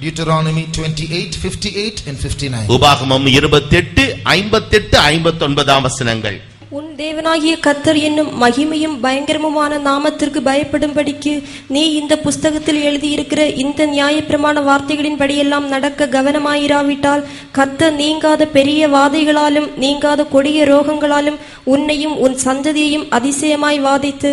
Deuteronomy 28, 58 and 59. உபாகமம் இருபத்தெட்டு ஐம்பத்தெட்டு ஐம்பத்தொன்பதாம் வசனங்கள் உன் தேவனாகிய கத்தர் என்னும் மகிமையும் பயங்கரமுமான நாமத்திற்கு பயப்படும்படிக்கு நீ இந்த புஸ்தகத்தில் எழுதியிருக்கிற இந்த நியாயப்பிரமாண வார்த்தைகளின்படியெல்லாம் நடக்க கவனமாயிராவிட்டால் கர்த்தர் நீங்காத பெரிய வாதைகளாலும் நீங்காத கொடிய ரோகங்களாலும் உன்னையும் உன் சந்ததியையும் அதிசயமாய் வாதித்து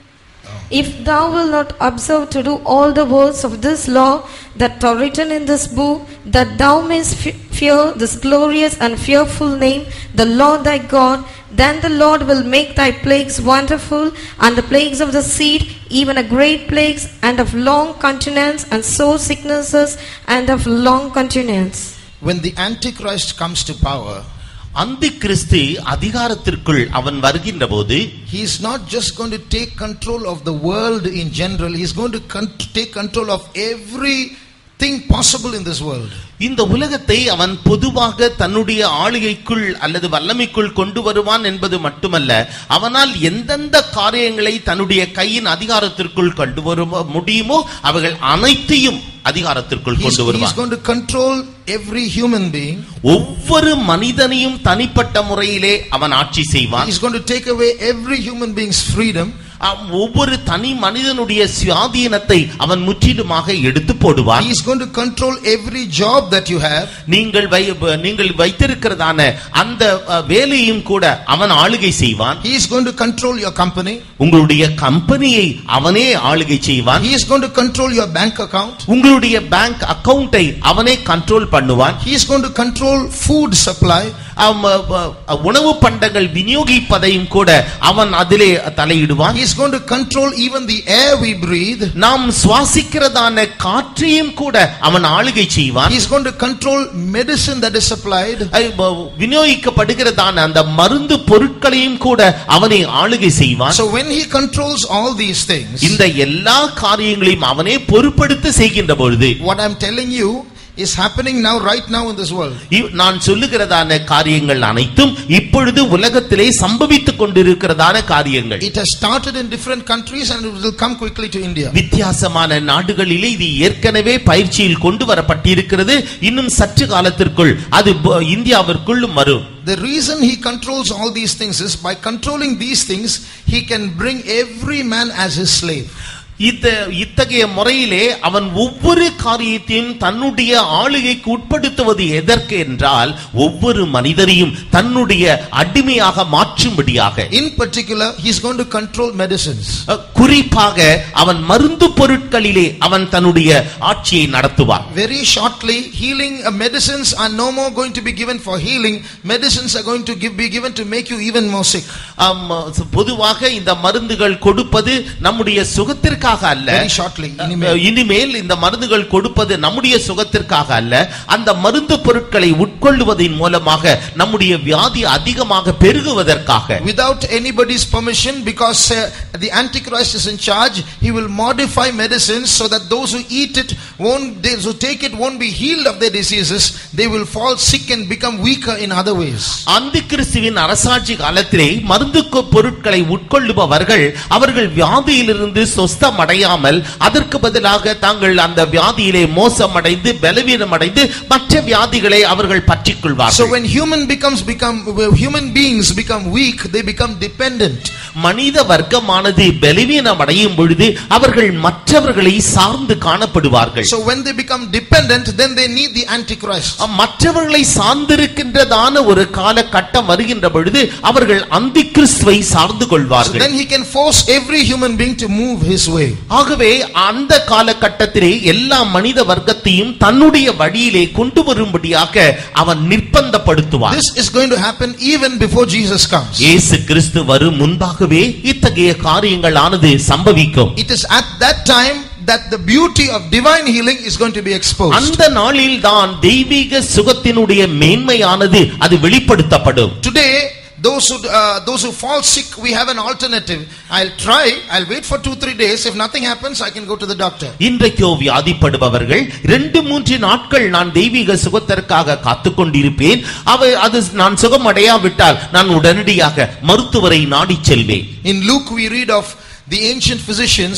If thou wilt not observe to do all the words of this law that are written in this book, that thou mayst fe- fear this glorious and fearful name, the Lord thy God, then the Lord will make thy plagues wonderful, and the plagues of the seed, even a great plagues, and of long continuance, and sore sicknesses, and of long continuance. When the Antichrist comes to power, அந்தி கிறிஸ்து அதிகாரத்திற்குள் அவன் வருகின்ற போது he is not just going to take control of the world in general, he is going to con- take control of everything possible in this world. இந்த உலகத்தை அவன் பொதுவாக தன்னுடைய ஆளுகைக்குள் அல்லது வல்லமைக்குள் கொண்டு வருவான் என்பது மட்டுமல்ல அவனால் எந்தெந்த காரியங்களை தன்னுடைய கையின் அதிகாரத்திற்குள் கொண்டு வர முடியுமோ அவைகள் அனைத்தையும் அதிகாரத்திற்குள் He is, கொண்டு he is வருவான் going to control every human being. ஒவ்வொரு மனிதனையும் தனிப்பட்ட முறையிலே அவன் ஆட்சி செய்வான் He is going to take away every human being's freedom. அவ்- ஒவ்வொரு தனி மனிதனுடைய சுயாதீனத்தை அவன் முற்றிலுமாக எடுத்து போடுவான் He is going to control every job that you have. நீங்கள் வை நீங்கள் வைத்திருக்கிறதான அந்த அ, வேலையும் கூட அவன் ஆளுகை செய்வான் He is going to control your company. உங்களுடைய கம்பெனியை அவனே ஆளுகை செய்வான் He is going to control your bank account. உங்களுடைய பேங்க் அக்கவுண்டை அவனே கண்ட்ரோல் பண்ணுவான் He is going to control food supply. அவன், அ, அ, உணவு பண்டங்கள் விநியோகிப்பதையும் கூட அவன் அதிலே தலையிடுவான் He is going to control even the air we breathe. நாம் சுவாசிக்கிறதான காற்றையும் கூட அவன் ஆளுகை செய்வான் He is going to control medicine that is supplied. ஐ, ப- விநியோகிக்கப்படுகிறதான அந்த மருந்து பொருட்களையும் கூட அவனை ஆளுகை செய்வான் So when he controls all these things, இந்த எல்லா காரியங்களையும் அவனே பொறுப்படுத்த செய்கின்ற பொழுது what I'm telling you is happening now, right now in this world. இவ்- நான் சொல்லுகிறதான காரியங்கள் அனைத்தும் இப்பொழுது உலகத்திலே சம்பவித்துக் கொண்டிருக்கிறதான காரியங்கள் It has started in different countries and it will come quickly to India. வித்தியாசமான நாடுகளிலே இது ஏற்கனவே பயிற்சியில் கொண்டு வரப்பட்டிருக்கிறது இன்னும் சற்று காலத்திற்குள் அது ப- இந்தியாவிற்குள்ளும் வரும் The reason he controls all these things is by controlling these things, he can bring every man as his slave. இந்த இத்தகைய முறையிலே அவன் ஒவ்வொரு காரியத்தையும் தன்னுடைய ஆளுகைக்கு உட்படுத்துவது எதற்கு என்றால் ஒவ்வொரு மனிதரையும் தன்னுடைய அடிமையாக மாற்றும்படியாக In particular, he is going to control medicines. அஹ், குறிப்பாக அவன் மருந்து பொருட்களிலே அவன் தன்னுடைய ஆட்சியை நடத்துவான் Very shortly, healing uh, medicines are no more going to be given for healing. Medicines are going to give, be given to make you even more sick. ஆம், பொதுவாக இந்த மருந்துகள் கொடுப்பது நம்முடைய சுகத்திற்காக அல்ல Very shortly, இனிமேல். இனிமேல் இந்த மருந்துகள் கொடுப்பது நம்முடைய சுகத்திற்காக அல்ல அந்த மருந்து பொருட்களை உட்கொள்ளுவதன் மூலமாக நம்முடைய வியாதி அதிகமாக பெருகுவதற்காக Without anybody's permission, because uh, the Antichrist is in charge, he will modify medicines so that those who eat it won't, those who take it won't be healed of their diseases. They will fall sick and become weaker in other ways. அந்த கிறிஸ்துவின் அரசாட்சி காலத்திலே மருந்து கொ- பொருட்களை உட்கொள்ளுபவர்கள் அவர்கள் வியாதியிலிருந்து சொஸ்தம் அடையாமல் அதற்கு பதிலாக தாங்கள் அந்த வியாதியிலே மோசமடைந்து பலவீனமடைந்து மற்ற வியாதிகளை அவர்கள் So பற்றிக்கொள்வார்கள் when human becomes become when human beings become weak, they become dependent. மனித வர்க்கமானது பலவீனம் அடையும் பொழுது அவர்கள் மற்றவர்களை சார்ந்து காணப்படுவார்கள் So when they become dependent, then they need the Antichrist. மற்றவர்களை சார்ந்திருக்கின்றதான ஒரு காலகட்டம் வருகின்ற பொழுது அவர்கள் அந்தி கிறிஸ்துவை சார்ந்து So கொள்வார்கள் then he can force every human being to move his way. ஆகவே அந்த காலகட்டத்திலே எல்லா மனித வர்க்கத்தையும் தன்னுடைய வழியிலே கொண்டு வரும்படியாக அவன் நிர்பந்தப்படுத்துவான் This is going to happen even before Jesus comes. இயேசு கிறிஸ்து வரும் முன்பாகவே இத்தகைய காரியங்கள் ஆனது சம்பவிக்கும் It is at that time that the beauty of divine healing is going to be exposed. அந்த நாளில் தான் தெய்வீக சுகத்தினுடைய மேன்மையானது அது வெளிப்படுத்தப்படும் Today, those who uh, those who fall sick, we have an alternative. I'll try. I'll wait for two three days. If nothing happens, I can go to the doctor. இன்றைக்கோ வியாதிப்படுபவர்கள் ரெண்டு மூன்று நாட்கள் நான் தெய்வீக சுகத்திற்காக காத்துக் கொண்டிருப்பேன் அவை அது நான் சுகம் அடையாவிட்டால் நான் உடனடியாக மருத்துவரை நாடிச் செல்வேன் In Luke, we read of the ancient physicians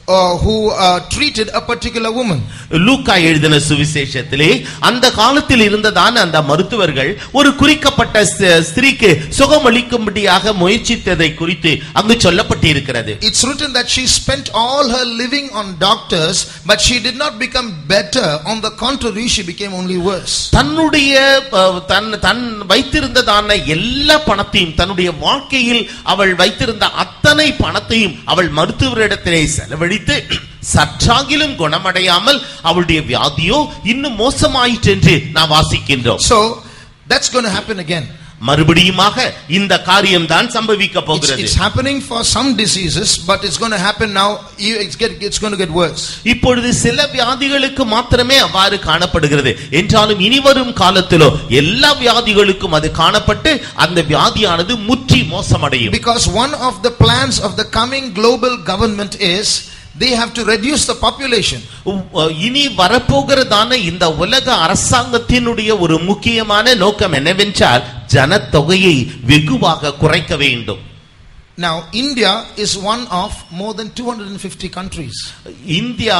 uh, who uh, treated a particular woman. லூக்கா எழுதின சுவிசேஷத்திலே அந்த காலத்தில் இருந்ததான அந்த மருத்துவர்கள் ஒரு குறிக்கப்பட்ட ஸ்த- ஸ்திரீக்கு சுகமளிக்கும்படியாக முயற்சித்ததை குறித்து அங்கு சொல்லப்பட்டிருக்கிறது It's written that she spent all her living on doctors, but she did not become better. On the contrary, she became only worse. தன்னுடைய அஹ், தன் தன் வைத்திருந்ததான எல்லா பணத்தையும் தன்னுடைய வாழ்க்கையில் அவள் வைத்திருந்த அத்தனை பணத்தையும் அவள் மருத்துவரிடத்திலே செலவழித்து சற்றாகிலும் குணமடையாமல் அவளுடைய வியாதியோ இன்னும் மோசமாயிற்று என்று நாம் வாசிக்கின்றோம் So, that's going to happen again. மறுபடியுமாக இந்த காரியம் தான் சம்பவிக்க It's, போகிறது it's happening for some diseases, but it's going to happen now. You- It's, get, it's going to get worse. இப்பொழுது சில வியாதிகளுக்கு மாத்திரமே அவ்வாறு காணப்படுகிறது என்றாலும் இனிவரும் காலத்திலோ எல்லா வியாதிகளுக்கும் அது காணப்பட்டு அந்த வியாதியானது முற்றி மோசமடையும் Because one of the plans of the coming global government is they have to reduce the population. உ- இனி வரப்போகிறதான இந்த உலக அரசாங்கத்தினுடைய ஒரு முக்கியமான நோக்கம் என்னவென்றால் ஜனத்தொகையை வெகுவாக குறைக்க வேண்டும் Now, India is one of more than 250 countries. India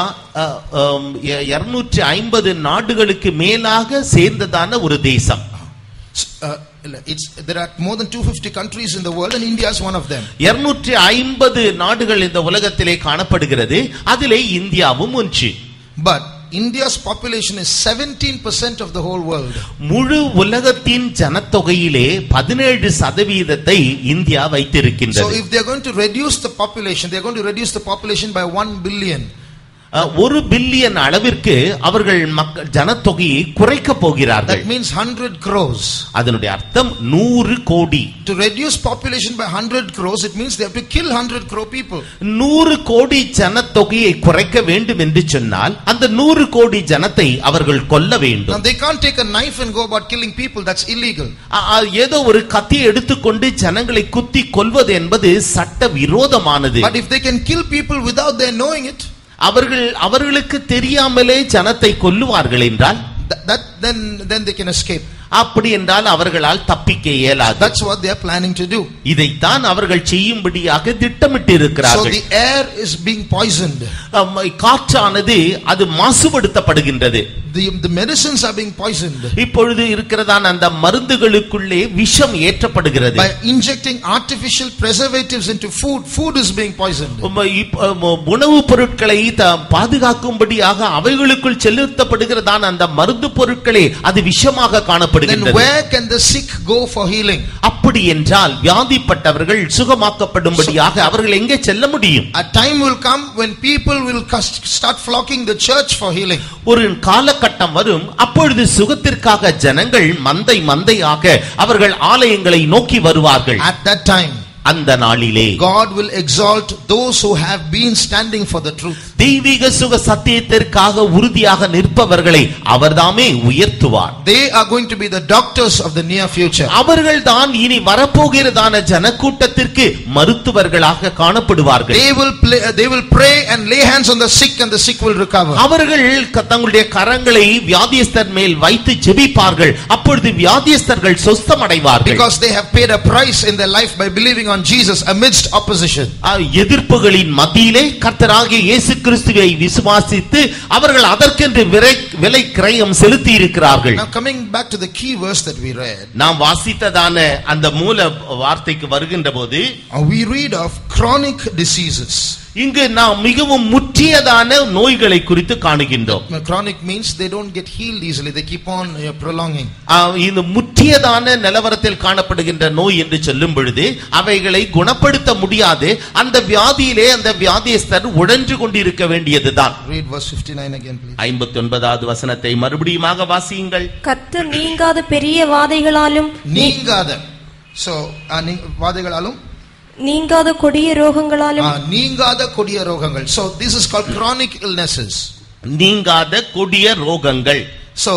இருநூற்றி ஐம்பது நாடுகளுக்கு மேலாக சேர்ந்ததான ஒரு தேசம் S- uh, it's, there are more than 250 countries in the world, and India is one of them. இருநூற்றி ஐம்பது நாடுகள் இந்த உலகத்திலே காணப்படுகிறது அதிலே இந்தியாவும் ஒன்று But India's population is 17% of the whole world. முழு உலகத்தின் ஜனத்தொகையிலே பதினேழு சதவீதத்தை இந்தியா So, வைத்திருக்கின்றது if they're going to reduce the population, they're going to reduce the population by 1 billion. அஹ், ஒரு பில்லியன் அளவிற்கு அவர்கள் மக்கள் ஜனத்தொகையை குறைக்க போகிறார்கள் That means 100 crores. அதனுடைய அர்த்தம் நூறு கோடி To reduce population by 100 crores, it means they have to kill 100 crore people. நூறு கோடி ஜனத்தொகையை குறைக்க வேண்டும் என்று சொன்னால் அந்த நூறு கோடி ஜனத்தை அவர்கள் கொல்ல Now, வேண்டும் they can't take a knife and go about killing people. That's illegal. அ- அ- ஏதோ ஒரு கத்தியை எடுத்துக்கொண்டு ஜனங்களை குத்தி கொல்வது என்பது சட்ட விரோதமானது But if they can kill people without their knowing it, அவர்கள் அவர்களுக்கு தெரியாமலே ஜனத்தை கொல்லுவார்கள் என்றால் that, that then then they can escape. அப்படி என்றால் அவர்களால் தப்பிக்க இயலாது That's what they are planning to do. இதைத்தான் அவர்கள் செய்யும்படியாக திட்டமிட்டு So இருக்கிறார்கள் the air is being poisoned. அம், காற்றானது அது மாசுபடுத்தப்படுகின்றது The, the medicines are being poisoned இப்பொழுது இருக்கிறதான அந்த மருந்துகளுக்குள்ளே விஷம் ஏற்றப்படுகிறது by injecting artificial preservatives into food. Food is being poisoned. உம், இப்ப, உம், உணவுப் பொருட்களை த- பாதுகாக்கும்படியாக அவைகளுக்குள் செலுத்தப்படுகிறதான அந்த மருந்து பொருட்களே அது விஷமாக Then காணப்படுகின்றது where can the sick go for healing? அப்படி என்றால் வியாதிப்பட்டவர்கள் சுகமாக்கப்படும்படியாக அவர்கள் எங்கே செல்ல முடியும் A time will come when people will cus- start flocking the church for healing. ஒரு காலகட்டம் வரும் அப்பொழுது சுகத்திற்காக ஜனங்கள் மந்தை மந்தையாக அவர்கள் ஆலயங்களை நோக்கி வருவார்கள் At that time, அந்த நாளிலே God will exalt those who have been standing for the truth. தெய்வீக சுக சத்தியத்திற்காக உறுதியாக நிற்பவர்களை அவர்தாமே உயர்த்துவார் They are going to be the doctors of the near future. அவர்கள் தான் இனி வரப்போகிறதான ஜனக்கூட்டத்திற்கு மருத்துவர்களாக காணப்படுவார்கள் They will play, they will pray and lay hands on the sick and the sick will recover. அவர்கள் க- தங்களுடைய கரங்களை வியாதியஸ்தர் மேல் வைத்து ஜெபிப்பார்கள் அப்பொழுது வியாதியஸ்தர்கள் சொஸ்தமடைவார்கள் Because they have paid a price in their life by believing on Jesus amidst opposition. அ, எதிர்ப்புகளின் மத்தியிலே கர்த்தராகிய இயேசு கிறிஸ்துவை விசுவாசித்து அவர்கள் அதற்கென்று விலை விலை கிரயம் செலுத்தி இருக்கிறார்கள் Now coming back to the key verse that we read, நாம் வாசித்ததான அந்த மூல வார்த்தைக்கு வருகின்ற போது uh, we read of chronic diseases. இங்கு நாம் மிகவும் முற்றியதான நோய்களை குறித்து காணுகின்றோம் Now, Chronic means they don't get healed easily, they keep on uh, prolonging. ஆ, இந்த முற்றியதான நிலவரத்தில் காணப்படுகின்ற நோய் என்று சொல்லும் பொழுது அவைகளை குணப்படுத்த முடியாது அந்த வியாதியிலே அந்த வியாதியஸ்தர் உழன்று கொண்டிருக்க வேண்டியதுதான் Read verse 59 again, please. ஐம்பத்தி ஒன்பதாவது வசனத்தை மறுபடியுமாக வாசியுங்கள் கர்த்தர் நீங்காத பெரிய வாதைகளாலும் நீங்காத so uh, நீ- வாதைகளாலும் நீங்காத கொடிய ரோகங்களாலும் uh, நீங்காத கொடிய ரோகங்கள் so this is called chronic illnesses நீங்காத கொடிய ரோகங்கள் so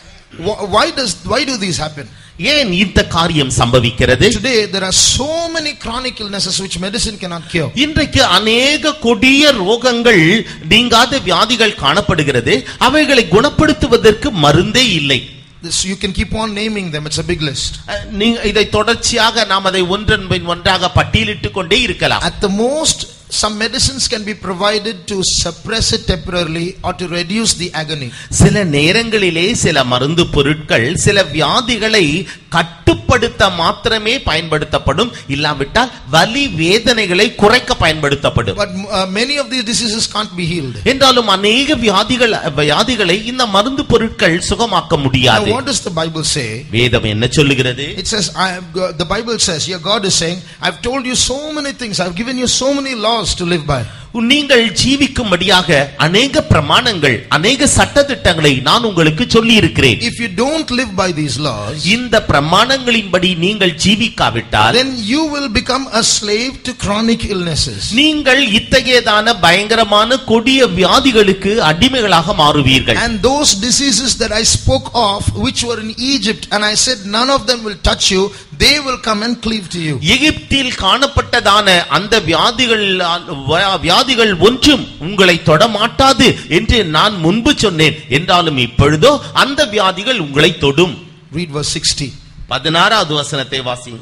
wh- why does why do these happen ஏன் இந்த காரியம் சம்பவிக்கிறது today there are so many chronic illnesses which medicine cannot cure இன்றைக்கு அநேக கொடிய ரோகங்கள் நீங்காத வியாதிகள் காணப்படுகிறது அவைகளை குணப்படுத்துவதற்கு மருந்தே இல்லை this you can keep on naming them it's a big list அஹ், நீங்க இதை தொடர்ச்சியாக நாம் அதை ஒன்றன் பின் ஒன்றாக பட்டியலிட்டுக் கொண்டே இருக்கலாம் at the most some medicines can be provided to suppress it temporarily or to reduce the agony. சில நேரங்களிலே சில மருந்து பொருட்கள் சில வியாதிகளை கட்டுப்படுத்த மாத்திரமே பயன்படுத்தப்படும் இல்லாவிட்டால் வலி வேதனைகளை குறைக்க பயன்படுத்தப்படும் But uh, many of these diseases can't be healed. என்றாலும் அநேக வியாதிகள் வியாதிகளை இந்த மருந்து பொருட்கள் சுகமாக்க Now, முடியாது what does the Bible say? வேதம் என்ன சொல்லுகிறது It says, I have, got- the Bible says, your God is saying, I've told you so many things, I've given you so many laws to live by. நீங்கள் ஜீவிக்கும்படியாக அநேக பிரமாணங்கள் அநேக சட்டதிட்டங்களை நான் உங்களுக்கு சொல்லி இருக்கிறேன் If you don't live by these laws, இந்த பிரமாணங்களின்படி நீங்கள் ஜீவிக்காவிட்டால் then you will become a slave to chronic illnesses. நீங்கள் இத்தகையதான பயங்கரமான கொடிய வியாதிகளுக்கு அடிமைகளாக மாறுவீர்கள் And those diseases that I spoke of, which were in Egypt, and I said none of them will touch you, they will come and cleave to you. எகிப்தில் காணப்பட்டதான அந்த வியாதிகள் வ- வியாதிகள் ஒன்றும் உங்களை தொடமாட்டாது என்று நான் முன்பு சொன்னேன் என்றாலும் இப்பொழுதோ அந்த வியாதிகள் உங்களை தொடும் Read verse 60. பதினாறாவது வசனத்தை வாசி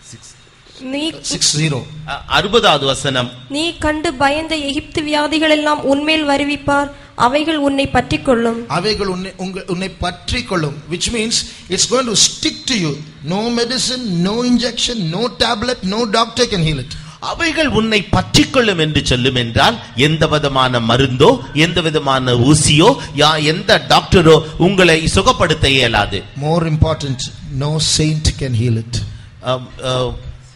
நீ 60. அ- அறுபதாவது வசனம் நீ கண்டு பயந்த எகிப்து வியாதிகள் எல்லாம் உன்மேல் வருவிப்பார் அவைகள் உன்னை பற்றிக் கொள்ளும் அவைகள் உன்னை உங்க- உன்னை பற்றிக் கொள்ளும் which means it's going to stick to you no medicine no injection no tablet no doctor can heal it அவைகள் உன்னை பற்றிக்கொள்ளும் என்று சொல்லும் என்றால் எந்த விதமான மருந்தோ எந்த விதமான ஊசியோ யா எந்த டாக்டரோ உங்களை சுகப்படுத்த இயலாது more important no saint can heal it am, ah,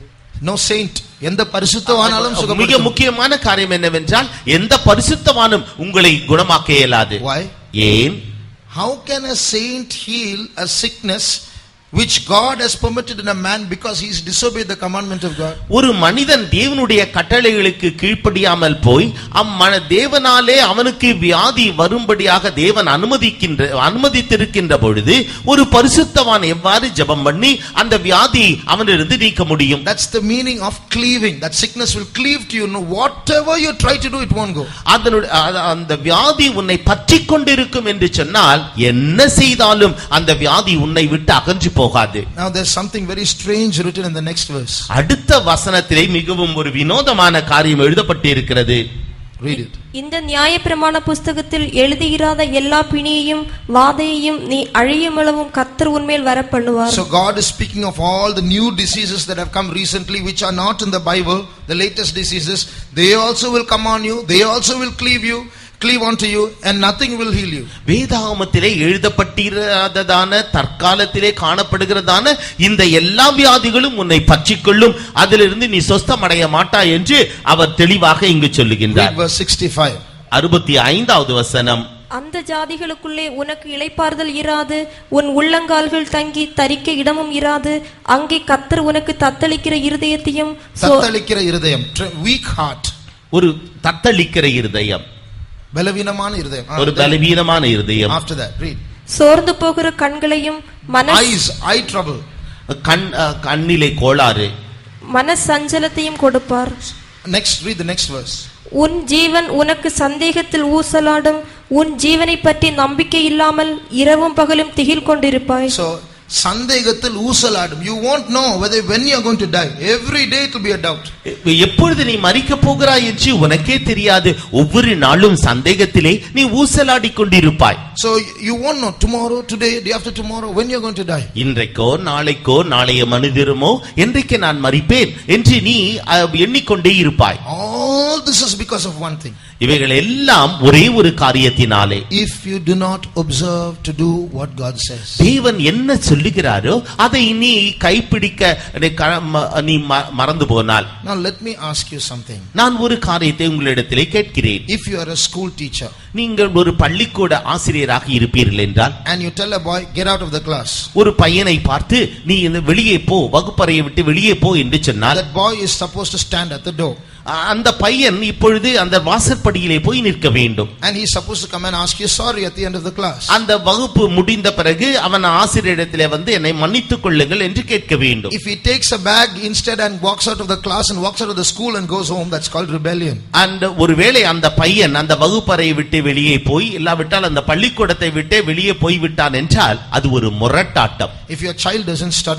no saint எந்த பரிசுத்தவானாலும் மிக சுகப்படுத்த முக்கியமான காரியம் என்னவென்றால் எந்த பரிசுத்தவானும் உங்களை குணமாக்க இயலாது why ஏன் how can a saint heal a sickness which God has permitted in a man because he's disobeyed the commandment of God ஒரு மனிதன் தேவனுடைய கட்டளைகளுக்கு கீழ்ப்படியாமல் போய் அம்மன தேவனாலே அவனுக்கு வியாதி வரும்படியாக தேவன் அனுமதிக்கின்ற அனுமதித்திருக்கின்ற பொழுது ஒரு பரிசுத்தவான் எவ்வாறு ஜெபம் பண்ணி அந்த வியாதி அவனிலிருந்து நீக்க முடியும் that's the meaning of cleaving that sickness will cleave to you no whatever you try to do it won't go அதனுடைய அ- அந்த வியாதி உன்னை பற்றி கொண்டிருக்கும் என்று சொன்னால் என்ன செய்தாலும் அந்த வியாதி உன்னை விட்டு அகன்று போகாது now there's something very strange written in the next verse அடுத்த வசனத்திலே மிகவும் ஒரு வினோதமான காரியம் எழுதப்பட்டு இருக்கிறது read it இந்த நியாயப்பிரமாண புஸ்தகத்தில் எழுதியிராத எல்லா பிணியையும் வாதையையும் நீ அழியுமளவும் கர்த்தர் உன்மேல் வரப்பண்ணுவார் So God is speaking of all the new diseases that have come recently, which are not in the Bible, the latest diseases. They also will come on you. They also will cleave you, cleave onto you, and nothing will heal you. வேதாகமத்திலே எழுதப்பட்டிராததான தற்காலத்திலே காணப்படுகிறதான இந்த எல்லா வியாதிகளும் உன்னை பற்றிக்கொள்ளும் அதிலிருந்து நீ சொஸ்தமடைய மாட்டாய் என்று அவர் தெளிவாக இங்கு Read சொல்லுகின்றார் verse 65. அறுபத்தி ஐந்தாவது வசனம் அந்த ஜாதிகளுக்குள்ளே உனக்கு இளைப்பாறுதல் இராது உன் உள்ளங்கால்கள் தங்கி தரிக்க இடமும் இராது அங்கே கர்த்தர் உனக்கு தத்தளிக்கிற இருதயத்தையும் சோ- தத்தளிக்கிற இருதயம் tr- weak heart ஒரு தத்தளிக்கிற இருதயம் பலவீனமான இருதயம் Ah, ஒரு then பலவீனமான இருதயம் after that read சோர்ந்து போகிற கண்களையும் மன eyes eye trouble கண் அஹ், கண்ணிலே கோளாறு மன சஞ்சலத்தையும் கொடுப்பார் next read the next verse உன் ஜீவன் உனக்கு சந்தேகத்தில் ஊசலாடும் உன் ஜீவனை பற்றி நம்பிக்கை இல்லாமல் இரவும் பகலும் திகில் கொண்டிருப்பாய் so சந்தேகத்தில் ஊசலாடும் you won't know whether when you are going to die every day it will be a doubt எப்பொழுது நீ மறிக்க போகிறாய் என்று உனக்கே தெரியாது ஒவ்வொரு நாளும் சந்தேகத்திலே நீ ஊசலாடி கொண்டிருப்பாய் so you won't know tomorrow today day after tomorrow when you are going to die இன்றைக்கோ நாளைக்கோ நாளைய மனிதருமோ என்றைக்கு நான் மறிப்பேன் என்று நீ அஹ், எண்ணிக்கொண்டே இருப்பாய் all this is because of one thing இவைகள் எல்லாம் ஒரே ஒரு காரியத்தினாலே if you do not observe to do what God says. தேவன் என்ன சொல்லுகிறாரோ அதை நீ கைப்பிடிக்க நீ க- ம- நீ ம- மறந்து போனால் Now let me ask you something. நான் ஒரு காரியத்தை உங்களிடத்திலே கேட்கிறேன் If you are a school teacher நீங்கள் ஒரு பள்ளிக்கூட ஆசிரியராக இருப்பீர்கள் என்றால் and you tell a boy, get out of the class, ஒரு பையனை பார்த்து நீ இந்த வெளியே போ வகுப்பறையை விட்டு வெளியே போ என்று சொன்னால் that boy is supposed to stand at the door அ- அந்த பையன் இப்பொழுது அந்த வாசற்படியிலே போய் நிற்க வேண்டும் and he's supposed to come and ask you sorry at the end of the class. அந்த வகுப்பு முடிந்த பிறகு அவன் ஆசிரியரிடத்திலே வந்து என்னை மன்னித்துக் கொள்ளுங்கள் என்று கேட்க வேண்டும் If he takes a bag instead and walks out of the class and walks out of the school and goes home, that's called rebellion. அந்த ஒருவேளை அந்த பையன் அந்த வகுப்பறையை விட்டு வெளியே போய் இல்லாவிட்டால் அந்த பள்ளிக்கூடத்தை விட்டே வெளியே போய் விட்டான் என்றால் அது ஒரு முரட்டாட்டம் If your child doesn't study,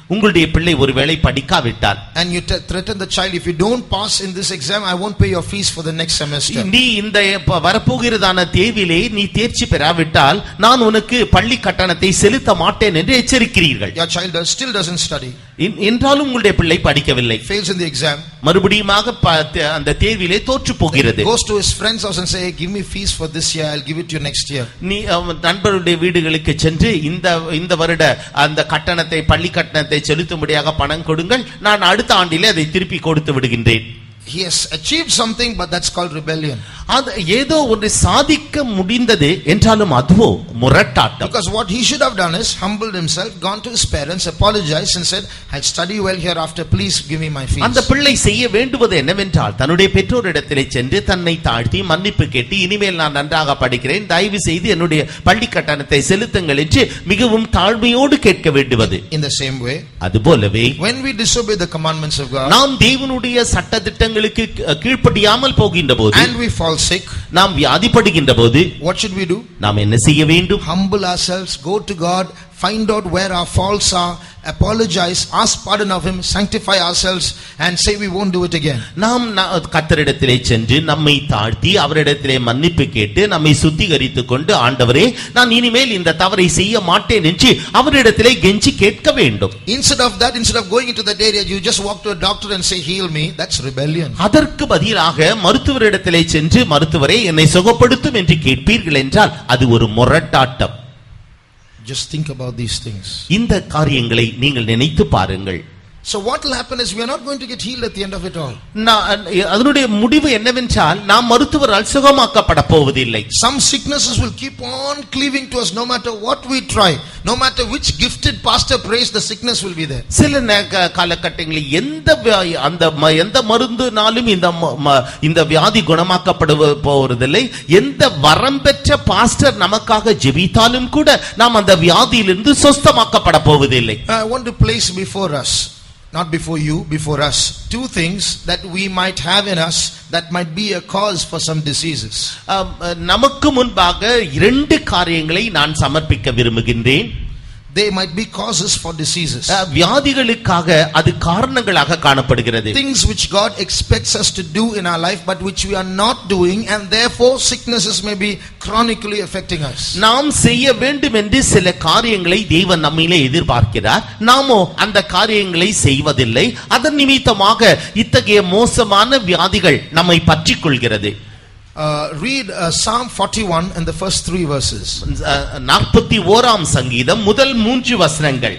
உங்களுடைய பிள்ளை ஒருவேளை படிக்காவிட்டால் and you t- threaten the child, if you don't pass in this exam, I won't pay your fees for the next semester. நீ இந்த ப- வரப்போகிறதான தேர்விலே நீ தேர்ச்சி பெறாவிட்டால் நான் உனக்கு பள்ளி கட்டணத்தை செலுத்த மாட்டேன் என்று எச்சரிக்கிறீர்கள் Your child does, still doesn't study, என்- என்றாலும் உங்களுடைய பிள்ளை படிக்கவில்லை fails in the exam, மறுபடியுமாக ப- த- அந்த தேர்விலே தோற்று போகிறது goes to his friend's house and say, hey, give me fees for this year, I'll give it to you next year. நீ அவன் நண்பருடைய வீடுகளுக்கு சென்று இந்த இந்த வருட அந்த கட்டணத்தை பள்ளி கட்டணத்தை செலுத்தும்படியாக பணம் கொடுங்கள் நான் அடுத்த ஆண்டிலே அதை திருப்பி கொடுத்து விடுகின்றேன் He has achieved something, but that's called rebellion. அது ஏதோ ஒன்று சாதிக்க முடிந்தது என்றாலும் அதுவோ முரட்டாட்டம் Because what he should have done is humbled himself, gone to his parents, apologized and said, I study well hereafter, please give me my fees. அந்த பிள்ளை செய்ய வேண்டுவது என்னவென்றால் தன்னுடைய பெற்றோரிடத்திலே சென்று தன்னை தாழ்த்தி மன்னிப்பு கேட்டு இனிமேல் நான் நன்றாக படிக்கிறேன் தயவு செய்து என்னுடைய பள்ளி கட்டணத்தை செலுத்துங்கள் என்று மிகவும் தாழ்மையோடு கேட்க வேண்டுவது In the same way, அதுபோலவே when we disobey the commandments of God நாம் தேவனுடைய சட்ட திட்டங்களுக்கு கீழ்ப்படியாமல் போகின்ற போது and we fall sick, நாம் வியாதிப்படுகின்ற போது what should we do? நாம் என்ன செய்ய வேண்டும் Humble ourselves, go to God, find out where our faults are, apologize, ask pardon of Him, sanctify ourselves, and say we won't do it again. நாம் ந- கர்த்தரிடத்திலே சென்று நம்மை தாழ்த்தி அவரிடத்திலே மன்னிப்பு கேட்டு நம்மை சுத்திகரித்துக் கொண்டு ஆண்டவரே நான் இனிமேல் இந்த தவறை செய்ய மாட்டேன் என்று அவரிடத்திலே கெஞ்சி கேட்க வேண்டும் Instead of that, instead of going into that area, you just walk to a doctor and say, Heal me. That's rebellion. அதற்கு பதிலாக மருத்துவரிடத்திலே சென்று மருத்துவரே என்னை சுகப்படுத்தும் என்று கேட்பீர்கள் என்றால் அது ஒரு முரட்டாட்டம் Just think about these things. இந்த காரியங்களை நீங்கள் நினைத்து பாருங்கள் So, what will happen is we are not going to get healed at the end of it all. நான் அதனுடைய முடிவு என்னவென்றால் நாம் மருத்துவரால் சுகமாக்கப்பட போவதில்லை Some sicknesses will keep on cleaving to us no matter what we try. No matter which gifted pastor prays, the sickness will be there. சில நே- க- காலகட்டங்களில் எந்த வியா- அந்த ம- எந்த மருந்துனாலும் இந்த ம- ம- இந்த வியாதி குணமாக்கப்படுவ போவதில்லை எந்த வரம் பெற்ற பாஸ்டர் நமக்காக ஜெபித்தாலும் கூட நாம் அந்த வியாதியிலிருந்து சொஸ்தமாக்கப்பட போவதில்லை I want to place before us, not before you, before us, two things that we might have in us that might be a cause for some diseases. ஆம், நமக்கு முன்பாக இரண்டு காரியங்களை நான் சமர்ப்பிக்க விரும்புகின்றேன் They might be causes for diseases. அஹ், வியாதிகளுக்காக அது காரணங்களாக காணப்படுகிறது Things which God expects us to do in our life, but which we are not doing, and therefore sicknesses may be chronically affecting us. நாம் செய்ய வேண்டும் என்று சில காரியங்களை தேவன் நம்மிலே எதிர்பார்க்கிறார் நாமோ அந்த காரியங்களை செய்வதில்லை அதன் நிமித்தமாக இத்தகைய மோசமான வியாதிகள் நம்மை பற்றிக் கொள்கிறது Uh, read uh, Psalm 41 and the first three verses. நாற்பத்தி ஓராம் சங்கீதம் முதல் மூன்று வசனங்கள்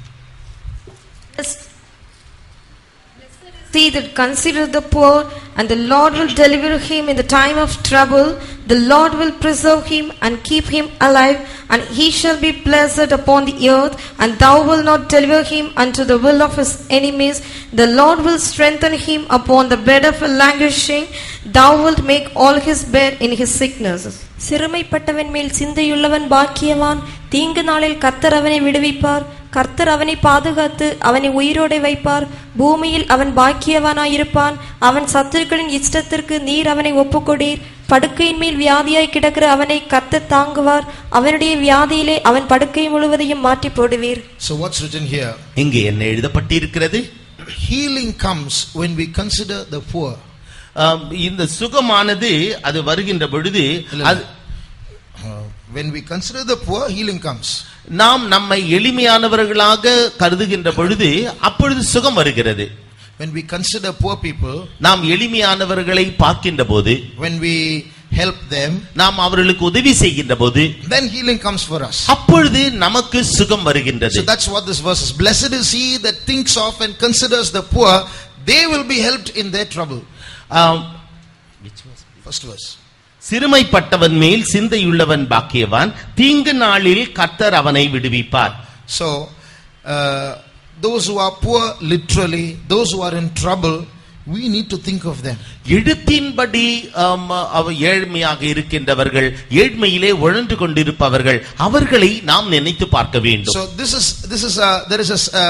He that considereth the poor, and the Lord will deliver him in the time of trouble. The Lord will preserve him and keep him alive, and he shall be blessed upon the earth. And thou wilt not deliver him unto the will of his enemies. The Lord will strengthen him upon the bed of languishing. Thou wilt make all his bed in his sicknesses. சிறுமைப்பட்டவன் மேல் சிந்தையுள்ளவன் பாக்கியவான் தீங்கு நாளில் கர்த்தர் அவனை விடுவிப்பார் கர்த்தர் அவனை பாதுகாத்து அவனை உயிரோடே வைப்பார் பூமியில் அவன் பாக்கியவானாயிருப்பான் அவன் சத்துருக்களின் இஷ்டத்திற்கு நீர் அவனை ஒப்புக்கொடீர் படுக்கையின் மேல் வியாதியாய் கிடக்கிற அவனை கர்த்தர் தாங்குவார் அவனுடைய வியாதியிலே அவன் படுக்கை முழுவதையும் மாற்றி போடுவீர் So, what's written here? இங்கே என்ன எழுதப்பட்டிருக்கிறது Healing comes when we consider the poor. ஆம், இந்த சுகமானது அது வருகின்ற பொழுது அது Uh, when we consider the poor, healing comes. நாம் நம்மை எளிமையானவர்களாக கருதுகின்ற பொழுது அப்பொழுது சுகம் வருகிறது When we consider poor people, நாம் எளிமையானவர்களை பார்க்கின்ற போது when we help them, நாம் அவர்களுக்கு உதவி செய்கின்ற போது then healing comes for us. அப்பொழுது நமக்கு சுகம் வருகின்றது So that's what this verse is. Blessed is he that thinks of and considers the poor, they will be helped in their trouble. ஆம், First verse. சிறுமைப்பட்டவன் மேல் சிந்தையுள்ளவன் பாக்கியவான் தீங்கு நாளில் கர்த்தர் அவனை விடுவிப்பார் So, uh, those who are poor, literally, those who are in trouble, we need to think of them. எழுத்தின்படி ஆம், அவ ஏழ்மையாக இருக்கின்றவர்கள் ஏழ்மையிலே உழன்று கொண்டிருப்பவர்கள் அவர்களை நாம் நினைத்து பார்க்க வேண்டும் So this is this is a, there is a s- uh,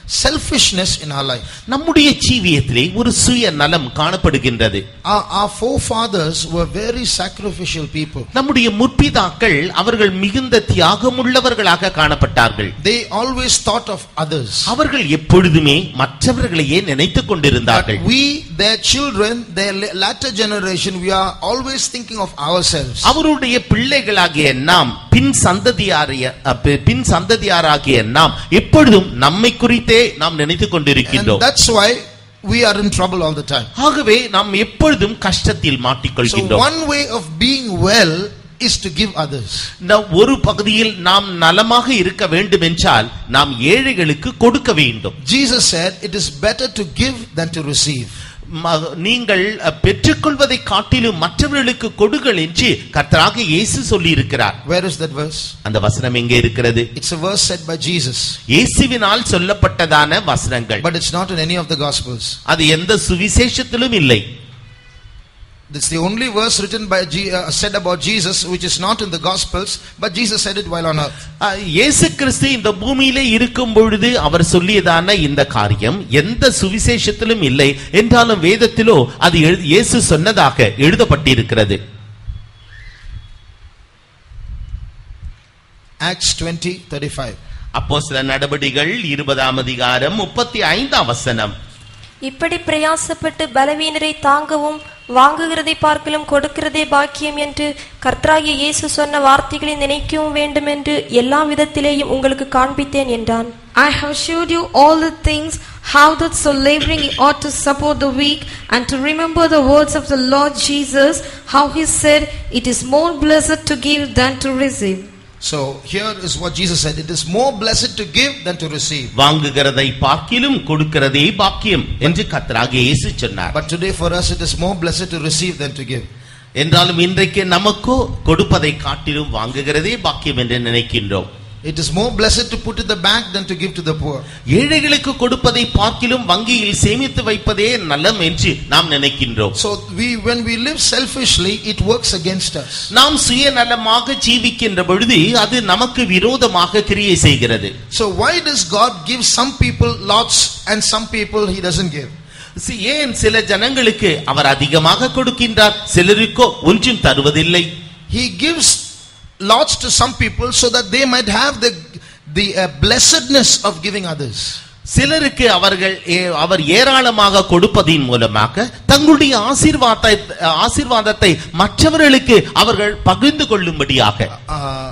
selfishness in our life. நம்முடைய ஜீவியத்திலே ஒரு சுய நலம் காணப்படுகின்றது Our, our forefathers were very sacrificial people. நம்முடைய முற்பிதாக்கள் அவர்கள் மிகுந்த தியாகமுள்ளவர்களாக காணப்பட்டார்கள் They always thought of others. அவர்கள் எப்பொழுதுமே மற்றவர்களையே நினைத்துக் But கொண்டிருந்தார்கள் we, their children, their la- latter generation, we are always thinking of ourselves. அவருடைய பிள்ளைகளாகிய நாம் பின் சந்ததியாரிய அ, பி- பின் சந்ததியாராகிய நாம் எப்பொழுதும் நம்மை குறித்தே நாம் நினைத்துக் And கொண்டிருக்கின்றோம் that's why we are in trouble all the time. ஆகவே நாம் எப்பொழுதும் கஷ்டத்தில் So மாட்டிக்கொள்கின்றோம் one way of being well is to give others. நம் ஒரு பகுதியில் நாம் நலமாக இருக்க வேண்டும் என்றால் நாம் ஏழைகளுக்கு கொடுக்க வேண்டும் Jesus said it is better to give than to receive. ம- நீங்கள் அ, பெற்றுக்கொள்வதை காட்டிலும் மற்றவர்களுக்கு கொடுங்கள் என்று கர்த்தராக இயேசு சொல்லி இருக்கிறார் Where is that verse? அந்த வசனம் எங்கே இருக்கிறது It's a verse said by Jesus, இயேசுவினால் சொல்லப்பட்டதான வசனங்கள் but it's not in any of the Gospels. அது எந்த சுவிசேஷத்திலும் இல்லை It's the only verse written by G- uh, said about Jesus which is not in the Gospels, but Jesus said it while on earth. அ, இயேசு கிறிஸ்து இந்த பூமியிலே இருக்கும் பொழுது அவர் சொல்லியதான இந்த காரியம் எந்த சுவிசேஷத்திலும் இல்லை என்றாலும் வேதத்திலோ அது எழு- இயேசு சொன்னதாக எழுதப்பட்டிருக்கிறது Acts 20 35. அப்போ சில நடவடிகள் இருபதாம் அதிகாரம் முப்பத்தி ஐந்தாம் வசனம் இப்படி பிரயாசப்பட்டு பலவீனரை தாங்கவும் வாங்குகிறதை பார்க்கலும் கொடுக்கிறதே பாக்கியம் என்று கர்த்தராகிய இயேசு சொன்ன வார்த்தைகளை நினைக்கவும் வேண்டும் என்று எல்லா விதத்திலேயும் உங்களுக்கு காண்பித்தேன் என்றான் I have showed you all the things, how that so laboring ye ought to support the weak, and to remember the words of the Lord Jesus, how he said, It is more blessed to give than to receive. So here is what Jesus said it is more blessed to give than to receive. வாங்குகிறதை பார்க்கிலும் கொடுக்கிறதே பாக்கியம் என்று கர்த்தராக இயேசு சொன்னார் But today for us it is more blessed to receive than to give. என்றாலும் இன்றைக்கு நமக்கோ கொடுப்பதை காட்டிலும் வாங்குகிறதே பாக்கியம் என்று நினைக்கின்றோம் It is more blessed to put in the bank than to give to the poor. ஏழைகளுக்கு கொடுப்பதை பார்க்கிலும் வங்கியில் சேமித்து வைப்பதே நலம் என்று நாம் நினைக்கின்றோம் So we when we live selfishly it works against us. நாம் சுயநலமாக ஜீவிக்கின்ற பொழுது அது நமக்கு விரோதமாக கிரியை செய்கிறது So why does God give some people lots and some people he doesn't give? சி- ஏன் சில ஜனங்களுக்கு அவர் அதிகமாக கொடுக்கின்றார் சிலருக்கோ ஒன்றும் தருவதில்லை He gives lots to some people so that they might have the the uh, blessedness of giving others. சிலருக்கு அவர்கள் ஏ- அவர் ஏராளமாக கொடுப்பதின் மூலமாக தங்களுடைய ஆசீர்வாதத்தை ஆசீர்வாதத்தை மற்றவர்களுக்கு அவர்கள் பகிர்ந்து கொள்ளும்படியாக Uh,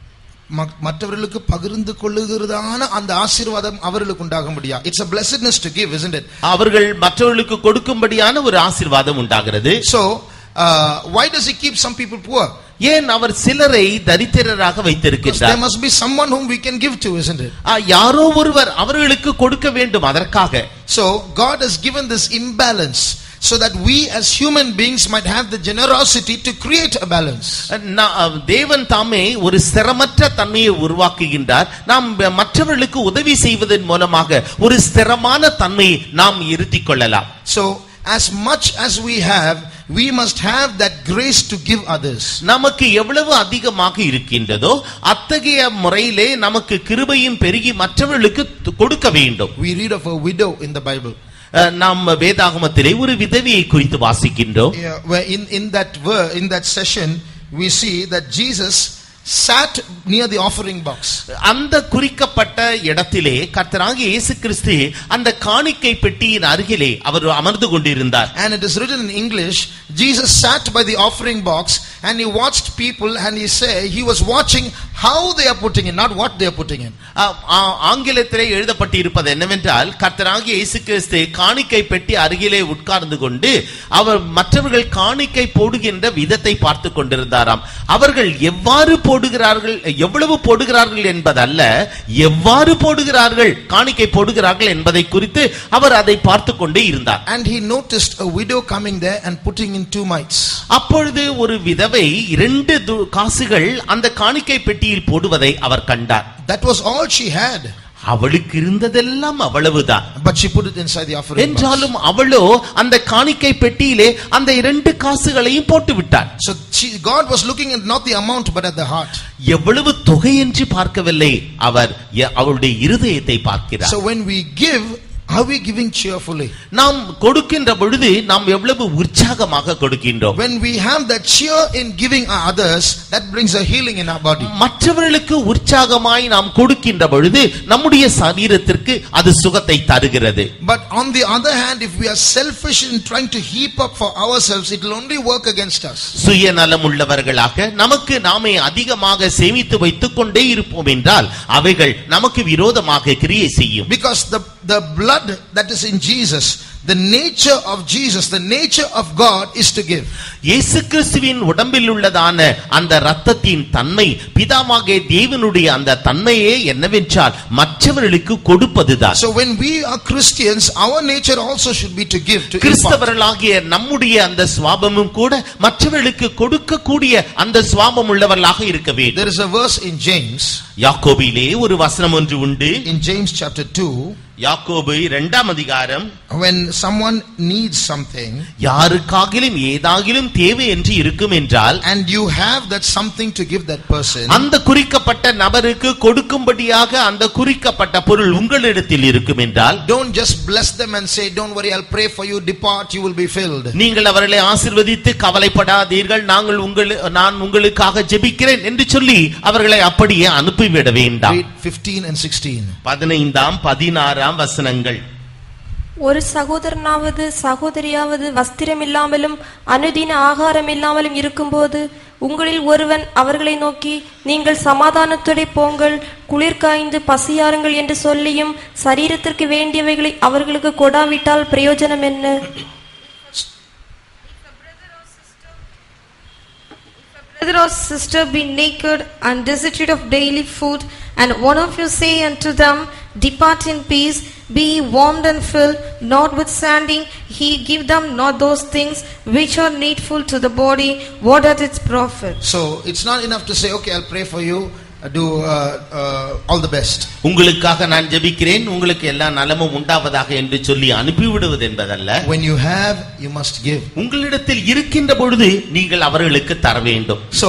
ம- மற்றவர்களுக்கு பகிர்ந்து கொள்ளுகிறதான அந்த ஆசீர்வாதம் அவர்களுக்கு உண்டாக முடியா it's a blessedness to give isn't it அவர்கள் மற்றவர்களுக்கு கொடுக்கும்படியான ஒரு ஆசீர்வாதம் உண்டாகிறது so uh, why does he keep some people poor ஏன் அவர் சிலரை தரித்திரராக because there வைத்திருக்கிறார் must be someone whom we can give to isn't it ஆ, யாரோ ஒருவர் அவர்களுக்கு கொடுக்க வேண்டும் அதற்காக so god has given this imbalance so that we as human beings might have the generosity to create a balance நா- தேவன் தாமே ஒரு ஸ்திரமற்ற தன்மையை உருவாக்குகின்றார் நாம் மற்றவர்களுக்கு உதவி செய்வதன் மூலமாக ஒரு ஸ்திரமான தன்மையை நாம் இருத்திக் கொள்ளலாம் so as much as we have we must have that grace to give others நமக்கு எவ்வளவு அதிகமாக இருக்கின்றதோ அத்தகைய முறையிலே நமக்கு கிருபையும் பெருகி மற்றவர்களுக்கு து- கொடுக்க வேண்டும் we read of a widow in the bible அஹ், நாம் வேதாகமத்திலே ஒரு விதவியை குறித்து வாசிக்கின்றோம் Yeah, where in, in that ver- in that session we see that Jesus sat near the offering box. அந்த குறிக்கப்பட்ட இடத்திலே கர்த்தராகிய இயேசு கிறிஸ்து அந்த காணிக்கை பெட்டியின் அருகிலே அவர் அமர்ந்து கொண்டிருந்தார் And it is written in English, Jesus sat by the offering box and he watched people and he say he was watching how they are putting in, not what they are putting in. ஆ- ஆ- ஆங்கிலத்திலே எழுதப்பட்டிருப்பது என்னவென்றால் கர்த்தராகிய இயேசு கிறிஸ்து காணிக்கை பெட்டி அருகிலே உட்கார்ந்து கொண்டு அவர் மற்றவர்கள் காணிக்கை போடுகின்ற விதத்தை பார்த்து கொண்டிருந்தாராம் அவர்கள் எவ்வாறு போடுகிறார்கள் எவ்வளவு போடுகிறார்கள் என்பதல்ல எவ்வாறு போடுகிறார்கள் காணிக்கை போடுகிறார்கள் என்பதை குறித்து அவர் அதை பார்த்து கொண்டே இருந்தார் And he noticed a widow coming there and putting in two mites. அப்பொழுது ஒரு விதவை இரண்டு து- காசுகள் அந்த காணிக்கை பெட்டியில் போடுவதை அவர் கண்டார் That was all she had. அவளுக்கு இருந்ததெல்லாம் அவ்வளவுதான் But she put it inside the offering box. என்றாலும் அவளோ அந்த காணிக்கை பெட்டியிலே அந்த இரண்டு காசுகளையும் போட்டு விட்டாள் So she, God was looking at not the amount but at the heart. எவ்வளவு தொகை என்று பார்க்கவில்லை அவர் எ- அவளுடைய இருதயத்தை பார்க்கிறார் So when we give, are we giving cheerfully? நாம் கொடுக்கின்ற பொழுது நாம் எவ்வளவு உற்சாகமாக கொடுக்கின்றோம் When we have that cheer in giving our others, that brings a healing in our body. மற்றவர்களுக்கு உற்சாகமாய் நாம் கொடுக்கின்ற பொழுது நம்முடைய சரீரத்திற்கு அது சுகத்தை தருகிறது But on the other hand, if we are selfish in trying to heap up for ourselves, it will only work against us. சுயநலம் உள்ளவர்களாக நமக்கு நாமே அதிகமாக சேமித்து வைத்துக் கொண்டே இருப்போம் என்றால் அவைகள் நமக்கு விரோதமாக கிரியை செய்யும் Because the, the blood that is in Jesus, the nature of Jesus, the nature of God is to give. இயேசு கிறிஸ்துவின் உடம்பில் உள்ளதான அந்த இரத்தத்தின் தன்மை பிதாவாகிய தேவனுடைய அந்த தன்மையே என்னவென்றால் மற்றவர்களுக்கு கொடுப்பதுதான் So when we are Christians, our nature also should be to give, to impart. கிறிஸ்தவர்களாகிய நம்முடைய அந்த சுவாபமும் கூட மற்றவர்களுக்கு கொடுக்கக்கூடிய அந்த சுவாபம் உள்ளவர்களாக இருக்க வேண்டும் There is a verse in James, யாக்கோபிலே ஒரு வசனம் ஒன்று உண்டு in James chapter 2, யாக்கோபு இரண்டாம் அதிகாரம் when someone needs something யாருக்காகிலும் ஏதாகிலும் தேவை என்று இருக்கும் என்றால் and you have that something to give that person, அந்த குறிக்கப்பட்ட நபருக்கு கொடுக்கும்படியாக அந்த குறிக்கப்பட்ட பொருள் உங்களிடத்தில் இருக்கும் என்றால் don't just bless them and say, Don't worry, I'll pray for you, depart, you will be filled. நீங்கள் அவர்களை ஆசிர்வதித்து கவலைப்படாதீர்கள் நாங்கள் உங்கள் நான் உங்களுக்காக ஜெபிக்கிறேன் என்று சொல்லி அவர்களை அப்படியே அனுப்பிவிட வேண்டாம் Read 15 and 16. பதினைந்தாம் பதினாறாம் வசனங்கள் ஒரு சகோதரனாவது சகோதரியாவது வஸ்திரம் இல்லாமலும் அனுதின ஆகாரம் இல்லாமலும் இருக்கும்போது உங்களில் ஒருவன் அவர்களை நோக்கி நீங்கள் சமாதானத்துடைய போங்கள் குளிர் காய்ந்து பசியாருங்கள் என்று சொல்லியும் சரீரத்திற்கு வேண்டியவைகளை அவர்களுக்கு கொடாவிட்டால் பிரயோஜனம் என்ன brother or sister be naked and destitute of daily food, and one of you say unto them, Depart in peace, be ye warmed and filled, notwithstanding he give them not those things which are needful to the body, what doth its profit? So it's not enough to say, Okay, I'll pray for you, uh, do uh, uh, all the best. உங்களுக்காக நான் ஜெபிக்கிறேன் உங்களுக்கு எல்லா நலமும் உண்டாவதாக என்று சொல்லி அனுப்பிவிடுவது என்பதல்ல When you have, you must give. உங்களிடத்தில் இருக்கின்ற பொழுது நீங்கள் அவர்களுக்கு தர வேண்டும் So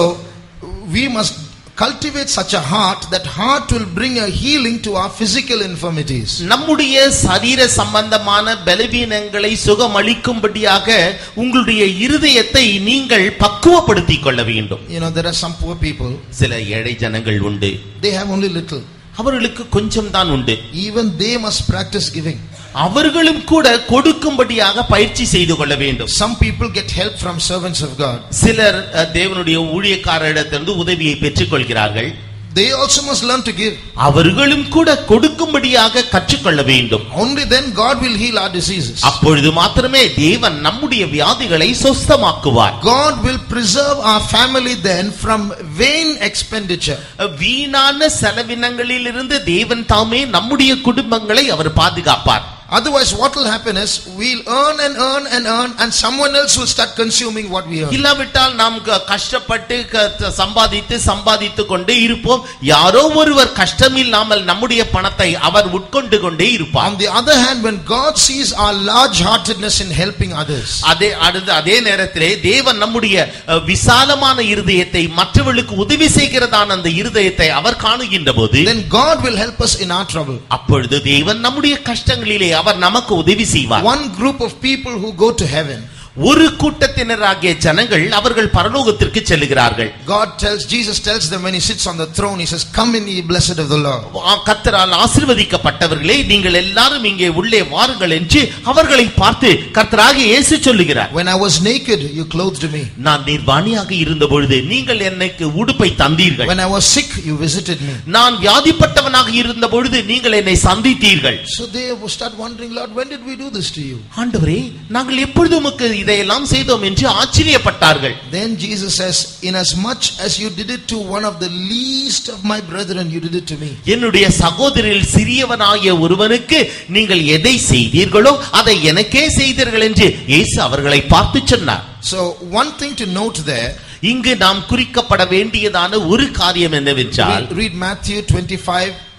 we must cultivate such a heart that heart will bring a healing to our physical infirmities. நம்முடைய சரீர சம்பந்தமான பலவீனங்களை சுகமளிக்கும்படியாக உங்களுடைய இருதயத்தை நீங்கள் பக்குவப்படுத்திக் கொள்ள வேண்டும் You know, there are some poor people, சில ஏழை ஜனங்கள் உண்டு they have only little. அவர்களுக்கு கொஞ்சம் தான் உண்டு Even they must practice giving. அவர்களும் கூட கொடுக்கும்படியாக பயிற்சி செய்து கொள்ள வேண்டும் Some people get help from servants of God. சிலர் அஹ், தேவனுடைய ஊழியக்காரரிடத்திலிருந்து உதவியை பெற்றுக் கொள்கிறார்கள் They also must learn to give. அவர்களும் கூட கொடுக்கும்படியாக கற்றுக்கொள்ள வேண்டும் Only then God will heal our diseases. அப்பொழுது மாத்திரமே தேவன் நம்முடைய வியாதிகளை சொஸ்தமாக்குவார் God will preserve our family then from vain expenditure. வீணான செலவினங்களிலிருந்து தேவன் தாமே நம்முடைய குடும்பங்களை அவர் பாதுகாப்பார் Otherwise, what will happen is we'll earn and earn and earn, and someone else will start consuming what we earn. இல்லாவிட்டால் நாம் க- கஷ்டப்பட்டு க- சம்பாதித்து சம்பாதித்து கொண்டே இருப்போம் யாரோ ஒருவர் கஷ்டமில்லாமல் நம்முடைய பணத்தை அவர் உட்கொண்டு கொண்டே இருப்பார் On the other hand, when God sees our large heartedness in helping others, அதே அடுத்து அதே நேரத்திலே தேவன் நம்முடைய அஹ், விசாலமான இருதயத்தை மற்றவர்களுக்கு உதவி செய்கிறதான அந்த இருதயத்தை அவர் காணுகின்ற போது then God will help us in our trouble. அப்பொழுது தேவன் நம்முடைய கஷ்டங்களிலே அவர் நமக்கு உதவி செய்வார் One group of people who go to heaven, ஒரு கூட்டத்தினராகிய ஜனங்கள் அவர்கள் பரலோகத்திற்கு செல்லுகிறார்கள் God tells, Jesus tells them when he sits on the throne, he says, Come in ye blessed of the Lord. ஆ, கர்த்தரால் ஆசீர்வதிக்கப்பட்டவர்களே நீங்கள் எல்லாரும் இங்கே உள்ளே வாருங்கள் என்று அவர்களை பார்த்து கர்த்தராகிய இயேசு சொல்லுகிறார் When I was naked, you clothed me. நான் நிர்வாணியாக இருந்த பொழுது நீங்கள் எனக்கு உடுப்பை தந்தீர்கள் When I was sick, you visited me. நான் வியாதிப்பட்டவனாக இருந்த பொழுது நீங்கள் என்னை சந்தித்தீர்கள் So they will start wondering, Lord, when did we do this to you? ஆண்டவரே நாங்கள் எப்பொழுது உமக்கு இதையெல்லாம் செய்தோம் என்று ஆச்சரியப்பட்டார்கள் Then Jesus says, Inasmuch as you did it to one of the least of my brethren, you did it to me. என்னுடைய சகோதரில் சிறியவனாகிய ஒருவனுக்கு நீங்கள் எதை செய்தீர்களோ அதை எனக்கே செய்தீர்கள் என்று இயேசு அவர்களை பார்த்து சொன்னார் So, one thing to note there, இங்கு நாம் குறிக்கப்பட வேண்டியதான ஒரு காரியம் என்னவென்றால் read, read Matthew 25,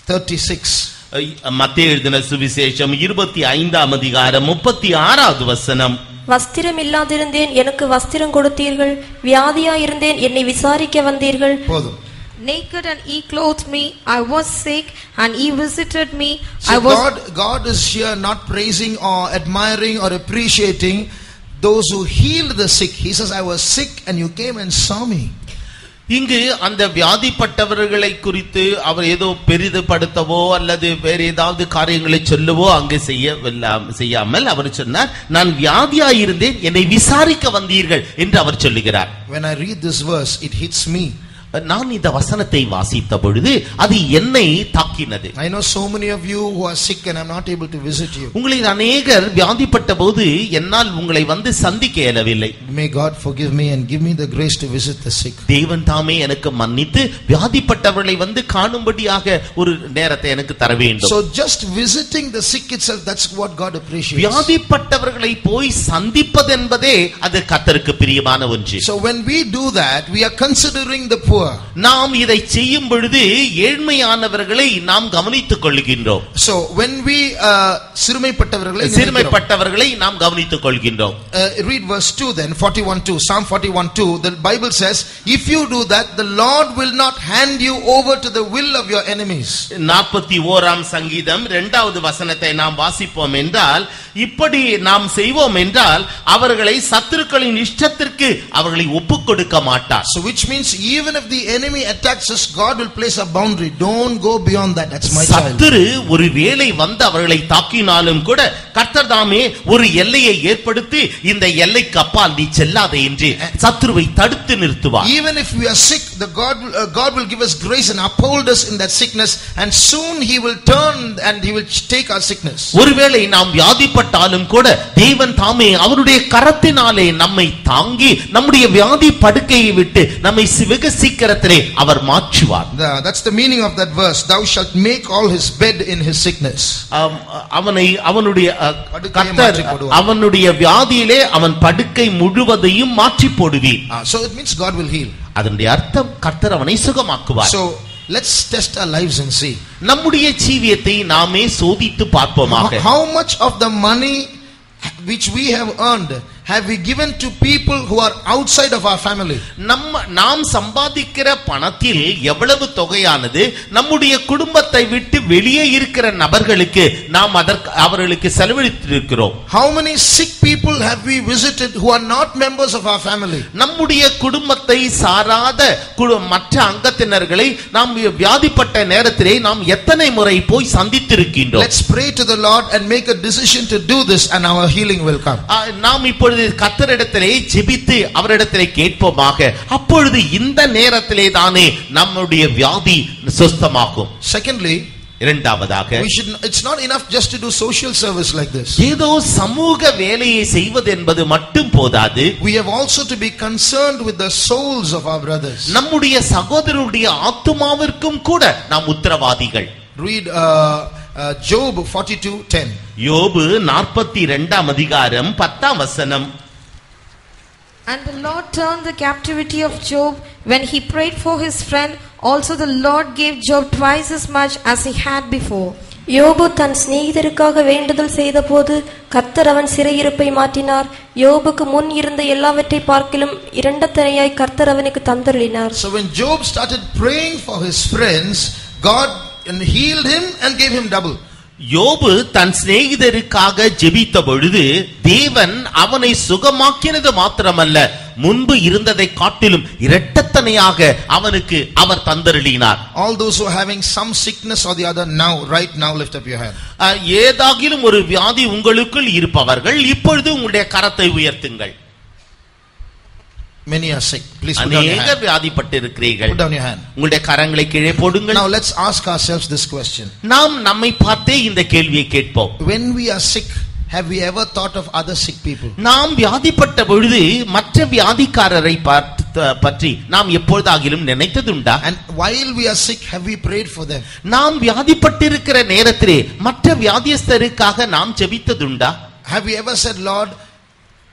36. மத்திய எழுதின சுவிசேஷம் இருபத்தி ஐந்தாம் அதிகாரம் முப்பத்தி ஆறாவது வசனம் வஸ்திரம் இல்லாதிருந்தேன் எனக்கு வஸ்திரம் கொடுத்தீர்கள் வியாதியா இருந்தேன் என்னை விசாரிக்க வந்தீர்கள் போதும். Naked and ye clothed me, I was sick and ye visited me, I So was God, God is here not praising or admiring or appreciating those who healed the sick. He says, I was sick and you came and saw me. இங்கு அந்த வியாதிப்பட்டவர்களை குறித்து அவர் ஏதோ பெரிதுபடுத்தவோ அல்லது வேற ஏதாவது காரியங்களை சொல்லவோ அங்கு செய்ய செய்யாமல் அவர் சொன்னார் நான் வியாதியாயிருந்தேன் என்னை விசாரிக்க வந்தீர்கள் என்று அவர் சொல்லுகிறார் When I read this verse, it hits me. நான் இந்த வசனத்தை வாசித்த பொழுது அது என்னை தாக்கினது I know so many of you who are sick and I'm not able to visit you. உங்களில் அநேகர் வியாதிப்பட்ட போது என்னால் உங்களை வந்து சந்திக்க இயலவில்லை May God forgive me and give me the grace to visit the sick. தேவன் தாமே எனக்கு மன்னித்து வியாதிப்பட்டவர்களை வந்து காணும்படியாக ஒரு நேரத்தை எனக்கு தர வேண்டும் So just visiting the sick itself, that's what God appreciates. வியாதிப்பட்டவர்களை போய் சந்திப்பது என்பதே அது கத்தருக்கு பிரியமான ஒன்று So when we do that, we are considering the poor. நாம் இதை செய்யும் பொழுது ஏழ்மையானவர்களை நாம் கவனித்துக் கொள்கின்றோம் So when we uh, சிறுமைப்பட்டவர்களை நினைக்கிறோம். சிறுமைப்பட்டவர்களை நாம் கவனித்துக் கொள்கின்றோம் Uh, read verse 2 then 41 2 Psalm 41 2 the Bible says if you do that the Lord will not hand you over to the will of your enemies நாற்பத்தி ஓராம் சங்கீதம் இரண்டாவது வசனத்தை நாம் வாசிப்போம் என்றால் இப்படி நாம் செய்வோம் என்றால் அவர்களை சத்துருக்களின் இஷ்டத்திற்கு அவர்களை ஒப்புக் கொடுக்க மாட்டார் so which means even if the enemy attacks us God will place a boundary don't go beyond that that's my child சத்துரு ஒரு வேளை வந்து அவர்களை தாக்கினாலும் கூட கர்த்தர் தாமே ஒரு எல்லையை ஏற்படுத்தி இந்த எல்லைக்கு அப்பால் நீ செல்லாதே என்று சத்துருவை தடுத்து நிறுத்துவார் even if we are sick the God will, uh, God will give us grace and uphold us in that sickness and soon he will turn and he will take our sickness ஒருவேளை நாம் வியாதிப்பட்டாலும் கூட தேவன் தாமே அவருடைய கரத்தினாலே நம்மை தாங்கி நம்முடைய வியாதி படுக்கையை விட்டு நம்மை சி- வெகு சீக்கிரத்திலே அவர் மாற்றுவார் The- that's the meaning of that verse thou shalt make all his bed in his sickness ஆம், அவனை அவனுடைய அ, படுக்கையை கர்த்தர் மாற்றி போடுவார். அவனுடைய வியாதியிலே அவன் படுக்கை முழுவதையும் மாற்றி போடுவீர் Ah, so it means God will heal அதனுடைய அர்த்தம் கர்த்தர் அவனை சுகமாக்குவார் So let's test our lives and see நம்முடைய ஜீவியத்தை நாமே சோதித்து how, பார்ப்போமாக how much of the money which we have earned have we given to people who are outside of our family. நம்ம நாம் சம்பாதிக்கிற பணத்தில் எவ்வளவு தொகையானது நம்முடைய குடும்பத்தை விட்டு வெளியே இருக்கிற நபர்களுக்கு நாம் அதற்கு அவர்களுக்கு செலவழித்திருக்கிறோம் How many sick people have we visited who are not members of our family? நம்முடைய குடும்பத்தை சாராத குடு- மற்ற அங்கத்தினர்களை நாம் வியாதிப்பட்ட நேரத்திலே நாம் எத்தனை முறை போய் சந்தித்திருக்கின்றோம் Let's pray to the Lord and make a decision to do this and our healing will come. ஆ, நாம் இப்பொழுது கத்தரிடத்திலே ஜெபித்து அவரிடத்திலே கேட்போமாக அப்பொழுது இந்த நேரத்திலே தானே நம்முடைய வியாதி சுஸ்தமாகும் Secondly, இரண்டாவதாக we should it's not enough just to do social service like this. ஏதோ சமூக வேலையை செய்வது என்பது மட்டும் போதாது We have also to be concerned with the souls of our brothers. நம்முடைய சகோதரருடைய ஆத்துமாவிற்கும் கூட நாம் உத்தரவாதிகள் Read uh, uh, Job 42:10. யோபு நாற்பத்தி இரண்டாம் அதிகாரம் பத்தாம் வசனம் And the Lord turned the captivity of Job when he prayed for his friend. Also, the Lord gave Job twice as much as he had before. யோபு தன் சிநேகிதருக்காக வேண்டுதல் செய்தபோது கர்த்தர் அவன் சிறையிருப்பை மாற்றினார் யோபுக்கு முன் இருந்த எல்லாவற்றை பார்க்கிலும் இரண்டத்தனையாய் கர்த்தர் அவனுக்கு தந்தருளினார் So when Job started praying for his friends, God and healed him and gave him double. யோபு தன் சிநேகிதருக்காக ஜெபித்த பொழுது தேவன் அவனை சுகமாக்கினது மாத்திரமல்ல முன்பு இருந்ததை காட்டிலும் இரட்டத்தனையாக அவனுக்கு அவர் தந்தருளினார் All those who are having some sickness or the other now, right now, lift up your hand. அஹ், ஏதாகிலும் ஒரு வியாதி உங்களுக்குள் இருப்பவர்கள் இப்பொழுது உங்களுடைய கரத்தை உயர்த்துங்கள் Many are sick. Please put down your அநேக hand. வியாதிப்பட்டு இருக்கிறீர்கள் Put down your hand. உங்களுடைய கரங்களை கீழே போடுங்கள் Now let's ask ourselves this question. நாம் நம்மை பார்த்தே இந்த கேள்வியை கேட்போம் When we are sick, have we ever thought of other sick people? நாம் வியாதிப்பட்ட பொழுது மற்ற வியாதிக்காரரை பார்த்து பற்றி நாம் எப்பொழுதாகிலும் நினைத்ததுண்டா And while we are sick, have we prayed for them? நாம் வியாதிப்பட்டிருக்கிற நேரத்திலே மற்ற வியாதியஸ்தருக்காக நாம் ஜெபித்ததுண்டா Have we ever said, Lord,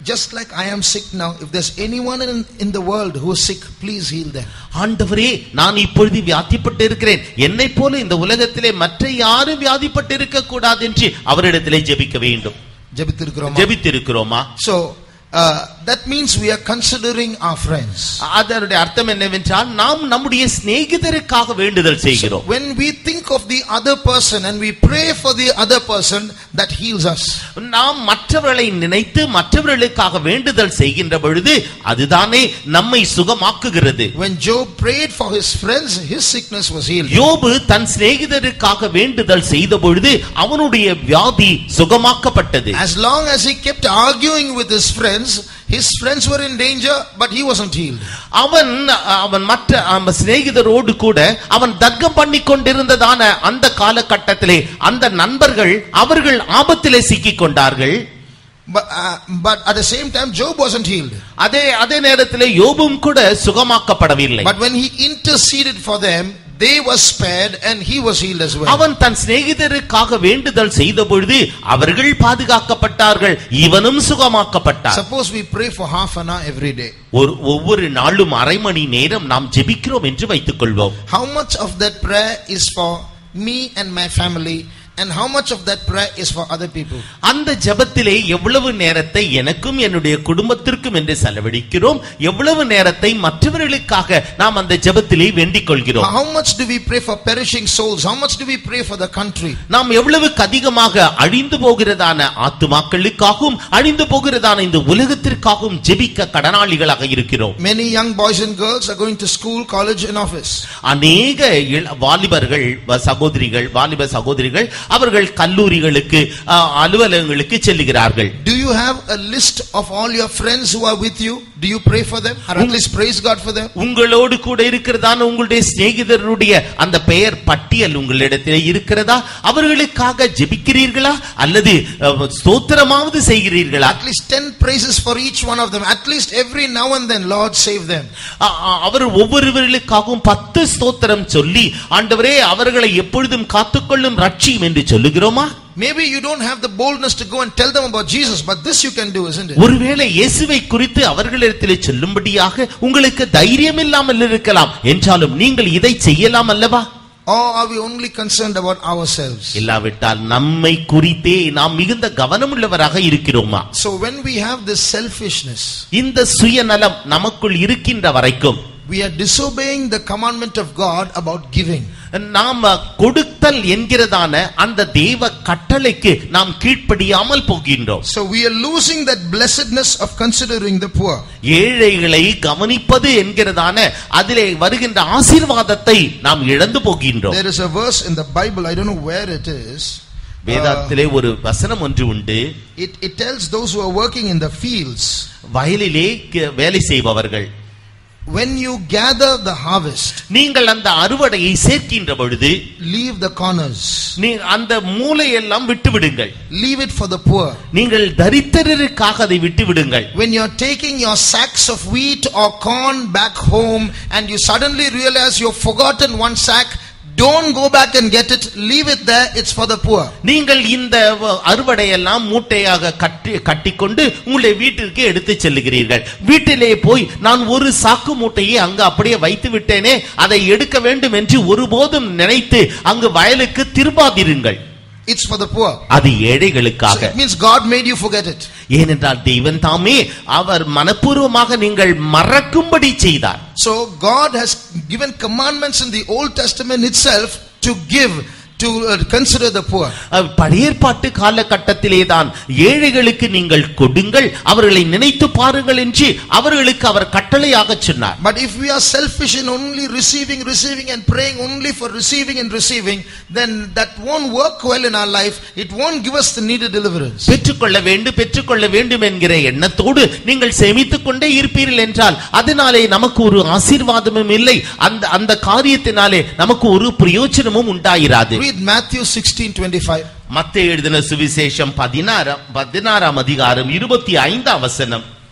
Just like I am sick now, if there's anyone in, in the world who is sick, please heal them. ஆண்டவரே நான் இப்பொழுது வியாதிப்பட்டு இருக்கிறேன் என்னை போல இந்த உலகத்திலே மற்ற யாரும் வியாதிப்பட்டு இருக்க கூடாது என்று அவரிடத்திலே ஜெபிக்க வேண்டும் ஜெபித்திருக்கிறோமா? ஜெபித்திருக்கிறோமா So, uh, that means we are considering our friends. அதனுடைய அர்த்தம் என்னவென்றால் நாம் நம்முடைய சிநேகிதருக்காக வேண்டுதல் செய்கிறோம் When we think of the other person and we pray for the other person, that heals us. நாம் மற்றவர்களை நினைத்து மற்றவர்களுக்காக வேண்டுதல் செய்கின்ற பொழுது அதுதானே நம்மை சுகமாக்குகிறது When Job prayed for his friends, his sickness was healed. யோபு தன் சிநேகிதருக்காக வேண்டுதல் செய்த பொழுது அவனுடைய வியாதி சுகமாக்கப்பட்டது As long as he kept arguing with his friends, his friends were in danger, but he wasn't healed. அவன் அவன் மற்ற அவன் சிநேகிதரோடு கூட அவன் தர்க்கம் பண்ணி கொண்டிருந்ததான அந்த காலகட்டத்திலே அந்த நண்பர்கள் அவர்கள் ஆபத்திலே சிக்கிக் கொண்டார்கள் But, uh, but at the same time, Job wasn't healed. அதே அதே நேரத்திலே யோபும் கூட சுகமாக்கப்படவில்லை But when he interceded for them, they were spared and he was healed as well. அவன் தன் சிநேகிதருக்காக வேண்டுதல் செய்த பொழுது அவர்கள் பாதுகாக்கப்பட்டார்கள் இவனும் சுகமாக்கப்பட்டார் Suppose we pray for half an hour every day. ஒரு ஒவ்வொரு நாளும் அரை மணி நேரம் நாம் ஜெபிக்கிறோம் என்று வைத்துக் கொள்வோம் How much of that prayer is for me and my family, and how much of that prayer is for other people? அந்த ஜெபத்திலே எவ்வளவு நேரத்தை எனக்கும் என்னுடைய குடும்பத்திற்கும் என்று செலவழிக்கிறோம் எவ்வளவு நேரத்தை மற்றவர்களுக்காக நாம் அந்த ஜெபத்திலே வேண்டிக் கொள்கிறோம் How much do we pray for perishing souls? How much do we pray for the country? நாம் எவ்வளவுக்கு அதிகமாக அழிந்து போகிறதான ஆத்துமாக்களுக்காகவும் அழிந்து போகிறதான இந்த உலகத்திற்காகவும் ஜெபிக்க கடனாளிகளாக இருக்கிறோம் Many young boys and girls are going to school, college, and office. அநேக இள- வாலிபர்கள் வ- சகோதரிகள் வாலிப சகோதரிகள் அவர்கள் கல்லூரிகளுக்கு அ, அலுவலகங்களுக்கு செல்லுகிறார்கள் Do you have a list of all your friends who are with you? Do you pray for them? Or at least praise God for them? உங்களோடு கூட இருக்கிறதான உங்களுடைய சிநேகிதருடைய அந்த பெயர் பட்டியல் உங்களிடத்திலே இருக்கிறதா அவர்களுக்காக ஜெபிக்கிறீர்களா அல்லது அ, ஸ்தோத்திரமாவது செய்கிறீர்களா At least 10 praises for each one of them. At least every now and then, Lord, save them. அ- அ- அவர் ஒவ்வொருவர்களுக்காகவும் பத்து ஸ்தோத்திரம் சொல்லி ஆண்டவரே அவர்களை எப்பொழுதும் காத்துக்கொள்ளும் ரட்சியும் என்று சொல்லுகிறோமா Maybe you don't have the boldness to go and tell them about Jesus, but this you can do, isn't it? ஒருவேளை இயேசுவை குறித்து அவர்களிடத்திலே சொல்லும்படியாக உங்களுக்கு தைரியம் இல்லாமல் இருக்கலாம் என்றாலும் நீங்கள் இதை செய்யலாம் அல்லவா Or are we only concerned about ourselves? இல்லாவிட்டால் நம்மை குறித்தே நாம் மிகுந்த கவனமுள்ளவராக இருக்கிறோமா So when we have this selfishness, இந்த சுயநலம் நமக்குள் இருக்கின்ற வரைக்கும் we are disobeying the commandment of God about giving. நாம கொடுத்தல் என்கிறதான அந்த தேவ கட்டளைக்கு நாம் கீழ்ப்படியாமல் போகின்றோம் So we are losing that blessedness of considering the poor. ஏழைகளை கவனிப்பது என்கிறதான அதிலே வருகின்ற ஆசீர்வாதத்தை நாம் இழந்து போகின்றோம் There is a verse in the Bible, I don't know where it is. Uh, வேதாத்திலே ஒரு வசனம் ஒன்று உண்டு it, it tells those who are working in the fields, வயலிலே க- வேலை செய்பவர்கள் when you gather the harvest, நீங்கள் அந்த அறுவடையை சேர்க்கின்ற பொழுது leave the corners, நீ அந்த மூலையெல்லாம் விட்டு விடுங்கள் leave it for the poor. நீங்கள் தரித்திரருக்காக அதை விட்டு விடுங்கள் When you're taking your sacks of wheat or corn back home and you suddenly realize you've forgotten one sack, don't go back and get it, leave it there, it's for the poor. நீங்கள் இந்த வ- அறுவடையெல்லாம் மூட்டையாக கட்டி கட்டிக்கொண்டு உங்களுடைய வீட்டிற்கு எடுத்து செல்லுகிறீர்கள் வீட்டிலே போய் நான் ஒரு சாக்கு மூட்டையை அங்கு அப்படியே வைத்து விட்டேனே அதை எடுக்க வேண்டும் என்று ஒருபோதும் நினைத்து அங்கு வயலுக்கு திரும்பாதிருங்கள் It's for the poor. அது So ஏழைகளுக்காக it means God made you forget it. ஏனென்றால் தெய்வன் தாமே அவர் மனப்பூர்வமாக நீங்கள் மறக்கும்படி செய்தார் So God has given commandments in the Old Testament itself to give, to uh, consider the poor. அஹ், பழையேற்பாட்டு காலகட்டத்திலே தான் ஏழைகளுக்கு நீங்கள் கொடுங்கள் அவர்களை நினைத்து பாருங்கள் என்று அவர்களுக்கு அவர் கட்டளையாக சொன்னார் But if we are selfish in only receiving, receiving and praying only for receiving and receiving, then that won't work well in our life. It won't give us the needed deliverance. பெற்றுக்கொள்ள வேண்டும் பெற்றுக்கொள்ள வேண்டும் என்கிற எண்ணத்தோடு நீங்கள் சேமித்துக் கொண்டே இருப்பீர்கள் என்றால் அதனாலே நமக்கு ஒரு ஆசீர்வாதமும் இல்லை அந்த அந்த காரியத்தினாலே நமக்கு ஒரு பிரயோஜனமும் உண்டாயிராது Read Matthew 16:25. மத்தேயு எழுதின சுவிசேஷம் பதினாறாம் பதினாறாம் அதிகாரம் இருபத்தி ஐந்தாம் வசனம்